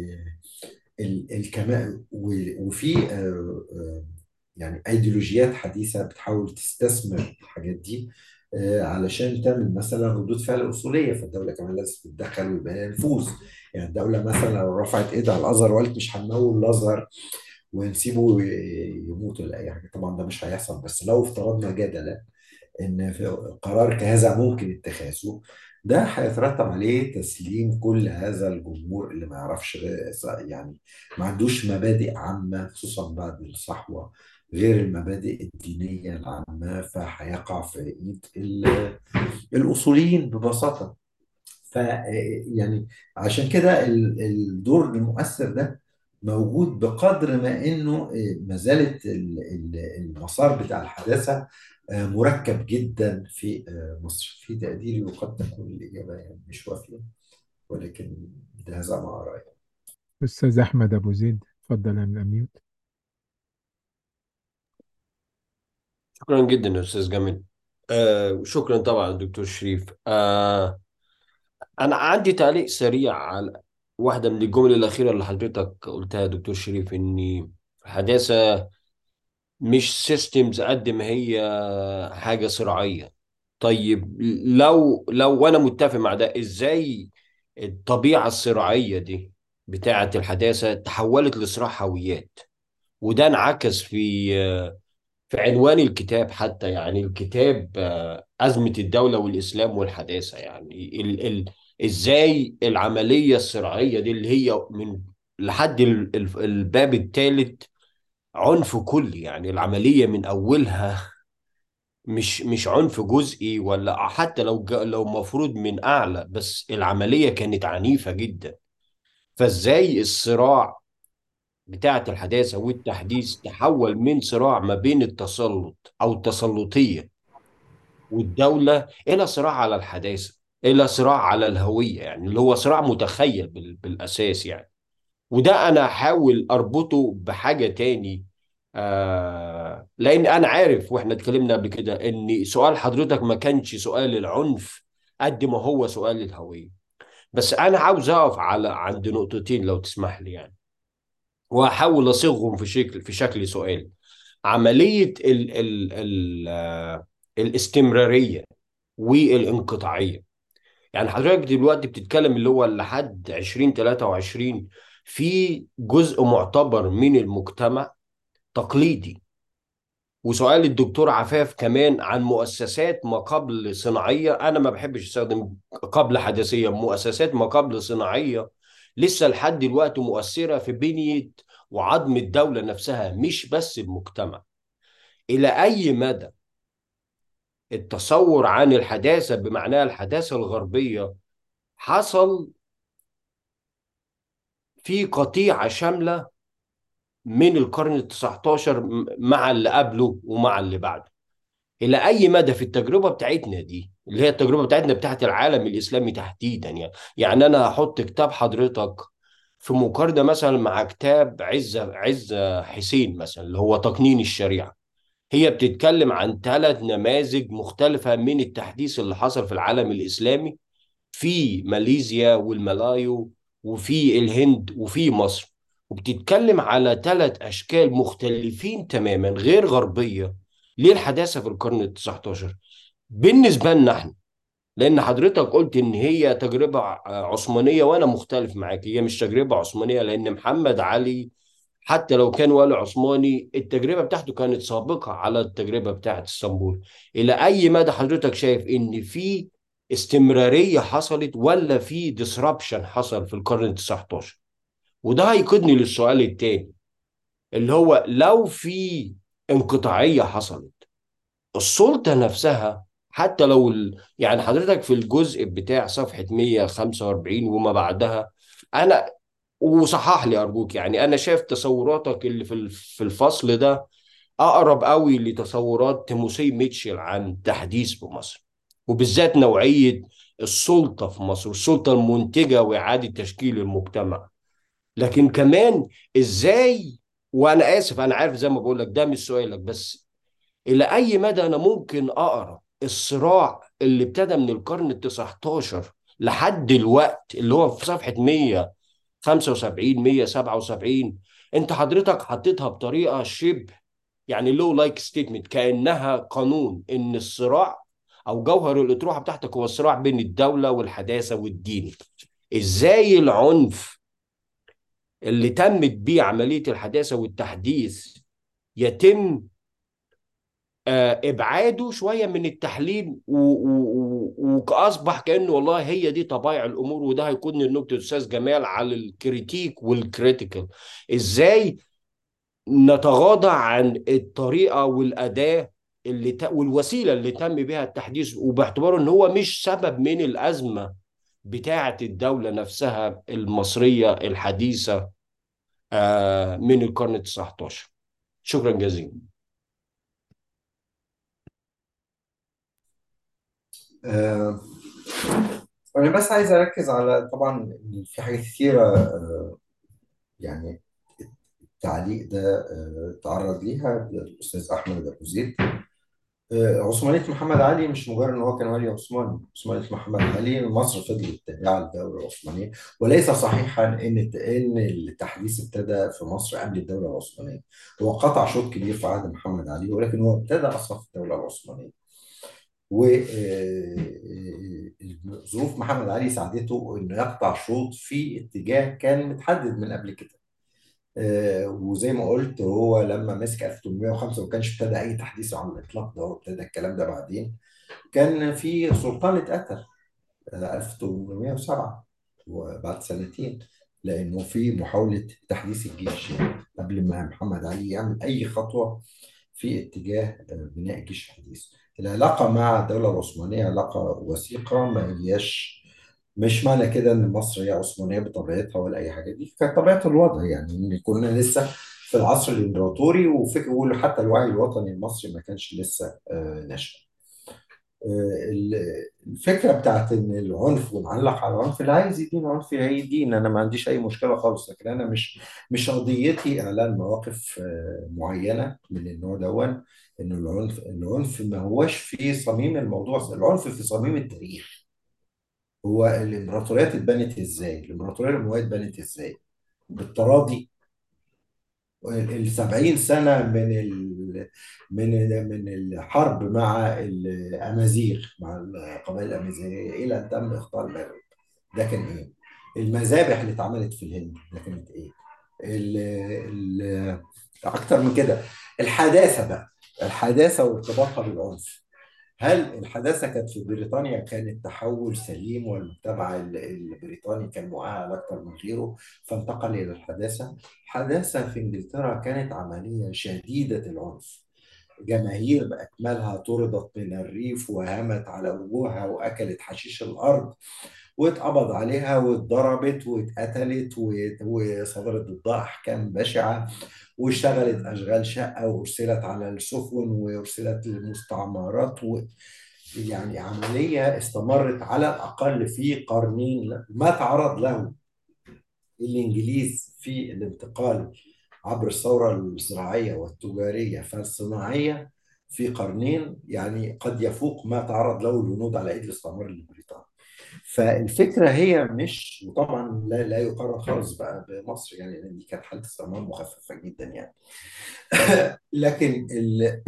الكمان وفي آه، آه، يعني ايديولوجيات حديثه بتحاول تستثمر الحاجات دي آه، علشان تعمل مثلا ردود فعل اصوليه فالدوله كمان لازم تتدخل ويبقى لها نفوذ يعني الدوله مثلا لو رفعت ايدها على الازهر وقالت مش هنمول الازهر ونسيبه يموت ولا اي حاجه طبعا ده مش هيحصل بس لو افترضنا جدلا ان في قرار كهذا ممكن اتخاذه ده هيترتب عليه تسليم كل هذا الجمهور اللي ما يعرفش غير- يعني ما عندوش مبادئ عامة خصوصا بعد الصحوة غير المبادئ الدينية العامة فهيقع في ايد ال- الأصوليين ببساطة ف يعني عشان كده ال- الدور المؤثر ده موجود بقدر ما انه ما زالت ال- ال- المسار بتاع الحداثه آه، مركب جدا في آه، مصر في تقديري وقد تكون الاجابه يعني مش وافيه ولكن ده هذا ما ارى أستاذ أحمد أبو زيد اتفضل يا أميوت شكرا جدا يا استاذ جميل آه وشكرا طبعا دكتور شريف آه انا عندي تعليق سريع على واحده من الجمل الاخيره اللي حضرتك قلتها يا دكتور شريف ان الحداثه مش سيستمز قد ما هي حاجه صراعيه طيب لو لو انا متفق مع ده ازاي الطبيعه الصراعيه دي بتاعه الحداثه تحولت لصراع هويات وده انعكس في في عنوان الكتاب حتى يعني الكتاب آه، أزمة الدولة والإسلام والحداثة يعني ال ال إزاي العملية الصراعية دي اللي هي من لحد ال ال الباب الثالث عنف كلي يعني العملية من أولها مش مش عنف جزئي ولا حتى لو ج- لو مفروض من أعلى بس العملية كانت عنيفة جدا فإزاي الصراع بتاعة الحداثة والتحديث تحول من صراع ما بين التسلط أو التسلطية والدولة إلى صراع على الحداثة إلى صراع على الهوية يعني اللي هو صراع متخيل بال- بالأساس يعني وده أنا أحاول أربطه بحاجة تاني آه لأن أنا عارف وإحنا اتكلمنا قبل كده إن سؤال حضرتك ما كانش سؤال العنف قد ما هو سؤال الهوية بس أنا عاوز أقف على عند نقطتين لو تسمح لي يعني وأحاول أصيغهم في شكل في شكل سؤال عملية ال ال ال آه، الاستمرارية والانقطاعية يعني حضرتك دلوقتي بتتكلم اللي هو لحد 2023 في جزء معتبر من المجتمع تقليدي وسؤال الدكتور عفاف كمان عن مؤسسات ما قبل صناعية أنا ما بحبش أستخدم قبل حداثية مؤسسات ما قبل صناعية لسه لحد دلوقتي مؤثرة في بنية وعظم الدولة نفسها مش بس المجتمع إلى أي مدى التصور عن الحداثة بمعناها الحداثة الغربية حصل في قطيعة شاملة من القرن ال 19 مع اللي قبله ومع اللي بعده إلى أي مدى في التجربة بتاعتنا دي اللي هي التجربة بتاعتنا بتاعت العالم الإسلامي تحديدا يعني يعني أنا هحط كتاب حضرتك في مقارنة مثلا مع كتاب عزة عزة حسين مثلا اللي هو تقنين الشريعة هي بتتكلم عن ثلاث نماذج مختلفة من التحديث اللي حصل في العالم الإسلامي في ماليزيا والملايو وفي الهند وفي مصر وبتتكلم على ثلاث أشكال مختلفين تماما غير غربية للحداثة في القرن ال 19 بالنسبة لنا احنا لأن حضرتك قلت إن هي تجربة عثمانية وأنا مختلف معاك هي مش تجربة عثمانية لأن محمد علي حتى لو كان ولي عثماني التجربة بتاعته كانت سابقة على التجربة بتاعت اسطنبول إلى أي مدى حضرتك شايف إن في استمرارية حصلت ولا في disruption حصل في القرن ال 19 وده هيقودني للسؤال التاني اللي هو لو في انقطاعية حصلت السلطة نفسها حتى لو ال... يعني حضرتك في الجزء بتاع صفحة 145 وما بعدها أنا وصحح لي أرجوك يعني أنا شايف تصوراتك اللي في ال- في الفصل ده أقرب قوي لتصورات تيموسي ميتشل عن تحديث بمصر وبالذات نوعية السلطة في مصر السلطة المنتجة وإعادة تشكيل المجتمع لكن كمان إزاي وأنا آسف أنا عارف زي ما بقول لك ده مش سؤالك بس إلى أي مدى أنا ممكن أقرأ الصراع اللي ابتدى من القرن ال 19 لحد دلوقت اللي هو في صفحة 175 177 انت حضرتك حطيتها بطريقة شبه يعني لو لايك ستيتمنت كأنها قانون ان الصراع او جوهر الاطروحة بتاعتك هو الصراع بين الدولة والحداثة والدين ازاي العنف اللي تمت بيه عملية الحداثة والتحديث يتم آه، ابعاده شويه من التحليل و- و- و- واصبح كانه والله هي دي طبائع الامور وده هيكون النقطه الاستاذ جمال على الكريتيك والكريتيكال ازاي نتغاضى عن الطريقه والاداه اللي ت... والوسيله اللي تم بها التحديث وباعتباره ان هو مش سبب من الازمه بتاعه الدوله نفسها المصريه الحديثه آه، من القرن ال 19 شكرا جزيلا آه، أنا بس عايز أركز على طبعا إن في حاجات كثيرة آه، يعني التعليق ده آه، تعرض ليها الأستاذ أحمد أبو زيد آه، عثمانية محمد علي مش مجرد إن هو كان ولي عثماني عثمانية محمد علي مصر فضلت تابعة للدولة العثمانية وليس صحيحا إن إن التحديث ابتدى في مصر قبل الدولة العثمانية هو قطع شوط كبير في عهد محمد علي ولكن هو ابتدى أصلا في الدولة العثمانية وظروف محمد علي ساعدته انه يقطع شوط في اتجاه كان متحدد من قبل كده آه، وزي ما قلت هو لما مسك 1805 ما كانش ابتدى اي تحديث على الاطلاق ده هو ابتدى الكلام ده بعدين كان في سلطان اتقتل آه، 1807 وبعد سنتين لانه في محاوله تحديث الجيش قبل ما محمد علي يعمل اي خطوه في اتجاه آه، بناء الجيش الحديث العلاقة مع الدولة العثمانية علاقة وثيقة ما هياش مش معنى كده ان مصر هي عثمانية بطبيعتها ولا اي حاجة دي كانت طبيعة الوضع يعني ان كنا لسه في العصر الامبراطوري وفك- وحتى الوعي الوطني المصري ما كانش لسه آه، نشأ آه، ال- الفكرة بتاعت ان العنف ونعلق على العنف اللي عايز يدين عنف يدين انا ما عنديش اي مشكلة خالص لكن انا مش مش قضيتي اعلان مواقف آه، معينة من النوع دون انه العنف العنف ما هوش في صميم الموضوع العنف في صميم التاريخ هو الامبراطوريات اتبنت ازاي الامبراطوريه الامويه اتبنت ازاي بالتراضي السبعين سنة من ال... من من الحرب مع الأمازيغ مع القبائل الأمازيغية إلى أن تم إخضاع المغرب ده كان إيه؟ المذابح اللي اتعملت في الهند ده كانت إيه؟ ال... ال... أكتر من كده الحداثة بقى الحداثة وارتباطها بالعنف هل الحداثة كانت في بريطانيا كانت تحول سليم والمجتمع ال- البريطاني كان مؤهل أكثر من غيره فانتقل إلى الحداثة؟ الحداثة في إنجلترا كانت عملية شديدة العنف جماهير بأكملها طردت من الريف وهمت على وجوهها وأكلت حشيش الأرض واتقبض عليها واتضربت واتقتلت وات- وصدرت ضدها أحكام بشعة واشتغلت أشغال شقة وأرسلت على السفن وأرسلت للمستعمرات و... يعني عملية استمرت على الأقل في قرنين ما تعرض له الإنجليز في الانتقال عبر الثورة الزراعية والتجارية فالصناعية في قرنين يعني قد يفوق ما تعرض له الجنود على ايدي الاستعمار البريطاني. فالفكرة هي مش وطبعا لا لا يقارن خالص بقى بمصر يعني لان دي كانت حالة استعمار مخففة جدا يعني. لكن ال...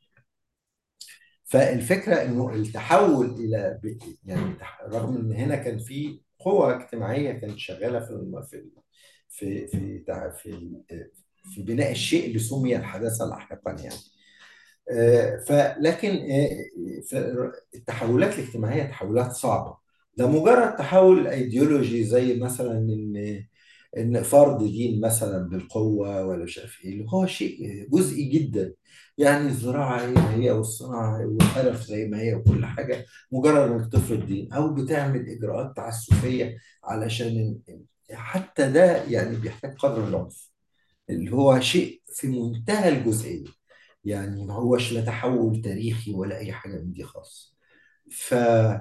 فالفكرة انه التحول الى ب- يعني تح- رغم ان هنا كان في قوة اجتماعية كانت شغالة في الم- في في في تع- في في بناء الشيء اللي سمي الحداثة لاحقا يعني. آه، فلكن آه، ف- التحولات الاجتماعية تحولات صعبة ده مجرد تحول ايديولوجي زي مثلا ان ان فرض دين مثلا بالقوة ولا مش عارف ايه اللي هو شيء جزئي جدا يعني الزراعة هي ما هي والصناعة والحرف زي ما هي وكل حاجة مجرد انك تفرض دين او بتعمل اجراءات تعسفية علشان حتى ده يعني بيحتاج قدر من العنف اللي هو شيء في منتهى الجزئية يعني ما هوش لا تحول تاريخي ولا أي حاجة من دي خالص ف...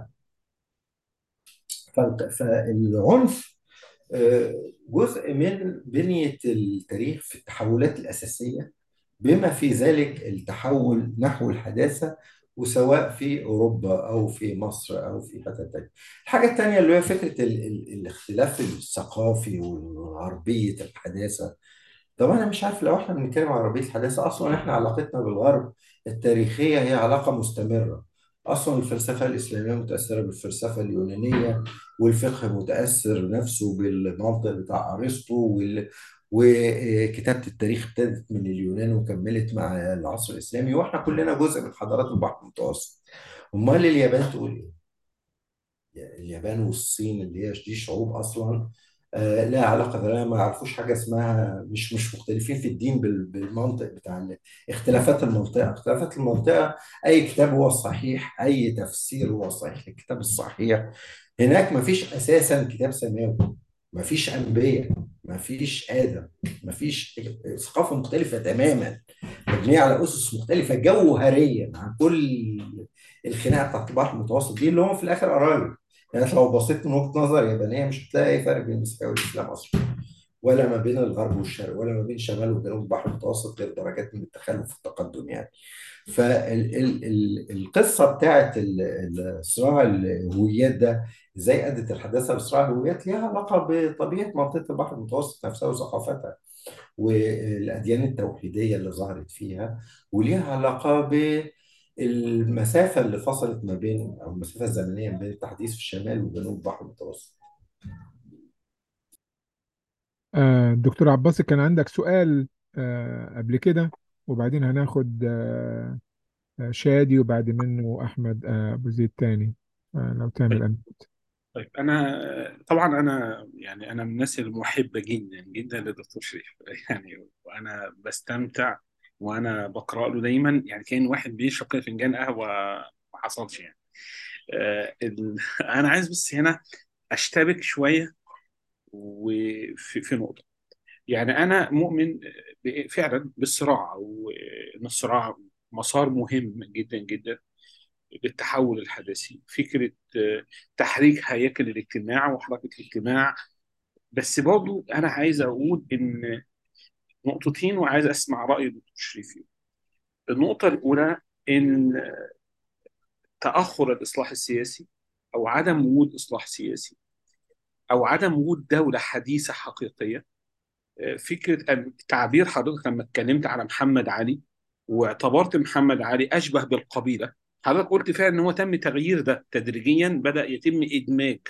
ف... فالعنف آه، جزء من بنية التاريخ في التحولات الأساسية بما في ذلك التحول نحو الحداثة وسواء في أوروبا أو في مصر أو في حتة تانية. الحاجة التانية اللي هي فكرة ال ال الاختلاف الثقافي وعربية الحداثة طب أنا مش عارف لو إحنا بنتكلم عن عربية الحداثة أصلا إحنا علاقتنا بالغرب التاريخية هي علاقة مستمرة أصلا الفلسفة الإسلامية متأثرة بالفلسفة اليونانية والفقه متأثر نفسه بالمنطق بتاع أرسطو وال... وكتابة التاريخ ابتدت من اليونان وكملت مع العصر الإسلامي وإحنا كلنا جزء من حضارات البحر المتوسط أمال اليابان تقول إيه؟ يعني اليابان والصين اللي هي دي شعوب اصلا آه، لها علاقه لا ما يعرفوش حاجه اسمها مش مش مختلفين في الدين بال- بالمنطق بتاع ال- اختلافات المنطقه اختلافات المنطقه اي كتاب هو الصحيح اي تفسير هو الصحيح الكتاب الصحيح هناك ما فيش اساسا كتاب سماوي ما فيش انبياء ما فيش ادم ما فيش ثقافه مختلفه تماما مبنيه على اسس مختلفه جوهريا عن كل الخناقه بتاعت البحر المتوسط دي اللي هم في الاخر قرايب يعني أنت لو بصيت من وجهه نظر يابانيه مش هتلاقي اي فرق بين المسيحيه والاسلام اصلا ولا ما بين الغرب والشرق ولا ما بين شمال وجنوب البحر المتوسط غير درجات من التخلف والتقدم يعني فالقصه بتاعت ال- ال- صراع الهويات ده ازاي ادت الحداثه لصراع الهويات ليها علاقه بطبيعه منطقه البحر المتوسط نفسها وثقافتها والاديان التوحيديه اللي ظهرت فيها وليها علاقه بالمسافه اللي فصلت ما بين او المسافه الزمنيه ما بين التحديث في الشمال وجنوب البحر المتوسط آه، دكتور عباس كان عندك سؤال آه، قبل كده وبعدين هناخد آه، آه، شادي وبعد منه أحمد آه، أبو زيد تاني آه، لو تعمل طيب أمين طيب انا طبعا انا يعني انا من الناس المحبه جدا جدا للدكتور شريف يعني وانا بستمتع وانا بقرا له دايما يعني كان واحد بيشرب كده فنجان قهوه ما حصلش يعني آه ال... انا عايز بس هنا اشتبك شويه وفي في نقطه يعني انا مؤمن ب- فعلا بالصراع وان الصراع مسار مهم جدا جدا للتحول الحداثي فكره آه، تحريك هياكل الاجتماع وحركه الاجتماع بس برضو انا عايز اقول ان نقطتين وعايز اسمع راي الدكتور شريف فيهم. النقطه الاولى ان تاخر الاصلاح السياسي او عدم وجود اصلاح سياسي او عدم وجود دوله حديثه حقيقيه آه، فكره أن تعبير حضرتك لما اتكلمت على محمد علي واعتبرت محمد علي اشبه بالقبيله حضرتك قلت فعلا ان هو تم تغيير ده تدريجيا بدا يتم ادماج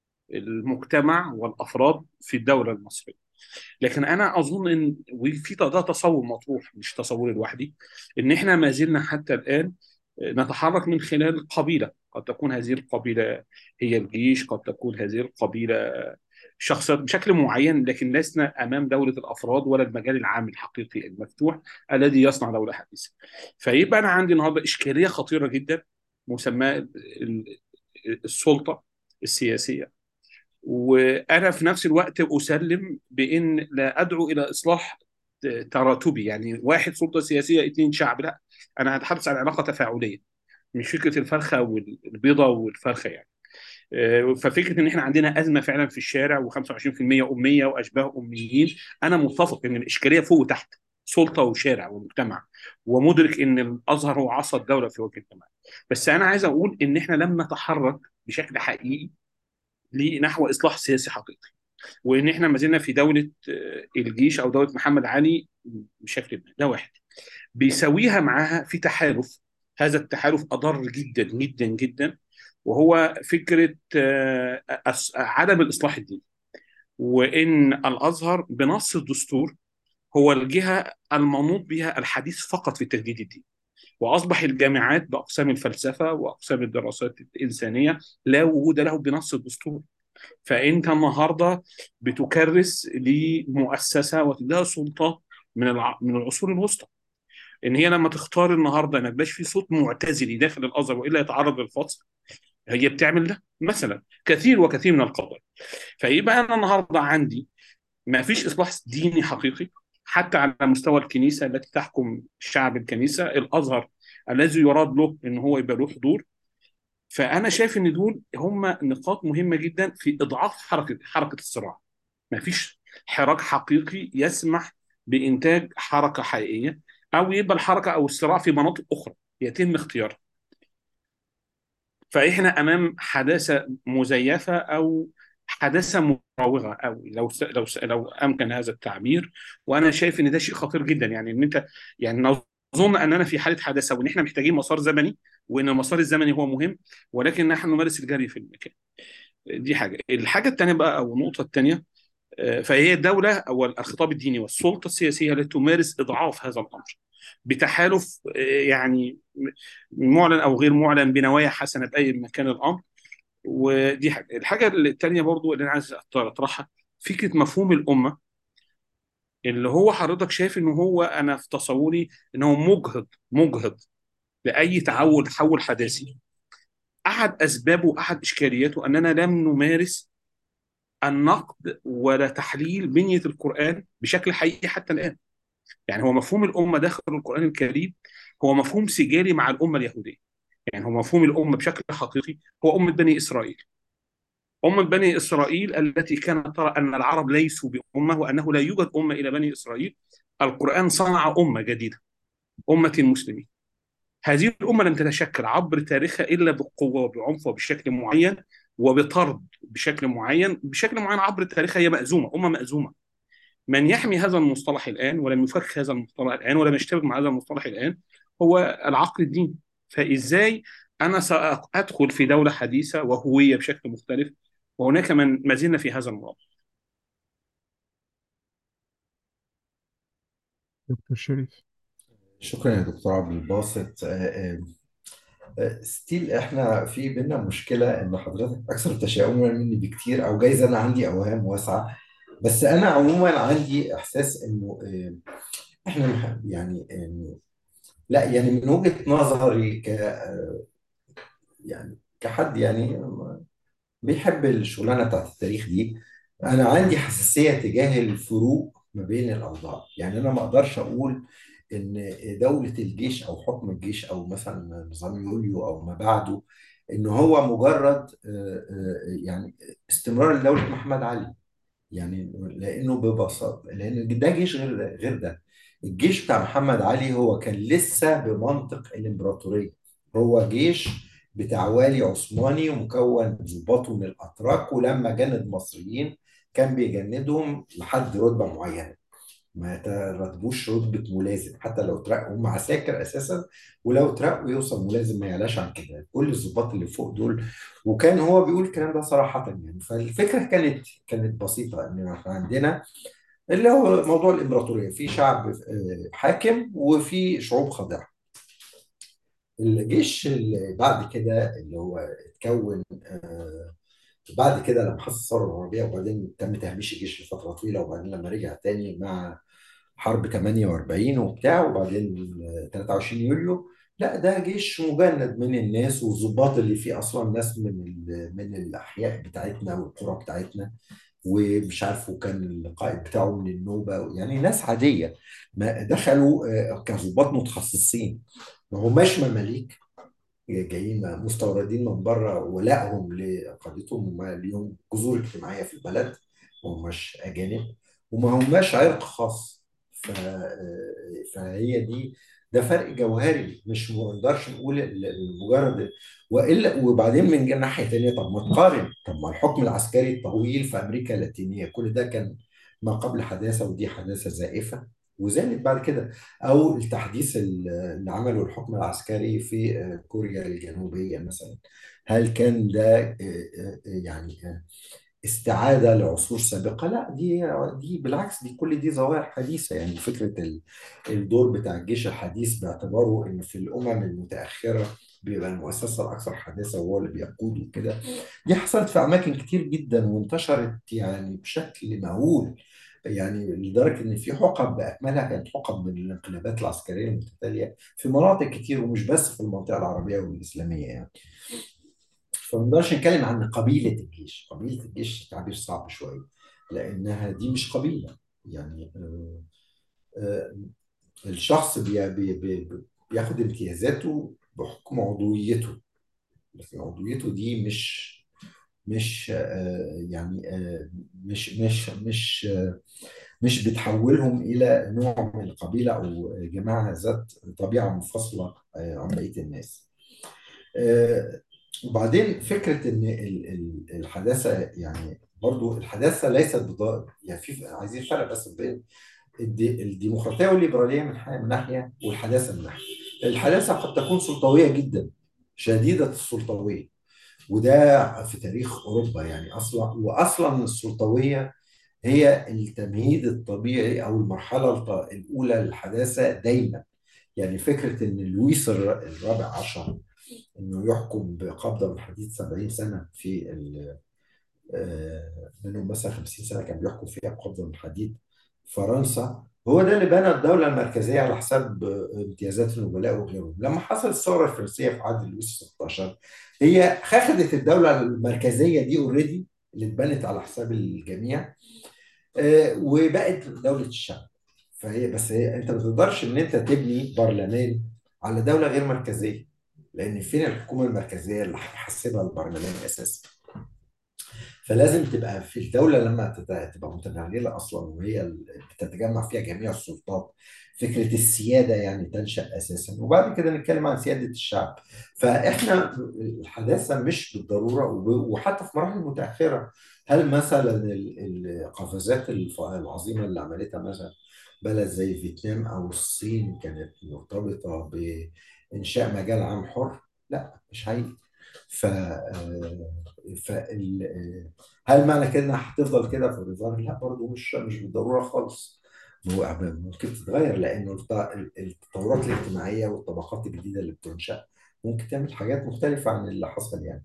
المجتمع والافراد في الدوله المصريه لكن انا اظن ان وفي ده تصور مطروح مش تصوري لوحدي ان احنا ما زلنا حتى الان نتحرك من خلال قبيله قد تكون هذه القبيله هي الجيش قد تكون هذه القبيله شخصيات بشكل معين لكن لسنا امام دوله الافراد ولا المجال العام الحقيقي المفتوح الذي يصنع دوله حديثه. فيبقى انا عندي النهارده اشكاليه خطيره جدا مسماها ال- السلطه السياسيه وانا في نفس الوقت اسلم بان لا ادعو الى اصلاح تراتبي يعني واحد سلطه سياسيه اثنين شعب لا انا هتحدث عن علاقه تفاعليه مش فكره الفرخه والبيضه والفرخه يعني آه، ففكره ان احنا عندنا ازمه فعلا في الشارع و25% اميه واشباه اميين انا متفق ان الاشكاليه فوق وتحت سلطه وشارع ومجتمع ومدرك ان الازهر هو عصا الدوله في وجه المجتمع بس انا عايز اقول ان احنا لم نتحرك بشكل حقيقي لنحو اصلاح سياسي حقيقي وان احنا ما زلنا في دوله آه، الجيش او دوله محمد علي بشكل ما ده واحد بيساويها معاها في تحالف هذا التحالف اضر جدا جدا جدا وهو فكره آه، أس- عدم الاصلاح الديني وان الازهر بنص الدستور هو الجهه المنوط بها الحديث فقط في التجديد الديني واصبح الجامعات باقسام الفلسفه واقسام الدراسات الانسانيه لا وجود له بنص الدستور فانت النهارده بتكرس لمؤسسه وتديها سلطات من الع... من العصور الوسطى ان هي لما تختار النهارده ما يبقاش في صوت معتزلي داخل الازهر والا يتعرض للفصل هي بتعمل ده مثلا كثير وكثير من القضايا فيبقى انا النهارده عندي ما فيش اصلاح ديني حقيقي حتى على مستوى الكنيسه التي تحكم شعب الكنيسه الازهر الذي يراد له ان هو يبقى له حضور فانا شايف ان دول هم نقاط مهمه جدا في اضعاف حركه حركه الصراع ما فيش حراك حقيقي يسمح بانتاج حركه حقيقيه او يبقى الحركه او الصراع في مناطق اخرى يتم اختيارها فاحنا امام حداثه مزيفه او حداثه مراوغه او لو لو لو امكن هذا التعبير وانا شايف ان ده شيء خطير جدا يعني ان انت يعني نظن اننا في حاله حداثه وان احنا محتاجين مسار زمني وان المسار الزمني هو مهم ولكن نحن نمارس الجري في المكان دي حاجه الحاجه الثانيه بقى او النقطه الثانيه فهي الدولة أو الخطاب الديني والسلطة السياسية التي تمارس إضعاف هذا الأمر بتحالف يعني معلن أو غير معلن بنوايا حسنة بأي مكان الأمر ودي حاجة الحاجة الثانية برضو اللي أنا عايز أطرحها فكرة مفهوم الأمة اللي هو حضرتك شايف إن هو أنا في تصوري إن هو مجهض مجهض لأي تعود تحول حداثي أحد أسبابه وأحد إشكالياته أننا لم نمارس النقد ولا تحليل بنية القرآن بشكل حقيقي حتى الآن يعني هو مفهوم الأمة داخل القرآن الكريم هو مفهوم سجالي مع الأمة اليهودية يعني هو مفهوم الأمة بشكل حقيقي هو أمة بني إسرائيل أمة بني إسرائيل التي كانت ترى أن العرب ليسوا بأمة وأنه لا يوجد أمة إلى بني إسرائيل القرآن صنع أمة جديدة أمة المسلمين هذه الأمة لم تتشكل عبر تاريخها إلا بقوة وبعنف وبشكل معين وبطرد بشكل معين بشكل معين عبر تاريخها هي مأزومة أمة مأزومة من يحمي هذا المصطلح الآن ولم يفك هذا المصطلح الآن ولم يشتبك مع هذا المصطلح الآن هو العقل الديني فإزاي أنا سأدخل في دولة حديثة وهوية بشكل مختلف وهناك من ما زلنا في هذا الموضوع دكتور شريف شكرا يا دكتور عبد الباسط ستيل احنا في بينا مشكله ان حضرتك اكثر تشاؤما مني بكتير او جايز انا عندي اوهام واسعه بس انا عموما عندي احساس انه احنا يعني إنه لا يعني من وجهه نظري ك يعني كحد يعني بيحب الشغلانه بتاعت التاريخ دي انا عندي حساسيه تجاه الفروق ما بين الاوضاع يعني انا ما اقدرش اقول ان دوله الجيش او حكم الجيش او مثلا نظام يوليو او ما بعده ان هو مجرد يعني استمرار لدوله محمد علي يعني لانه ببساطه لان ده جيش غير غير ده الجيش بتاع محمد علي هو كان لسه بمنطق الامبراطوريه هو جيش بتاع والي عثماني ومكون ضباطه من الاتراك ولما جند مصريين كان بيجندهم لحد رتبه معينه ما يترتبوش رتبه ملازم حتى لو ترقوا هم عساكر اساسا ولو ترقوا يوصل ملازم ما يعلاش عن كده كل الضباط اللي فوق دول وكان هو بيقول الكلام ده صراحه يعني فالفكره كانت كانت بسيطه ان احنا عندنا اللي هو موضوع الامبراطوريه في شعب حاكم وفي شعوب خاضعه الجيش اللي بعد كده اللي هو اتكون بعد كده لما حصل الثوره العربيه وبعدين تم تهميش الجيش لفتره طويله وبعدين لما رجع تاني مع حرب 48 وبتاع وبعدين 23 يوليو لا ده جيش مجند من الناس والضباط اللي فيه اصلا ناس من من الاحياء بتاعتنا والقرى بتاعتنا ومش عارف وكان القائد بتاعه من النوبه يعني ناس عاديه ما دخلوا كضباط متخصصين ما هماش مماليك جايين مستوردين من بره ولائهم لقضيتهم هم ليهم جذور اجتماعيه في البلد ما هماش اجانب وما هماش عرق خاص ف... فهي دي ده فرق جوهري مش ما نقدرش نقول مجرد والا وبعدين من ناحيه ثانيه طب ما تقارن طب ما الحكم العسكري الطويل في امريكا اللاتينيه كل ده كان ما قبل حداثه ودي حداثه زائفه وزادت بعد كده او التحديث اللي عمله الحكم العسكري في كوريا الجنوبيه مثلا هل كان ده يعني استعاده لعصور سابقه لا دي دي بالعكس دي كل دي ظواهر حديثه يعني فكره الدور بتاع الجيش الحديث باعتباره ان في الامم المتاخره بيبقى المؤسسه الاكثر حداثه وهو اللي بيقود وكده دي حصلت في اماكن كتير جدا وانتشرت يعني بشكل مهول يعني لدرجه ان في حقب باكملها كانت حقب من الانقلابات العسكريه المتتاليه في مناطق كتير ومش بس في المنطقه العربيه والاسلاميه يعني. فما نقدرش نتكلم عن قبيله الجيش، قبيله الجيش تعبير صعب شويه لانها دي مش قبيله يعني آآ آآ الشخص بي بي بي بياخد امتيازاته بحكم عضويته لكن عضويته دي مش مش يعني مش مش مش مش بتحولهم الى نوع من القبيله او جماعه ذات طبيعه منفصله عن بقيه الناس. وبعدين فكرة إن ال- ال- الحداثة يعني برضو الحداثة ليست بضار يعني في عايزين فرق بس بين الدي- الديمقراطية والليبرالية من ح- من ناحية والحداثة من ناحية الحداثة قد تكون سلطوية جدا شديدة السلطوية وده في تاريخ أوروبا يعني أصلا وأصلا السلطوية هي التمهيد الطبيعي أو المرحلة الط- الأولى للحداثة دايما يعني فكرة إن لويس الر- الرابع عشر إنه يحكم بقبضة من حديد 70 سنة في ال- آه، منهم مثلا 50 سنة كان بيحكم فيها بقبضة من حديد فرنسا هو ده اللي بنى الدولة المركزية على حساب آه، امتيازات النبلاء وغيرهم لما حصل الثورة الفرنسية في عهد لويس 16 هي خدت الدولة المركزية دي اوريدي اللي اتبنت على حساب الجميع آه، وبقت دولة الشعب فهي بس هي انت ما تقدرش ان انت تبني برلمان على دولة غير مركزية لان فين الحكومة المركزية اللي هيحسبها البرلمان اساسا فلازم تبقى في الدولة لما تت- تبقى متناغلة أصلا وهي ال- بتتجمع فيها جميع السلطات فكرة السيادة يعني تنشأ أساسا وبعد كده نتكلم عن سيادة الشعب فإحنا الحداثة مش بالضرورة وب- وحتى في مراحل متأخرة هل مثلا ال- القفزات الف- العظيمة اللي عملتها مثلا بلد زي فيتنام أو الصين كانت مرتبطة بإنشاء مجال عام حر؟ لا مش حقيقي ف فال... هل معنى كده انها هتفضل كده في الظاهر؟ لا برضه مش مش بالضروره خالص هو ممكن تتغير لانه الت- التطورات الاجتماعيه والطبقات الجديده اللي بتنشا ممكن تعمل حاجات مختلفه عن اللي حصل يعني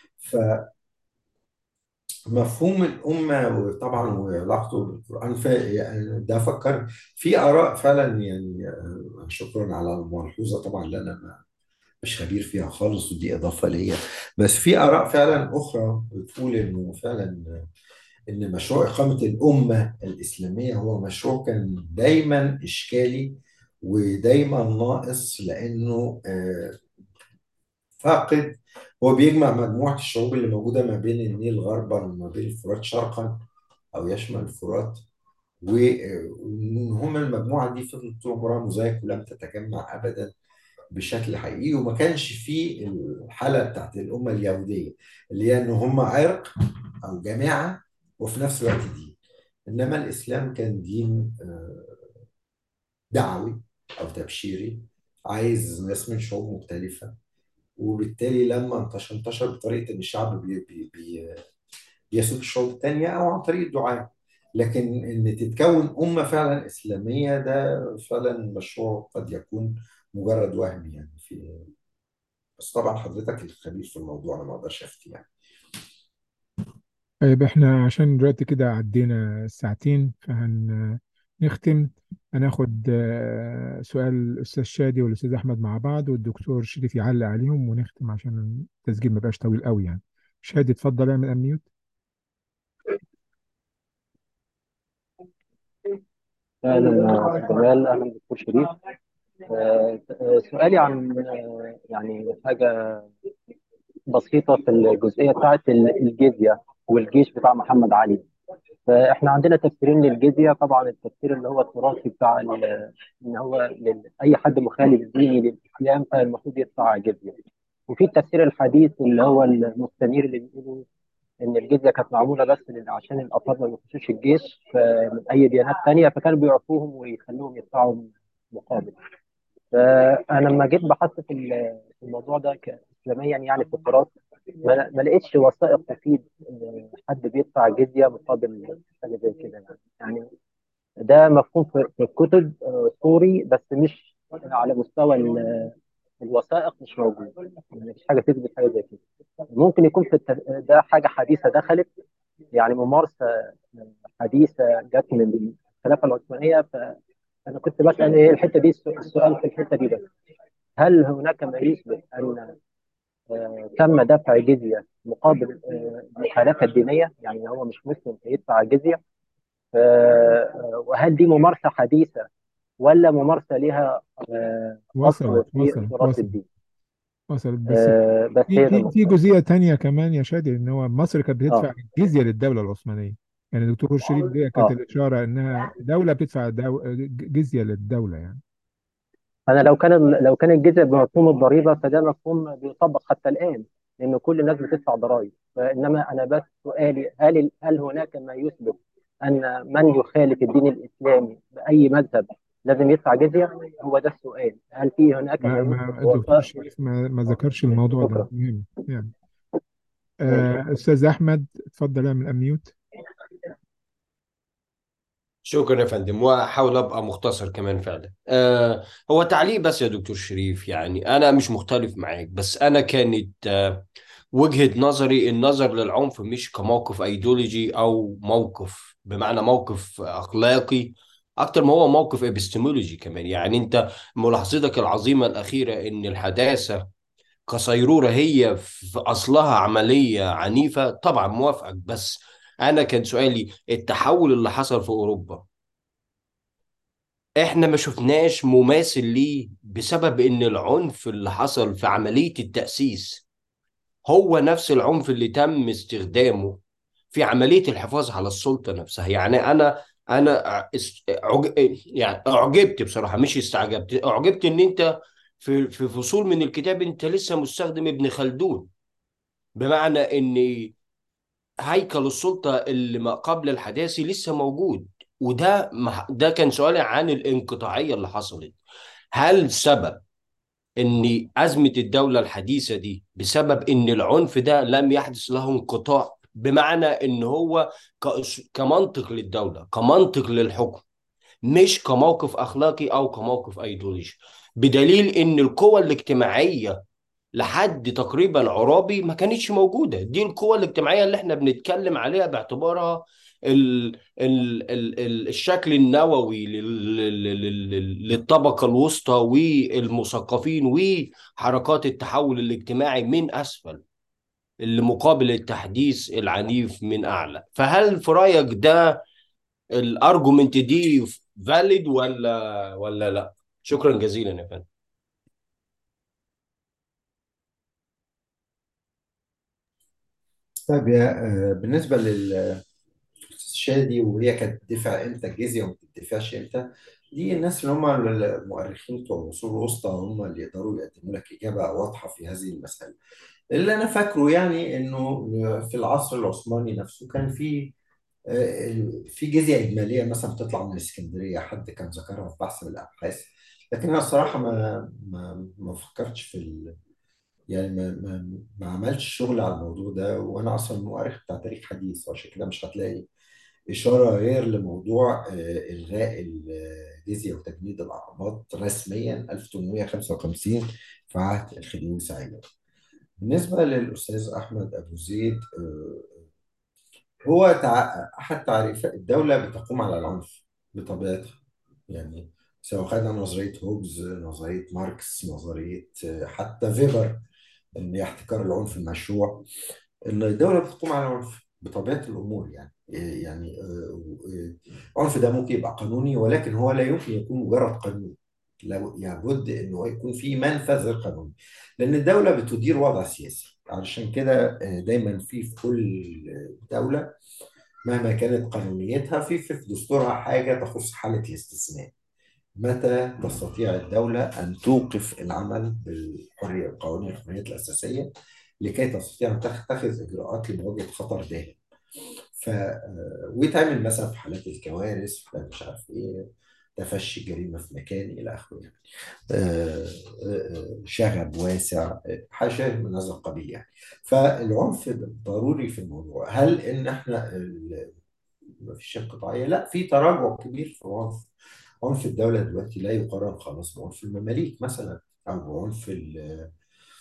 فمفهوم الامه وطبعا وعلاقته بالقران ف... يعني ده فكر في اراء فعلا يعني آه، شكرا على الملحوظه طبعا اللي انا مش خبير فيها خالص ودي إضافة ليا بس في آراء فعلا أخرى بتقول إنه فعلا إن مشروع إقامة الأمة الإسلامية هو مشروع كان دايما إشكالي ودايما ناقص لأنه آه، فاقد هو بيجمع مجموعة الشعوب اللي موجودة ما بين النيل غربا وما بين الفرات شرقا أو يشمل الفرات و- آه، وإن هم المجموعة دي فضلت طول عمرها موزايك ولم تتجمع أبدا بشكل حقيقي وما كانش فيه الحالة بتاعت الأمة اليهودية اللي هي إن هم عرق أو جماعة وفي نفس الوقت دين إنما الإسلام كان دين آه، دعوي أو تبشيري عايز ناس من شعوب مختلفة وبالتالي لما انتشر انتشر بطريقة إن الشعب بي بي بي بيسود الشعوب التانية أو عن طريق الدعاء لكن إن تتكون أمة فعلا إسلامية ده فعلا مشروع قد يكون مجرد وهم يعني في بس طبعا حضرتك الخبير في الموضوع انا ما اقدرش افتي يعني طيب احنا عشان دلوقتي كده عدينا الساعتين فهنختم هناخد آه، سؤال الأستاذ شادي والأستاذ أحمد مع بعض والدكتور شريف يعلق عليهم ونختم عشان التسجيل ما يبقاش طويل قوي يعني شادي اتفضل اعمل أمنيوت أهلا جمال أهلا دكتور شريف آه، آه، سؤالي عن آه، يعني حاجة بسيطة في الجزئية بتاعت ال- الجزية والجيش بتاع محمد علي فإحنا عندنا تفسيرين للجزية طبعا التفسير اللي هو التراثي بتاع ال- إن هو لل- أي حد مخالف ديني للإسلام فالمفروض يدفع جزية وفي التفسير الحديث اللي هو المستنير اللي بيقولوا إن الجزية كانت معمولة بس لل- عشان الأفراد ما يخشوش الجيش ف- من أي ديانات تانية فكانوا بيعفوهم ويخلوهم يدفعوا مقابل فانا لما جيت بحثت في ال- في الموضوع ده كاسلاميا يعني في التراث ما ما لقيتش وثائق تفيد ان حد بيدفع جزيه مقابل حاجه زي كده يعني يعني ده مفهوم في في الكتب آه، سوري بس مش على مستوى ال- الوثائق مش موجود يعني مفيش حاجه تثبت حاجه زي كده ممكن يكون في الت... ده حاجه حديثه دخلت يعني ممارسه حديثه جت من الخلافه العثمانيه فانا كنت بسال ايه الحته دي السؤال في الحته دي بس هل هناك ما يثبت ان آه، تم دفع جزيه مقابل آه، المخالفه الدينيه يعني هو مش مسلم فيدفع جزيه آه، وهل دي ممارسه حديثه ولا ممارسه لها آه، اصل وصلت في وصلت تراث وصلت الدين وصلت بس آه، بس في هي ده في في النقطه جزئية تانية كمان يا شادي ان هو مصر كانت بتدفع اه جزية للدولة العثمانية يعني دكتور شريف دي كانت اه الإشارة انها دولة بتدفع دو... جزية للدولة يعني انا لو كان لو كان الجزء بمفهوم الضريبه فده مفهوم بيطبق حتى الان لان كل الناس بتدفع ضرائب فانما انا بس سؤالي هل هل هناك ما يثبت ان من يخالف الدين الاسلامي باي مذهب لازم يدفع جزيه هو ده السؤال هل في هناك ما ما, يثبت ما هو الدكتور ف- شريف ما, ما ذكرش الموضوع ده شكرا مهم يعني ماشي آه، أستاذ أحمد اتفضل اعمل أميوت شكرا يا فندم واحاول ابقى مختصر كمان فعلا آه هو تعليق بس يا دكتور شريف يعني انا مش مختلف معاك بس انا كانت آه وجهة نظري النظر للعنف مش كموقف ايديولوجي او موقف بمعنى موقف اخلاقي اكتر ما هو موقف ابستمولوجي كمان يعني انت ملاحظتك العظيمة الاخيرة ان الحداثة كصيرورة هي في اصلها عملية عنيفة طبعا موافقك بس انا كان سؤالي التحول اللي حصل في اوروبا احنا ما شفناش مماثل ليه بسبب ان العنف اللي حصل في عملية التأسيس هو نفس العنف اللي تم استخدامه في عملية الحفاظ على السلطة نفسها يعني انا انا اس- أعج- يعني اعجبت بصراحة مش استعجبت اعجبت ان انت في في فصول من الكتاب انت لسه مستخدم ابن خلدون بمعنى ان هيكل السلطة اللي ما قبل الحداثي لسه موجود وده مح- ده كان سؤالي عن الانقطاعية اللي حصلت هل سبب ان أزمة الدولة الحديثة دي بسبب ان العنف ده لم يحدث له انقطاع بمعنى ان هو كأس- كمنطق للدولة كمنطق للحكم مش كموقف أخلاقي أو كموقف أيديولوجي بدليل ان القوى الاجتماعية لحد تقريبا عرابي ما كانتش موجودة دي القوة الاجتماعية اللي احنا بنتكلم عليها باعتبارها ال ال ال ال الشكل النووي لل- لل- لل- للطبقة الوسطى والمثقفين وحركات التحول الاجتماعي من أسفل اللي مقابل التحديث العنيف من أعلى فهل في رأيك ده الارجومنت دي فاليد ولا ولا لا شكرا جزيلا يا فندم طيب يا آه، بالنسبة للشادي وهي كانت تدفع امتى الجزية وما بتدفعش امتى دي الناس اللي هم المؤرخين بتوع العصور الوسطى هم اللي يقدروا يقدموا لك إجابة واضحة في هذه المسألة اللي أنا فاكره يعني إنه في العصر العثماني نفسه كان في آه، في جزية إجمالية مثلا بتطلع من اسكندرية حد كان ذكرها في بحث من الأبحاث لكن أنا الصراحة ما ما ما فكرتش في ال... يعني ما ما ما عملتش شغل على الموضوع ده وانا اصلا مؤرخ بتاع تاريخ حديث وعشان كده مش هتلاقي اشاره غير لموضوع آه، الغاء الجزيه وتجنيد الاعراض رسميا 1855 في عهد الخديوي سعيد. بالنسبه للاستاذ احمد ابو زيد آه، هو تع... احد تعريفات الدوله بتقوم على العنف بطبيعتها يعني سواء خدنا نظريه هوبز نظريه ماركس نظريه آه، حتى فيبر ان هي احتكار العنف المشروع ان الدوله بتقوم على العنف بطبيعه الامور يعني إيه يعني آه، آه، العنف ده ممكن يبقى قانوني ولكن هو لا يمكن يكون مجرد قانون لو- لابد انه يكون في منفذ غير قانوني لان الدوله بتدير وضع سياسي علشان كده آه، دايما في في كل دوله مهما كانت قانونيتها في في دستورها حاجه تخص حاله الاستثناء متى تستطيع الدولة أن توقف العمل بالحرية القوانين الحريات الأساسية لكي تستطيع أن تتخذ إجراءات لمواجهة خطر داهم ف آه، ويتعمل مثلا في حالات الكوارث في حالات مش عارف إيه تفشي جريمة في مكان إلى آخره يعني آه، آه، آه، شغب واسع آه، حاجة من هذا القبيل يعني فالعنف ضروري في الموضوع هل إن إحنا ال- مفيش انقطاعية؟ لا في تراجع كبير في العنف عنف الدولة دلوقتي لا يقارن خالص بعنف المماليك مثلا أو بعنف ال-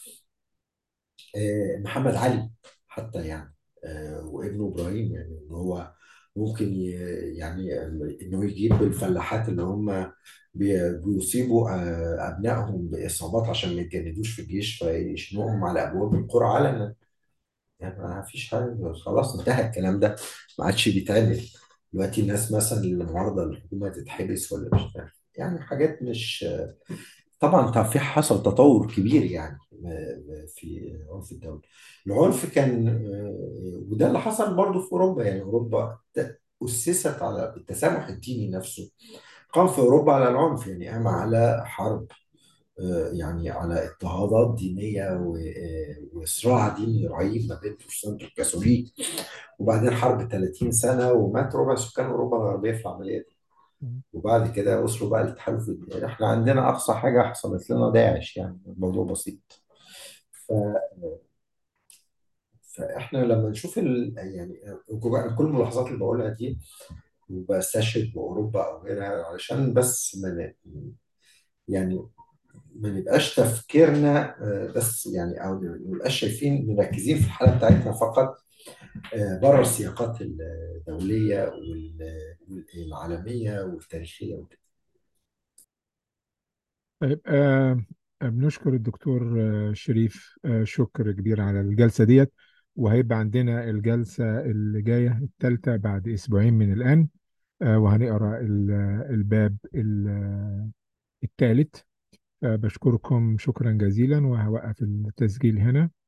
آه، محمد علي حتى يعني آه، وابنه إبراهيم يعني إن هو ممكن ي- يعني إنه يجيب الفلاحات اللي هم بي- بيصيبوا آه، أبنائهم بإصابات عشان ما يتجندوش في الجيش فيشنقهم على أبواب القرى علنا يعني ما فيش حاجة خلاص انتهى الكلام ده ما عادش بيتعمل دلوقتي الناس مثلا اللي معارضة للحكومة تتحبس ولا مش عارف يعني حاجات مش طبعا طبعا في حصل تطور كبير يعني م- في عنف الدولة العنف كان آه، وده اللي حصل برضه في أوروبا يعني أوروبا ت- أسست على التسامح الديني نفسه قام في أوروبا على العنف يعني قام على حرب آه، يعني على اضطهادات دينية و- آه، وصراع ديني رهيب ما بين البروتستانت والكاثوليك وبعدين حرب 30 سنة ومات ربع سكان أوروبا الغربية في العملية دي وبعد كده وصلوا بقى للتحالف الدولي احنا عندنا أقصى حاجة حصلت لنا داعش يعني الموضوع بسيط ف... فاحنا لما نشوف ال... يعني كل الملاحظات اللي بقولها دي وبستشهد بأوروبا أو غيرها علشان بس ما ن- يعني ما نبقاش تفكيرنا آه، بس يعني او ما نبقاش شايفين مركزين في الحاله بتاعتنا فقط آه، بره السياقات الدوليه وال- والعالميه والتاريخيه وكده طيب آه بنشكر الدكتور آه شريف آه شكر كبير على الجلسة ديت وهيبقى عندنا الجلسة اللي جاية الثالثة بعد أسبوعين من الآن آه وهنقرأ ال- الباب الثالث بشكركم شكرا جزيلا وهوقف التسجيل هنا